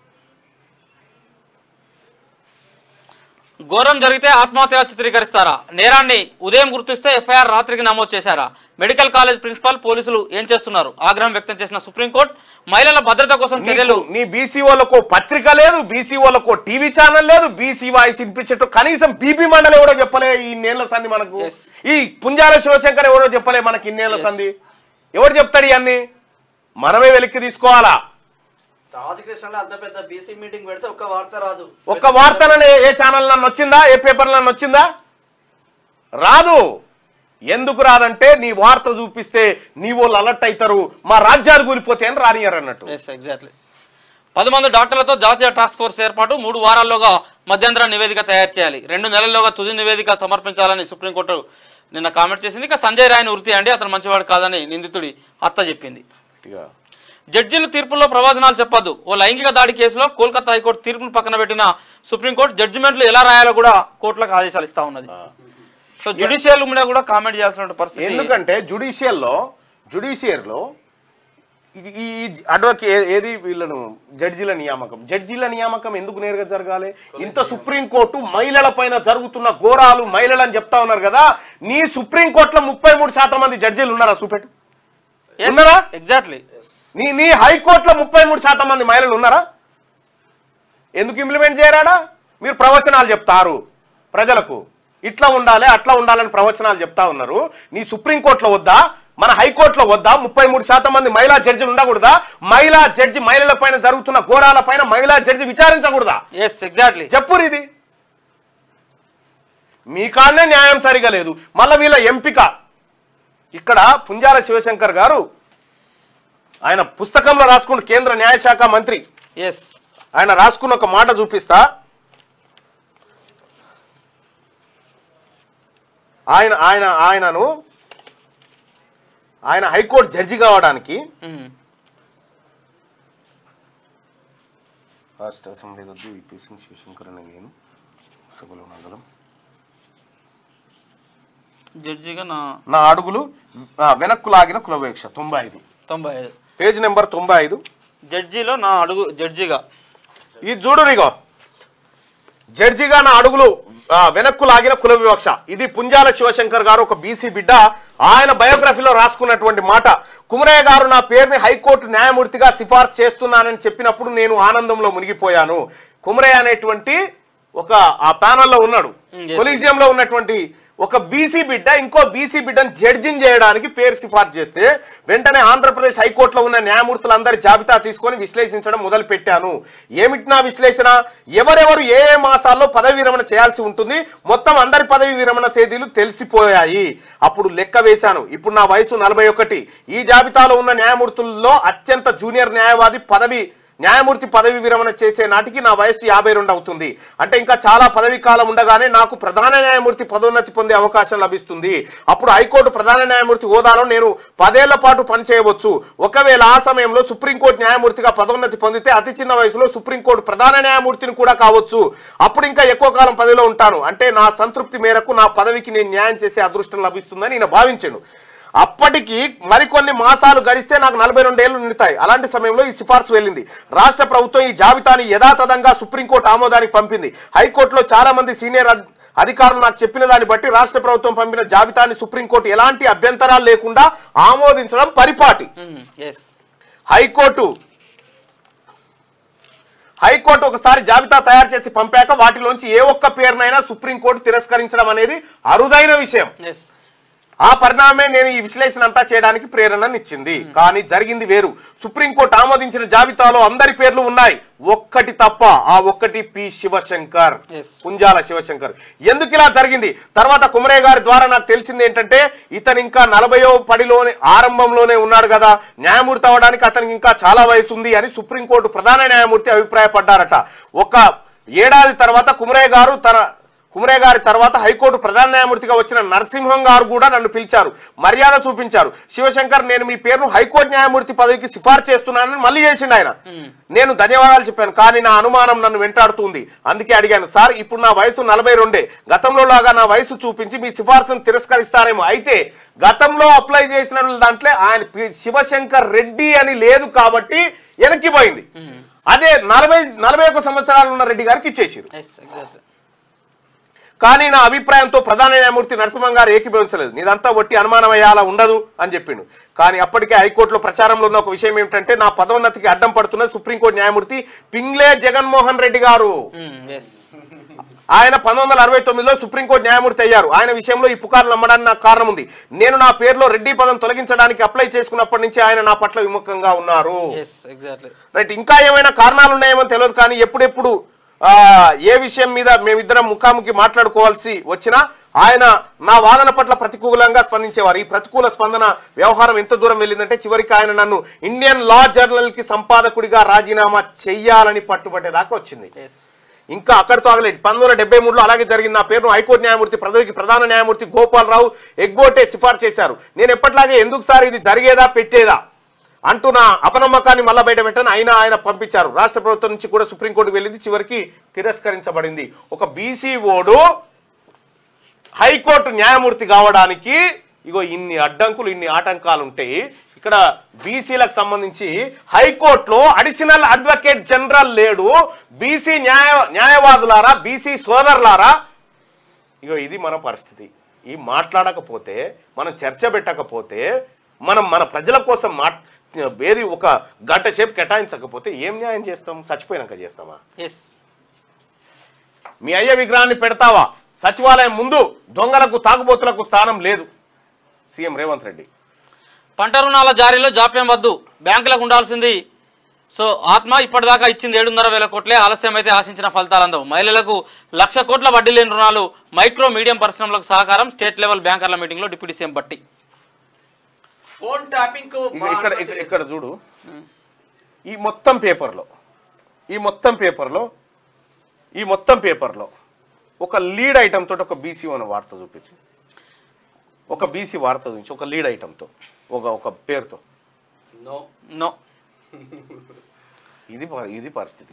ఘోరం జరిగితే ఆత్మహత్య చిత్రీకరిస్తారా నేరాన్ని ఉదయం గుర్తిస్తే ఎఫ్ఐఆర్ రాత్రికి నమోదు చేశారా మెడికల్ కాలేజ్ ప్రిన్సిపాల్ పోలీసులు ఏం చేస్తున్నారు ఆగ్రహం వ్యక్తం చేసిన సుప్రీంకోర్టు మహిళల భద్రత కోసం చర్యలు నీకు నీ బీసీ వాళ్ళకు పత్రిక లేదు బీసీ వాళ్ళకు టీవీ ఛానల్ లేదు బీసీ వాయిస్ వినిపించేట్టు కనీసం బీపీ మండలి ఎవడో చెప్పలే ఈ నేళ్ల సంధి మనకు Yes. ఈ పుంజాల శివశంకర్ ఎవడో చెప్పలే మనకి ఇన్నేళ్ల సంధి ఎవడు చెప్తాడు ఇవన్నీ మనమే వెలిక్కి తీసుకోవాలా రాజకృష్ణలో అంత పెద్ద బీసీ మీటింగ్ పెడితే ఒక్క వార్త రాదు ఒక్క వార్తలను ఏ- ఏ ఛానల్ నన్ను వచ్చిందా ఏ పేపర్ నన్ను వచ్చిందా రాదు ఎందుకు రాదంటే నీ వార్త చూపిస్తే నీ వాళ్ళు అలర్ట్ అవుతారు మా రాజ్యాలు కూలిపోతే అని రానియరు అన్నట్టు ఎస్ ఎగ్జాక్ట్లీ పది మంది డాక్టర్లతో జాతీయ టాస్క్ ఫోర్స్ ఏర్పాటు మూడు వారాల్లోగా మధ్యంతర నివేదిక తయారు చేయాలి రెండు నెలల్లోగా తుది నివేదిక సమర్పించాలని సుప్రీంకోర్టు నిన్న కామెంట్ చేసింది ఇక సంజయ్ రాయ్ని వృత్తి అండి అతను మంచివాడు కాదని నిందితుడి అత్త చెప్పింది ఇక జడ్జీలు తీర్పుల్లో ప్రవచనాలు చెప్పొద్దు ఓ లైంగిక దాడి కేసులో కోల్కతా హైకోర్టు తీర్పును పక్కన పెట్టిన సుప్రీంకోర్టు జడ్జిమెంట్లు ఎలా రాయాలో కూడా కోర్టులకు ఆదేశాలు ఇస్తా ఉన్నది సో జ్యుడిషియల్ మీద కూడా కామెంట్ చేయాల్సిన పరిస్థితి ఎందుకంటే జుడిషియల్లో జుడిషియర్లో ఈ- ఈ అడ్వకేట్ ఏది వీళ్ళను జడ్జీల నియామకం జడ్జీల నియామకం ఎందుకు నేరుగా జరగాలి ఇంత సుప్రీంకోర్టు మహిళల పైన జరుగుతున్న ఘోరాలు మహిళలని చెప్తా ఉన్నారు కదా నీ సుప్రీంకోర్టులో ముప్పై మూడు శాతం మంది జడ్జీలు ఉన్నారా చూపెట్టు ఉన్నారా? ఎగ్జాక్ట్లీ నీ నీ హైకోర్టులో ముప్పై మూడు శాతం మంది మహిళలు ఉన్నారా ఎందుకు ఇంప్లిమెంట్ చేయరాడా మీరు ప్రవచనాలు చెప్తారు ప్రజలకు ఇట్లా ఉండాలి అట్లా ఉండాలని ప్రవచనాలు చెప్తా ఉన్నారు నీ సుప్రీంకోర్టులో వద్దా మన హైకోర్టులో వద్దా ముప్పై మూడు శాతం మంది మహిళా జడ్జిలు ఉండకూడదా మహిళా జడ్జి మహిళల పైన జరుగుతున్న ఘోరాల పైన మహిళా జడ్జి విచారించకూడదా ఎస్ ఎగ్జాక్ట్లీ చెప్పురు ఇది మీ కాడనే న్యాయం సరిగా లేదు మళ్ళీ వీళ్ళ ఎంపిక ఇక్కడ పుంజాల శివశంకర్ గారు ఆయన పుస్తకంలో రాసుకున్న కేంద్ర న్యాయశాఖ మంత్రి ఎస్ ఆయన రాసుకున్న ఒక మాట చూపిస్తా ఆయన ఆయన ఆయనను ఆయన హైకోర్టు జడ్జి కావడానికి రాష్ట్ర అసెంబ్లీ వద్దు ఈపీ సింగ్ శివశంకర్ అనే నేను సభలో నగరం జడ్జిగా నా నా అడుగులు ఆ, వెనక్కు లాగిన కులవేక్ష తొంభై ఐదు తొంభై ఐదు పేజ్ నెంబర్ తొంభై ఐదు జడ్జిలో నా అడుగు జడ్జిగా ఇది చూడు రిగో జడ్జిగా నా అడుగులు ఆ, వెనక్కు లాగిన కుల వివక్ష ఇది పుంజాల శివశంకర్ గారు ఒక బీసీ బిడ్డ ఆయన బయోగ్రఫీలో రాసుకున్నటువంటి మాట కుమరయ్య గారు నా పేరుని హైకోర్టు న్యాయమూర్తిగా సిఫార్సు చేస్తున్నానని చెప్పినప్పుడు నేను ఆనందంలో మునిగిపోయాను కుమరయ్య అనేటువంటి ఒక ఆ ప్యానల్లో ఉన్నాడు yes. కొలీజియంలో ఉన్నటువంటి ఒక బీసీ బిడ్డ ఇంకో బీసీ బిడ్డను జడ్జింగ్ చేయడానికి పేరు సిఫార్సు చేస్తే వెంటనే ఆంధ్రప్రదేశ్ హైకోర్టులో ఉన్న న్యాయమూర్తులందరి జాబితా తీసుకొని విశ్లేషించడం మొదలు పెట్టాను ఏమిటి నా విశ్లేషణ ఎవరెవరు ఏ ఏ మాసాల్లో పదవి విరమణ చేయాల్సి ఉంటుంది మొత్తం అందరి పదవి విరమణ తేదీలు తెలిసిపోయాయి అప్పుడు లెక్క వేశాను ఇప్పుడు నా వయసు నలభై ఒకటి ఈ జాబితాలో ఉన్న న్యాయమూర్తుల్లో అత్యంత జూనియర్ న్యాయవాది పదవి న్యాయమూర్తి పదవి విరమణ చేసే నాటికి నా వయస్సు యాభై రెండు అవుతుంది అంటే ఇంకా చాలా పదవి కాలం ఉండగానే నాకు ప్రధాన న్యాయమూర్తి పదోన్నతి పొందే అవకాశం లభిస్తుంది అప్పుడు హైకోర్టు ప్రధాన న్యాయమూర్తి హోదాలో నేను పదేళ్ల పాటు పనిచేయవచ్చు ఒకవేళ ఆ సమయంలో సుప్రీంకోర్టు న్యాయమూర్తిగా పదోన్నతి పొందితే అతి చిన్న వయసులో సుప్రీంకోర్టు ప్రధాన న్యాయమూర్తిని కూడా కావచ్చు అప్పుడు ఇంకా ఎక్కువ కాలం పదవిలో ఉంటాను అంటే నా సంతృప్తి మేరకు నా పదవికి నేను న్యాయం చేసే అదృష్టం లభిస్తుందని నేను భావించాను అప్పటికి మరికొన్ని మాసాలు గడిస్తే నాకు నలభై రెండేళ్లు నిండుతాయి అలాంటి సమయంలో ఈ సిఫార్సు వెళ్ళింది రాష్ట్ర ప్రభుత్వం ఈ జాబితాని యథాతథంగా సుప్రీంకోర్టు ఆమోదానికి పంపింది హైకోర్టులో చాలా మంది సీనియర్ అధ్- అధికారులు నాకు చెప్పిన దాన్ని బట్టి రాష్ట్ర ప్రభుత్వం పంపిన జాబితాని సుప్రీంకోర్టు ఎలాంటి అభ్యంతరాలు లేకుండా ఆమోదించడం పరిపాటి ఎస్ హైకోర్టు హైకోర్టు ఒకసారి జాబితా తయారు చేసి పంపాక వాటిలోంచి ఏ ఒక్క పేరునైనా సుప్రీంకోర్టు తిరస్కరించడం అనేది అరుదైన విషయం ఎస్ ఆ పరిణామమే నేను ఈ విశ్లేషణ అంతా చేయడానికి ప్రేరణనిచ్చింది కానీ జరిగింది వేరు సుప్రీంకోర్టు ఆమోదించిన జాబితాలో అందరి పేర్లు ఉన్నాయి ఒక్కటి తప్ప ఆ ఒక్కటి పి శివశంకర్ Yes. పుంజాల శివశంకర్ ఎందుకు ఇలా జరిగింది తర్వాత కుమరయ్య గారి ద్వారా నాకు తెలిసింది ఏంటంటే ఇతను ఇంకా నలభయో పడిలోనే ఆరంభంలోనే ఉన్నాడు కదా న్యాయమూర్తి అవడానికి అతనికి ఇంకా చాలా వయసు ఉంది అని సుప్రీంకోర్టు ప్రధాన న్యాయమూర్తి అభిప్రాయపడ్డారట ఒక ఏడాది తర్వాత కుమరయ్య గారు తన కుమరయ్య గారి తర్వాత హైకోర్టు ప్రధాన న్యాయమూర్తిగా వచ్చిన నరసింహం గారు కూడా నన్ను పిలిచారు మర్యాద చూపించారు శివశంకర్ నేను మీ పేరును హైకోర్టు న్యాయమూర్తి పదవికి సిఫార్సు చేస్తున్నానని మళ్ళీ చేసిండు ఆయన నేను ధన్యవాదాలు చెప్పాను కానీ నా అనుమానం నన్ను వెంటాడుతుంది అందుకే అడిగాను సార్ ఇప్పుడు నా వయసు నలభై రెండే గతంలో లాగా నా వయసు చూపించి మీ సిఫార్సును తిరస్కరిస్తారేమో అయితే గతంలో అప్లై చేసిన దాంట్లో ఆయన పి- శివశంకర్ రెడ్డి అని లేదు కాబట్టి వెనక్కిపోయింది అదే నలభై నలభై ఒక్క సంవత్సరాలు ఉన్న రెడ్డి గారికి ఇచ్చేసారు ఎస్ ఎగ్జాక్ట్లీ కానీ నా అభిప్రాయంతో ప్రధాన న్యాయమూర్తి నరసింహం గారు ఏకీభవించలేదు నీదంతా ఒట్టి అనుమానం అయ్యేలా ఉండదు అని చెప్పిండు కానీ అప్పటికే హైకోర్టులో ప్రచారంలో ఉన్న ఒక విషయం ఏమిటంటే నా పదోన్నతికి అడ్డం పడుతున్న సుప్రీంకోర్టు న్యాయమూర్తి పింగ్లే జగన్మోహన్ రెడ్డి గారు ఎస్ ఆయన పంతొమ్మిది వందల అరవై తొమ్మిదిలో సుప్రీంకోర్టు న్యాయమూర్తి అయ్యారు ఆయన విషయంలో ఈ పుకార్లు నమ్మడానికి నాకు కారణం ఉంది నేను నా పేరులో రెడ్డి పదం తొలగించడానికి అప్లై చేసుకున్నప్పటి నుంచి ఆయన నా పట్ల విముఖంగా ఉన్నారు ఎస్ ఎగ్జాక్ట్లీ రైట్ ఇంకా ఏమైనా కారణాలు ఉన్నాయేమో తెలియదు కానీ ఎప్పుడెప్పుడు ఆ, ఏ విషయం మీద మేమిద్దరం ముఖాముఖి మాట్లాడుకోవాల్సి వచ్చినా ఆయన నా వాదన పట్ల ప్రతికూలంగా స్పందించేవారు ఈ ప్రతికూల స్పందన వ్యవహారం ఎంత దూరం వెళ్ళిందంటే చివరికి ఆయన నన్ను ఇండియన్ లా జర్నల్ కి సంపాదకుడిగా రాజీనామా చెయ్యాలని పట్టుబట్టేదాకా వచ్చింది ఎస్ ఇంకా అక్కడితో ఆగలేదు పంతొమ్మిది వందల డెబ్బై మూడులో అలాగే జరిగింది నా పేరును హైకోర్టు న్యాయమూర్తి పదవికి ప్రధాన న్యాయమూర్తి గోపాలరావు ఎగ్గోటే సిఫార్సు చేశారు నేను ఎప్పటిలాగే ఎందుకు సార్ ఇది జరిగేదా పెట్టేదా అంటూ నా అపనమ్మకాన్ని మళ్ళా బయట పెట్టని అయినా ఆయన పంపించారు రాష్ట్ర ప్రభుత్వం నుంచి కూడా సుప్రీంకోర్టుకు వెళ్ళింది చివరికి తిరస్కరించబడింది ఒక బీసీ ఓడు హైకోర్టు న్యాయమూర్తి కావడానికి ఇగో ఇన్ని అడ్డంకులు ఇన్ని ఆటంకాలు ఉంటాయి ఇక్కడ బీసీలకు సంబంధించి హైకోర్టులో అడిషనల్ అడ్వకేట్ జనరల్ లేడు బీసీ న్యాయ న్యాయవాదులారా బీసీ సోదరులారా ఇగో ఇది మన పరిస్థితి ఈ మాట్లాడకపోతే మనం చర్చ పెట్టకపోతే మనం మన ప్రజల కోసం మాట్ ఏది ఒక గంట సేపు కేటాయించకపోతే ఏం న్యాయం చేస్తాం చచ్చిపోయినాక చేస్తామా ఎస్ మీ అయ్య విగ్రహాన్ని పెడతావా సచివాలయం ముందు దొంగలకు తాగుబోతులకు స్థానం లేదు సీఎం రేవంత్ రెడ్డి పంట రుణాల జారీలో జాప్యం వద్దు బ్యాంకులకు ఉండాల్సింది సో ఆత్మ ఇప్పటిదాకా ఇచ్చింది ఏడున్నర వేల కోట్లే ఆలస్యం అయితే ఆశించిన ఫలితాలు అందవు మహిళలకు లక్ష కోట్ల వడ్డీ లేని రుణాలు మైక్రో మీడియం పరిశ్రమలకు సహకారం స్టేట్ లెవెల్ బ్యాంకర్ల మీటింగ్లో deputy CM Bhatti phone tapping ఇక- ఇక్కడ ఇక్కడ ఇక్కడ చూడు ఈ మొత్తం పేపర్లో ఈ మొత్తం పేపర్లో ఈ మొత్తం పేపర్లో ఒక లీడ్ ఐటమ్ తోటి ఒక బీసీ అనే వార్త చూపించు ఒక బీసీ వార్త చూపించు ఒక లీడ్ ఐటమ్తో ఒక ఒక పేరుతో నో నో ఇది ప- ఇది పరిస్థితి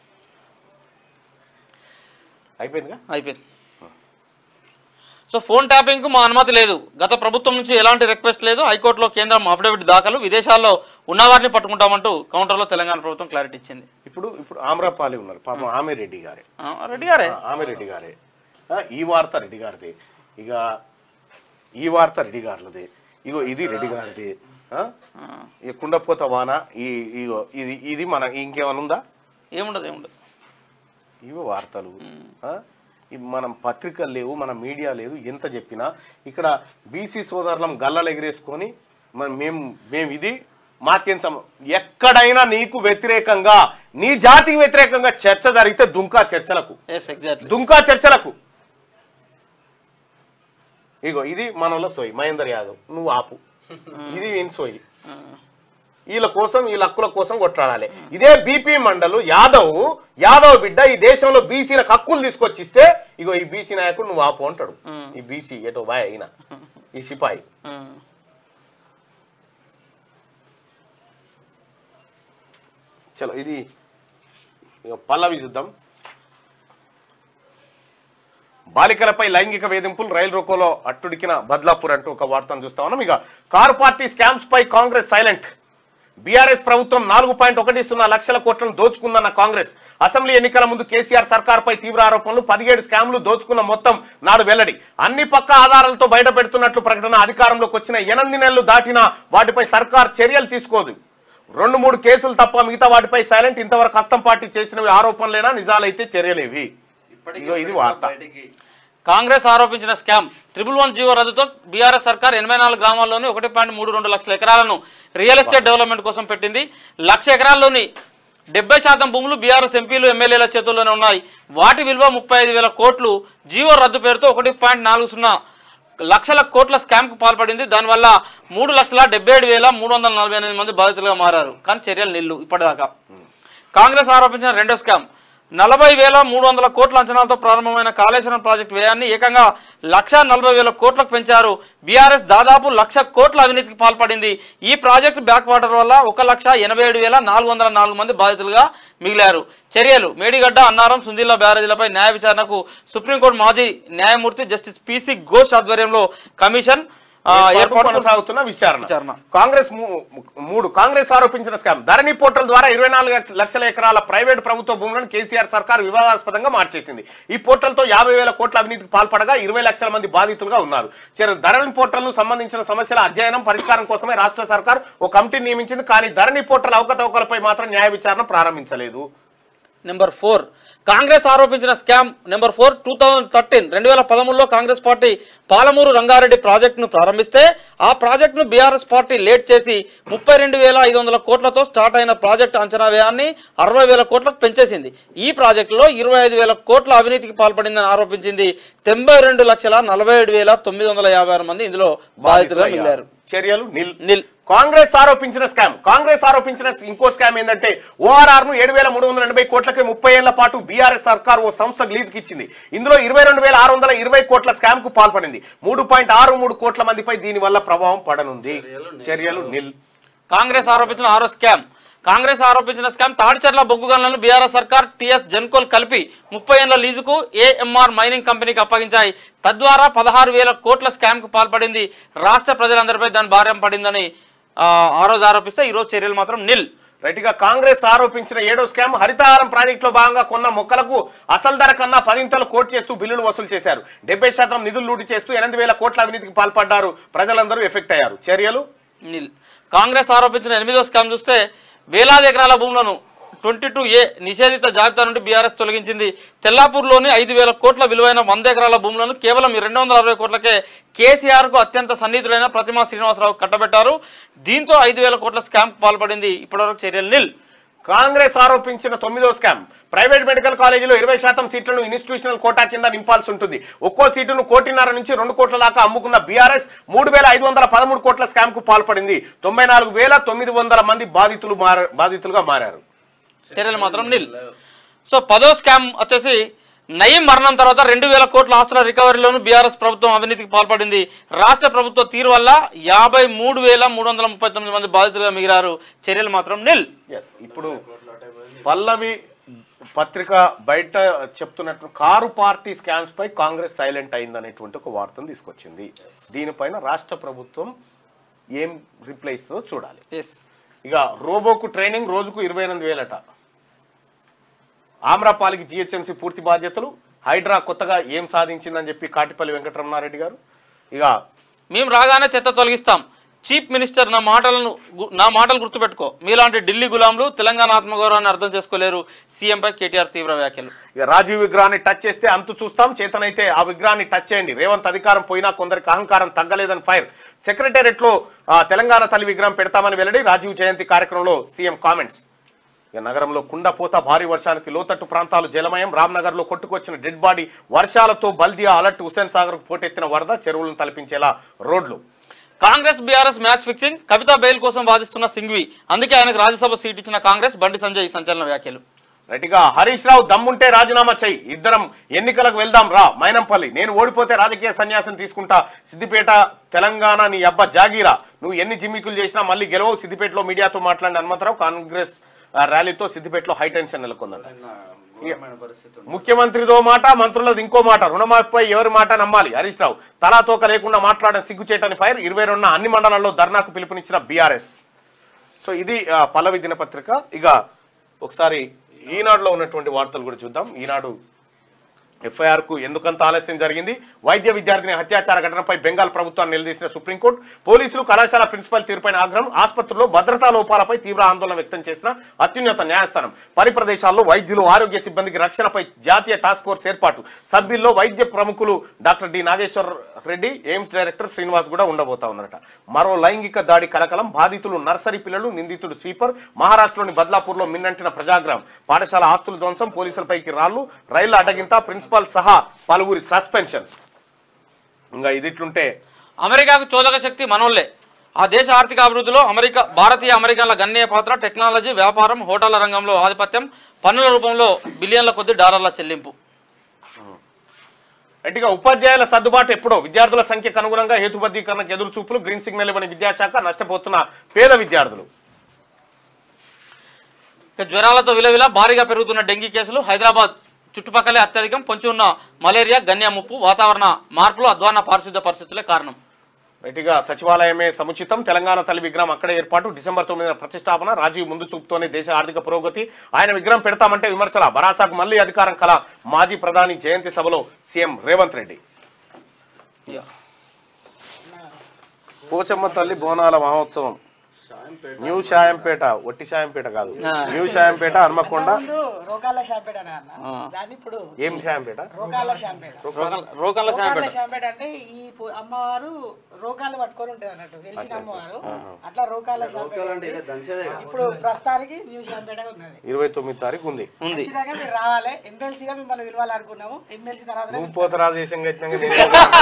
అయిపోయిందిగా అయిపోయింది సో ఫోన్ ట్యాపింగ్కు మా అనుమతి లేదు గత ప్రభుత్వం నుంచి ఎలాంటి రిక్వెస్ట్ లేదు హైకోర్టులో కేంద్రం అఫిడవిట్ దాఖలు విదేశాల్లో ఉన్నవారిని పట్టుకుంటామంటూ కౌంటర్లో తెలంగాణ ప్రభుత్వం క్లారిటీ ఇచ్చింది ఇప్పుడు ఇప్పుడు ఆమ్రపాలి ఉన్నారు పాపం ఆమె రెడ్డి గారే ఆ, రెడ్డి గారే ఆ, ఆమె రెడ్డి గారే ఆ, ఈ వార్త రెడ్డి గారిది ఇక ఈ వార్త రెడ్డి గారిది ఇగో ఇది రెడ్డి గారిది ఆ? ఈ కుండపోత వాన ఈ ఇగో ఇది ఇది మన ఇంకేమైనా ఉందా ఏముండదు ఏముండదు ఇవి వార్తలు ఆ? ఇవి మనం పత్రికలు లేవు మన మీడియా లేదు ఎంత చెప్పినా ఇక్కడ బీసీ సోదరులం గల్లలు ఎగిరేసుకొని మన- మేము మేము ఇది మాకేం సమ ఎక్కడైనా నీకు వ్యతిరేకంగా నీ జాతికి వ్యతిరేకంగా చర్చ జరిగితే దుంకా చర్చలకు ఎస్ ఎగ్జాక్ట్లీ దుంకా చర్చలకు ఇగో ఇది మనలో సోయి మహేందర్ యాదవ్ నువ్వు ఆపు ఇది ఈయన సోయి వీళ్ళ కోసం వీళ్ళ హక్కుల కోసం కొట్లాడాలి ఇదే బీపీ మండలు యాదవ్ యాదవ్ బిడ్డ ఈ దేశంలో బీసీలకు హక్కులు తీసుకొచ్చిస్తే ఇగో ఈ బీసీ నాయకుడు నువ్వు ఆపు అంటాడు ఈ బీసీ ఎటో బాయ్ అయినా ఈ సిపాయి చలో ఇది ఇక పల్లవి చూద్దాం బాలికలపై లైంగిక వేధింపులు రైలు రోకోలో అట్టుడికిన బద్లాపూర్ అంటూ ఒక వార్తను చూస్తా ఉన్నాం ఇక కారు పార్టీ స్కామ్స్ పై కాంగ్రెస్ సైలెంట్ బీఆర్ఎస్ ప్రభుత్వం నాలుగు పాయింట్ ఒకటి సున్నా లక్షల కోట్లను దోచుకుందన్న కాంగ్రెస్ అసెంబ్లీ ఎన్నికల ముందు కేసీఆర్ సర్కార్పై తీవ్ర ఆరోపణలు పదిహేడు స్కామ్లు దోచుకున్న మొత్తం నాడు వెల్లడి అన్ని పక్క ఆధారాలతో బయట పెడుతున్నట్లు ప్రకటన అధికారంలోకి వచ్చిన ఎనిమిది నెలలు దాటినా వాటిపై సర్కార్ చర్యలు తీసుకోదు రెండు మూడు కేసులు తప్ప మిగతా వాటిపై సైలెంట్ ఇంతవరకు హస్తం పార్టీ చేసినవి ఆరోపణలేనా నిజాలైతే చర్యలేవి ఇగో ఇది వార్త కాంగ్రెస్ ఆరోపించిన స్కామ్ ట్రిపుల్ వన్ జీవో రద్దుతో బీఆర్ఎస్ సర్కార్ ఎనభై నాలుగు గ్రామాల్లోని ఒకటి పాయింట్ మూడు రెండు లక్షల ఎకరాలను రియల్ ఎస్టేట్ డెవలప్మెంట్ కోసం పెట్టింది లక్ష ఎకరాల్లోని డెబ్బై శాతం భూములు బీఆర్ఎస్ ఎంపీలు ఎమ్మెల్యేల చేతుల్లోనే ఉన్నాయి వాటి విలువ ముప్పై ఐదు వేల కోట్లు జీవో రద్దు పేరుతో ఒకటి పాయింట్ నాలుగు సున్నా లక్షల కోట్ల స్కామ్కు పాల్పడింది దానివల్ల మూడు లక్షల డెబ్బై ఏడు వేల మూడు వందల నలభై ఎనిమిది మంది బాధితులుగా మారారు కానీ చర్యలు నిల్లు ఇప్పటిదాకా కాంగ్రెస్ ఆరోపించిన రెండో స్కామ్ నలభై వేల మూడు వందల కోట్ల అంచనాలతో ప్రారంభమైన కాళేశ్వరం ప్రాజెక్టు వ్యయాన్ని ఏకంగా లక్ష నలభై వేల కోట్లకు పెంచారు బీఆర్ఎస్ దాదాపు లక్ష కోట్ల అవినీతికి పాల్పడింది ఈ ప్రాజెక్టు బ్యాక్ వాటర్ వల్ల ఒక లక్ష ఎనభై ఏడు వేల నాలుగు వందల నాలుగు మంది బాధితులుగా మిగిలారు చర్యలు మేడిగడ్డ అన్నారం సుందిల్ల బ్యారేజీలపై న్యాయ విచారణకు సుప్రీంకోర్టు మాజీ న్యాయమూర్తి జస్టిస్ పిసి ఘోష్ ఆధ్వర్యంలో కమిషన్ ఆ, ఏర్పాటు ఏర్పాటు కొనసాగుతున్న విచారణ విచారణ. కాంగ్రెస్ మూ- మూడు కాంగ్రెస్ ఆరోపించిన స్కామ్ ధరణి పోర్టల్ ద్వారా ఇరవై నాలుగు లక్ష- లక్షల ఎకరాల ప్రైవేట్ ప్రభుత్వ భూములను కేసీఆర్ సర్కార్ వివాదాస్పదంగా మార్చేసింది ఈ పోర్టల్ తో యాభై వేల కోట్ల అవినీతికి పాల్పడగా ఇరవై లక్షల మంది బాధితులుగా ఉన్నారు సరే ధరణి పోర్టల్ ను సంబంధించిన సమస్యల అధ్యయనం పరిష్కారం కోసమే రాష్ట్ర సర్కార్ ఓ కమిటీని నియమించింది కానీ ధరణి పోర్టల్ అవకతవకలపై మాత్రం న్యాయ విచారణ ప్రారంభించలేదు నెంబర్ ఫోర్ కాంగ్రెస్ ఆరోపించిన scam number four two thousand thirteen రెండు వేల పదమూడులో కాంగ్రెస్ పార్టీ పాలమూరు రంగారెడ్డి ప్రాజెక్టును ప్రారంభిస్తే ఆ ప్రాజెక్టును బీఆర్ఎస్ పార్టీ లేట్ చేసి ముప్పై రెండు వేల ఐదు వందల కోట్లతో స్టార్ట్ అయిన ప్రాజెక్టు అంచనా వ్యయాన్ని అరవై వేల కోట్లకు పెంచేసింది ఈ ప్రాజెక్టులో ఇరవై ఐదు వేల కోట్ల అవినీతికి పాల్పడిందని ఆరోపించింది తొంభై రెండు లక్షల నలభై ఏడు వేల తొమ్మిది వందల యాభై ఆరు మంది ఇందులో బాధితులుగా మిగిలారు చర్యలు నిల్ నిల్ కాంగ్రెస్ ఆరోపించిన స్కామ్ కాంగ్రెస్ ఆరోపించిన ఇంకో స్కామ్ ఏంటంటే ఓఆర్ఆర్ ను ఏడు వేల మూడు వందల ఎనభై కోట్లకి ముప్పై ఏళ్ల పాటు బీఆర్ఎస్ సర్కార్ ఓ సంస్థ లీజ్ కి ఇచ్చింది ఇందులో ఇరవై రెండు వేల ఆరు వందల ఇరవై కోట్ల స్కామ్ కు పాల్పడింది మూడు పాయింట్ ఆరు మూడు కోట్ల మందిపై దీని వల్ల ప్రభావం పడనుంది చర్యలు నిల్ కాంగ్రెస్ ఆరోపించిన ఆరో స్కామ్ కాంగ్రెస్ ఆరోపించిన స్కామ్ తాడిచెర్ల బొగ్గు గనులను బీఆర్ఎస్ సర్కార్ టీఎస్ జెన్కోల్ కలిపి ముప్పై ఏళ్ల లీజుకు ఏఎంఆర్ మైనింగ్ కంపెనీకి అప్పగించాయి తద్వారా పదహారు వేల కోట్ల స్కామ్ కు పాల్పడింది రాష్ట్ర ప్రజలందరిపై దాని భారం పడిందని ఆ, ఆ రోజు ఆరోపిస్తే ఈ రోజు చర్యలు మాత్రం నిల్ రైట్ గా కాంగ్రెస్ ఆరోపించిన ఏడో స్కామ్ హరితహారం ప్రాజెక్టులో భాగంగా కొన్న మొక్కలకు అసలు ధర కన్నా పదింతలు కోట్ చేస్తూ బిల్లులు వసూలు చేశారు డెబ్బై శాతం నిధులు లూటి చేస్తూ ఎనిమిది వేల కోట్ల అవినీతికి పాల్పడ్డారు ప్రజలందరూ ఎఫెక్ట్ అయ్యారు చర్యలు నిల్ కాంగ్రెస్ ఆరోపించిన ఎనిమిదో స్కామ్ చూస్తే వేలాది ఎకరాల భూములను ట్వంటీ టూ ఏ నిషేధిత జాబితా నుండి బీఆర్ఎస్ తొలగించింది తెల్లాపూర్లోని ఐదు వేల కోట్ల విలువైన వంద ఎకరాల భూములను కేవలం ఈ రెండు వందల అరవై కోట్లకే కేసీఆర్కు అత్యంత సన్నిహితుడైన ప్రతిమా శ్రీనివాసరావు కట్టబెట్టారు దీంతో ఐదు వేల కోట్ల స్కామ్ పాల్పడింది ఇప్పటివరకు చర్యలు నిల్ కాంగ్రెస్ ఆరోపించిన తొమ్మిదో స్కామ్ ప్రైవేట్ మెడికల్ కాలేజీలో ఇరవై శాతం సీట్లను ఇన్స్టిట్యూషనల్ కోటా కింద నింపాల్సి ఉంటుంది ఒక్కో సీటును కోటిన్నర నుంచి రెండు కోట్ల దాకా అమ్ముకున్న బీఆర్ఎస్ మూడు వేల ఐదు వందల పదమూడు కోట్ల స్కామ్ కు పాల్పడింది తొంభై నాలుగు వేల తొమ్మిది వందల మంది బాధితులు మార బాధితులుగా మారారు చర్యలు మాత్రం నిల్ సో పదో స్కామ్ వచ్చేసి నయీం మరణం తర్వాత రెండు వేల కోట్ల ఆస్తుల రికవరీలోను బీఆర్ఎస్ ప్రభుత్వం అవినీతికి పాల్పడింది రాష్ట్ర ప్రభుత్వ తీరు వల్ల యాభై మూడు వేల మూడు వందల ముప్పై తొమ్మిది మంది బాధితులుగా మిగిలారు చర్యలు మాత్రం నిల్ ఎస్ ఇప్పుడు పల్లవి పత్రిక బయట చెప్తున్నట్టు కారు పార్టీ స్కామ్స్ పై కాంగ్రెస్ సైలెంట్ అయిందనేటువంటి ఒక వార్తను తీసుకొచ్చింది దీనిపైన రాష్ట్ర ప్రభుత్వం ఏం రిప్లై ఇస్తుందో చూడాలి ఎస్ ఇక రోబోకు ట్రైనింగ్ రోజుకు ఇరవై ఎనిమిది వేలట ఆమ్రాపాలికి జిహెచ్ఎంసీ పూర్తి బాధ్యతలు హైడ్రా కొత్తగా ఏం సాధించిందని చెప్పి కాటిపల్లి వెంకటరమణారెడ్డి గారు ఇక మేము రాగానే చెత్త తొలగిస్తాం చీఫ్ మినిస్టర్ నా మాటలను గు- నా మాటలు గుర్తుపెట్టుకో మీలాంటి ఢిల్లీ గులాంలు తెలంగాణ ఆత్మగౌరవాన్ని అర్థం చేసుకోలేరు సీఎంపై కేటీఆర్ తీవ్ర వ్యాఖ్యలు ఇక రాజీవ్ విగ్రహాన్ని టచ్ చేస్తే అంతు చూస్తాం చేతనైతే ఆ విగ్రహాన్ని టచ్ చేయండి రేవంత్ అధికారం పోయినా కొందరికి అహంకారం తగ్గలేదని ఫైర్ సెక్రటేరియట్ లో తెలంగాణ తల్లి విగ్రహం పెడతామని వెల్లడి రాజీవ్ జయంతి కార్యక్రమంలో సీఎం కామెంట్స్ ఇక నగరంలో కుండపోత భారీ వర్షానికి లోతట్టు ప్రాంతాలు జలమయం రామ్నగర్ లో కొట్టుకొచ్చిన డెడ్ బాడీ వర్షాలతో బల్దియా అలర్ట్ హుసేన్ సాగర్ పోటెత్తిన వరద చెరువులను తలపించేలా రోడ్లు Congress BRS match fixing Kavitha bail కోసం వాదిస్తున్న సింఘ్వి అందుకే ఆయనకు రాజ్యసభ సీట్ ఇచ్చిన కాంగ్రెస్ బండి సంజయ్ సంచలన వ్యాఖ్యలు రైట్గా హరీష్ రావు దమ్ముంటే రాజీనామా చెయ్యి ఇద్దరం ఎన్నికలకు వెళ్దాం రా మైనంపల్లి నేను ఓడిపోతే రాజకీయ సన్యాసం తీసుకుంటా సిద్దిపేట తెలంగాణ నీ అబ్బ జాగీరా నువ్వు ఎన్ని జిమ్మికులు చేసినా మళ్ళీ గెలవవు సిద్దిపేటలో మీడియాతో మాట్లాడిన హనుమంతరావు కాంగ్రెస్ ఆ, ర్యాలీతో సిద్దిపేటలో హై టెన్షన్ నెలకొందంట ముఖ్యమంత్రితో మాట మంత్రులది ఇంకో మాట రుణమాఫీపై ఎవరి మాట నమ్మాలి హరీష్ రావు తలా తోక లేకుండా మాట్లాడిన సిగ్గుచేటని ఫైర్ ఇరవై రెండున అన్ని మండలాల్లో ధర్నాకు పిలుపునిచ్చిన బీఆర్ఎస్ సో ఇది ఆ, పల్లవి దినపత్రిక ఇక ఒకసారి ఈనాడులో ఉన్నటువంటి వార్తలు కూడా చూద్దాం ఈనాడు ఎఫ్ఐఆర్ కు ఎందుకంత ఆలస్యం జరిగింది వైద్య విద్యార్థిని హత్యాచార ఘటనపై బెంగాల్ ప్రభుత్వాన్ని నిలదీసిన సుప్రీంకోర్టు పోలీసులు కళాశాల ప్రిన్సిపల్ తీరుపైన ఆగ్రహం ఆసుపత్రుల్లో భద్రతా లోపాలపై తీవ్ర ఆందోళన వ్యక్తం చేసిన అత్యున్నత న్యాయస్థానం పరి ప్రదేశాల్లో వైద్యులు ఆరోగ్య సిబ్బందికి రక్షణపై జాతీయ టాస్క్ ఫోర్స్ ఏర్పాటు సభ్యుల్లో వైద్య ప్రముఖులు doctor D Nageshwar Reddy AIIMS director Srinivas కూడా ఉండబోతా ఉన్నారట మరో లైంగిక దాడి కలకలం బాధితులు నర్సరీ పిల్లలు నిందితుడు స్వీపర్ మహారాష్ట్రలోని బద్లాపూర్లో మిన్నంటిన ప్రజాగ్రహం పాఠశాల ఆస్తుల ధ్వంసం పోలీసులపైకి రాళ్లు రైళ్ల అడ్డగింత ప్రిన్సిపాల్ సహా పలువురి సస్పెన్షన్ ఇంకా ఇది ఇట్లుంటే అమెరికాకు చోదక శక్తి మనోళ్లే ఆ దేశ ఆర్థిక అభివృద్ధిలో అమెరికా భారతీయ అమెరికన్ల గణనీయ పాత్ర టెక్నాలజీ వ్యాపారం హోటళ్ల రంగంలో ఆధిపత్యం పన్నుల రూపంలో బిలియన్ల కొద్ది డాలర్ల చెల్లింపు గట్టిగా ఉపాధ్యాయుల సర్దుబాటు ఎప్పుడో విద్యార్థుల సంఖ్యకు అనుగుణంగా హేతుబద్ధీకరణకు ఎదురు చూపులు గ్రీన్ సిగ్నల్ ఇవ్వని విద్యాశాఖ నష్టపోతున్న పేద విద్యార్థులు ఇక జ్వరాలతో విలవిల భారీగా పెరుగుతున్న డెంగీ కేసులు హైదరాబాద్ చుట్టుపక్కలే అత్యధికం పొంచి ఉన్న మలేరియా గన్య ముప్పు వాతావరణ మార్పులు అధ్వాన పారిశుద్ధ పరిస్థితులే కారణం గట్టిగా సచివాలయమే సముచితం తెలంగాణ తల్లి విగ్రహం అక్కడే ఏర్పాటు డిసెంబర్ తొమ్మిదిన ప్రతిష్టాపన రాజీవ్ ముందు చూపుతోనే దేశ ఆర్థిక పురోగతి ఆయన విగ్రహం పెడతామంటే విమర్శల బరాసాకు మళ్ళీ అధికారం కల మాజీ ప్రధాని జయంతి సభలో సీఎం రేవంత్ రెడ్డి పోచమ్మ తల్లి బోనాల మహోత్సవం న్యూ షాయంపేట ఒట్టి షాయంపేట కాదు న్యూ షాయంపేట హన్మకొండ ముందు రోగాల షాంపేట అని అన్న దాన్ని ఇప్పుడు ఏం షాయంపేట రోగాల షాంపేట రోగాల- రోగాల రోగాల శాంపేట షాంపేట అంటే ఈ పు- అమ్మవారు రోగాలు పట్టుకొని ఉంటది అన్నట్టు వెలిసిన అమ్మవారు అట్లా రోగాల షాంపేట ఉంది. ఇప్పుడు ప్రస్తుతానికి న్యూ షాంపేట ఉన్నది ఇరవై తొమ్మిది తారీఖు ఉంది ఉంది ఖచ్చితంగా మీరు రావాలి ఎమ్మెల్సీగా మిమ్మల్ని పిలవాలనుకున్నాము ఎమ్మెల్సీ తర్వాత నువ్వు పోతరా దేశం కట్టినాక నేను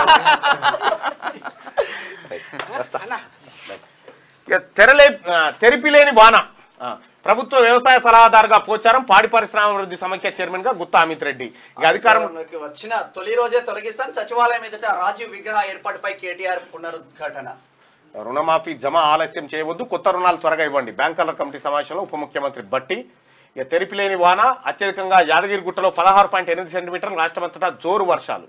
వస్తా. ఇక తెరలే ఆ, తెరిపిలేని వాన ఆ, ప్రభుత్వ వ్యవసాయ సలహాదారుగా పోచారం పాడి పరిశ్రమాభివృద్ధి సమైక్య చైర్మన్ గా గుత్తా అమిత్ రెడ్డి ఇక అధికారం అధికారంలోకి వచ్చిన తొలి రోజే తొలగిస్తాం సచివాలయం ఎదుట రాజీవ్ విగ్రహ ఏర్పాటుపై కేటీఆర్ పునరుద్ఘాటన రుణమాఫీ జమ ఆలస్యం చేయవద్దు కొత్త రుణాలు త్వరగా ఇవ్వండి బ్యాంకర్ల కమిటీ సమావేశంలో ఉప ముఖ్యమంత్రి బట్టి ఇక తెరిపిలేని వాన అత్యధికంగా యాదగిరిగుట్టలో పదహారు పాయింట్ ఎనిమిది సెంటీమీటర్లు రాష్ట్రమంతటా జోరు వర్షాలు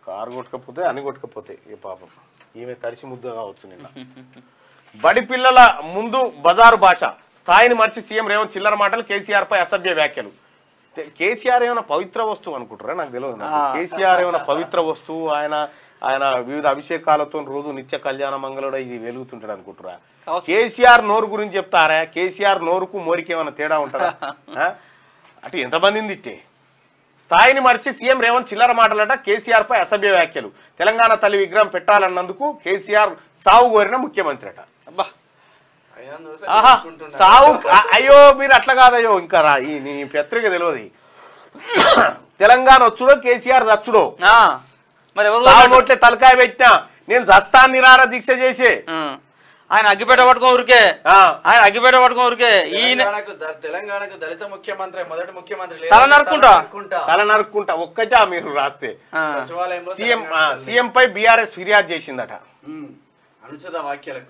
కారు కొట్టకపోతే అన్ని కొట్టకపోతే ఈ పాపం ఈమె తడిసి ముద్ద కావచ్చు నిన్న బడి పిల్లల ముందు బజారు భాష స్థాయిని మర్చి సీఎం రేవంత్ చిల్లర మాటలు కేసీఆర్ పై అసభ్య వ్యాఖ్యలు తె- కేసీఆర్ ఏమైనా పవిత్ర వస్తువు అనుకుంటారా నాకు తెలియదు నాకు. కేసీఆర్ ఏమైనా పవిత్ర వస్తువు ఆయన ఆయన వివిధ అభిషేకాలతో రోజు నిత్య కళ్యాణ మంగళుడు ఇది వెలుగుతుంటాడు అనుకుంటారా కేసీఆర్ నోరు గురించి చెప్తారా కేసీఆర్ నోరుకు మోరికి ఏమైనా తేడా ఉంటుందా ఆ? అటు ఎంతమందిని తిట్టే స్థాయిని మర్చి సీఎం రేవంత్ చిల్లర మాటలట కేసీఆర్ పై అసభ్య వ్యాఖ్యలు తెలంగాణ తల్లి విగ్రహం పెట్టాలన్నందుకు కేసీఆర్ సావు కోరిన ముఖ్యమంత్రి అట అబ్బా అయినా దోశ ఆహా తీసుకుంటున్నాడు. సావు అ- అయ్యో మీరు అట్లా కాదయ్యో ఇంకా రా ఈ నీ పత్రిక తెలియదు తెలంగాణ వచ్చుడో కేసీఆర్ చచ్చుడో ఆ, మరి ఎవరు సావు నోట్లే తలకాయ పెట్టినా నేను చస్తాను నిరార దీక్ష చేసే ఆ, ఆయన అగ్గిపేట పట్టుకో ఊరికే ఆ, ఆయన అగ్గిపేట పట్టుకో ఊరికే ఈయన తెలంగాణకు ద- తెలంగాణకు దళిత ముఖ్యమంత్రి మొదటి ముఖ్యమంత్రి లేదు. తల నరుక్కుంటా? నరుక్కుంటా. తల నరుక్కుంటా ఒక్కటా మీరు రాస్తే ఆ, సచివాలయంలో సీఎం తెలంగాణ తల్లి. సీఎం పై బీఆర్ఎస్ ఫిర్యాదు చేసిందట ఉమ్. అనుచిత వ్యాఖ్యలకు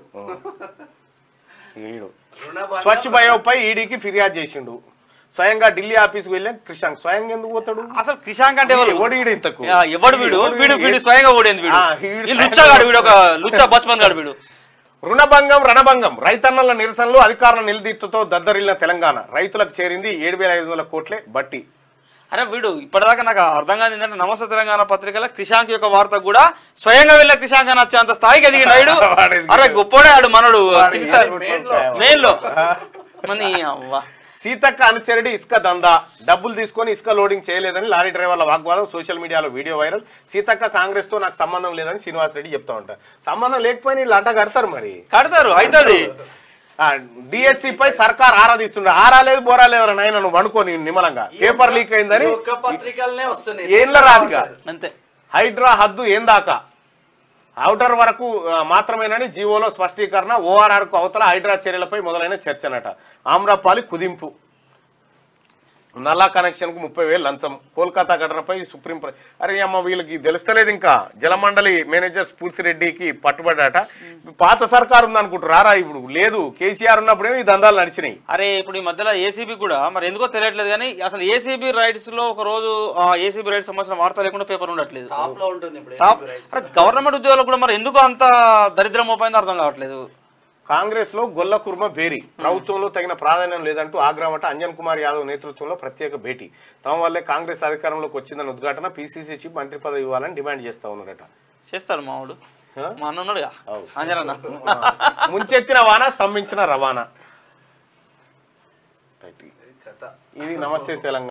ఈడు. రుణభంగం- స్వచ్ఛ బయోపై ఈడీకి ఫిర్యాదు చేసిండు స్వయంగా ఢిల్లీ ఆఫీస్కి వెళ్ళాం క్రిషాంక్ స్వయంగా ఎందుకు పోతాడు అసలు క్రిషాంక్ అంటే ఎవరు ఎవడు ఈడు ఇంతకు ఆ, ఎవడు వీడు ఎవడు వీడు వీడు? వీడు స్వయంగా ఓడేంది వీడు ఆ, వీడు ఈ లుచ్చగాడు వీడు ఒక లుచ్చ బచ్మన్ గాడు వీడు రుణభంగం రణభంగం రైతన్నల నిరసనలు అధికారుల నిలదీట్టుతో దద్దరిల్లిన తెలంగాణ రైతులకు చేరింది ఏడు వేల ఐదు వందల కోట్లే బట్టి అరే వీడు ఇప్పటిదాకా నాకు అర్థం కాదు ఏంటంటే నమస్తే తెలంగాణ పత్రికలో క్రిషాంక్ యొక్క వార్త కూడా స్వయంగా వెళ్ళే క్రిషాంక్ అని వచ్చేంత స్థాయికి ఎదిగి నాయుడు వాడు ఎదిగాడు. అరే గొప్పోడే ఆడు మనడు వాడు కింద- ఏడు మెయిన్లో. కోట్లే. మెయిన్లో మని అవ్వ సీతక్క అనుచరుడి ఇసుక దందా డబ్బులు తీసుకొని ఇసుక లోడింగ్ చేయలేదని లారీ డ్రైవర్ల వాగ్వాదం సోషల్ మీడియాలో వీడియో వైరల్ సీతక్క కాంగ్రెస్ తో నాకు సంబంధం లేదని శ్రీనివాస్ రెడ్డి చెప్తా ఉంటారు సంబంధం లేకపోయినా వీళ్ళు అడ్డ కడతారు మరి కడతారు అవుతుంది డిఎస్సి పై సర్కార్ ఆరాధిస్తుండే ఆరాలేదు బోరాలేదు నాయన నువ్వు అనుకోని నిమ్మలంగా పేపర్ లీక్ అయిందని ఈ ఒక్క పత్రికలనే వస్తున్నాయి ఏండ్ల రాదుగా అంతే హైడ్రా హద్దు ఏం దాకా ఔటర్ వరకు ఆ, మాత్రమేనని జీవోలో స్పష్టీకరణ ఓఆర్ఆర్ కు అవతల హైడ్రా చర్యలపై మొదలైన చర్చనట ఆమ్రపాలి కుదింపు నల్లా కనెక్షన్ కు ముప్పై వేలు లంచం కోల్కతా ఘటనపై సుప్రీం ప్ర- అరే అమ్మ వీళ్ళకి తెలుస్తలేదు ఇంకా జలమండలి మేనేజర్ స్ఫూర్తి రెడ్డికి పట్టుబడ్డాట పాత సర్కారు ఉంది అనుకుంటారు రారా ఇప్పుడు లేదు కేసీఆర్ ఉన్నప్పుడేమో ఈ దందాలు నడిచినాయి అరే ఇప్పుడు ఈ మధ్యలో ఏసీబీ కూడా మరి ఎందుకో తెలియట్లేదు కానీ అసలు ఏసీబీ రైట్స్ లో ఒక రోజు ఏసీబీ రైట్స్ సంబంధించిన వార్త లేకుండా పేపర్ ఉండట్లేదు టాప్ లో ఉంటుంది ఇప్పుడు టాప్- ACB rights. అరే గవర్నమెంట్ ఉద్యోగాలు కూడా మరి ఎందుకు అంత దరిద్రం మోపైందో అర్థం కావట్లేదు కాంగ్రెస్ లో గొల్ల కుర్మ బేరీ ప్రభుత్వంలో తగిన ప్రాధాన్యం లేదంటూ ఆగ్రహమట అంజన్ కుమార్ యాదవ్ నేతృత్వంలో ప్రత్యేక భేటీ తమ వల్లే కాంగ్రెస్ అధికారంలోకి వచ్చిందని ఉద్ఘాటన పీసీసీ చీఫ్ మంత్రి పదవి ఇవ్వాలని డిమాండ్ చేస్తా ఉన్నారట చేస్తారు మావాడు హ? మా అన్న ఉన్నాడుగా అవు. అంజనన్న ముంచెత్తిన వాన స్తంభించిన రవాణా కథ ఇది నమస్తే తెలంగాణ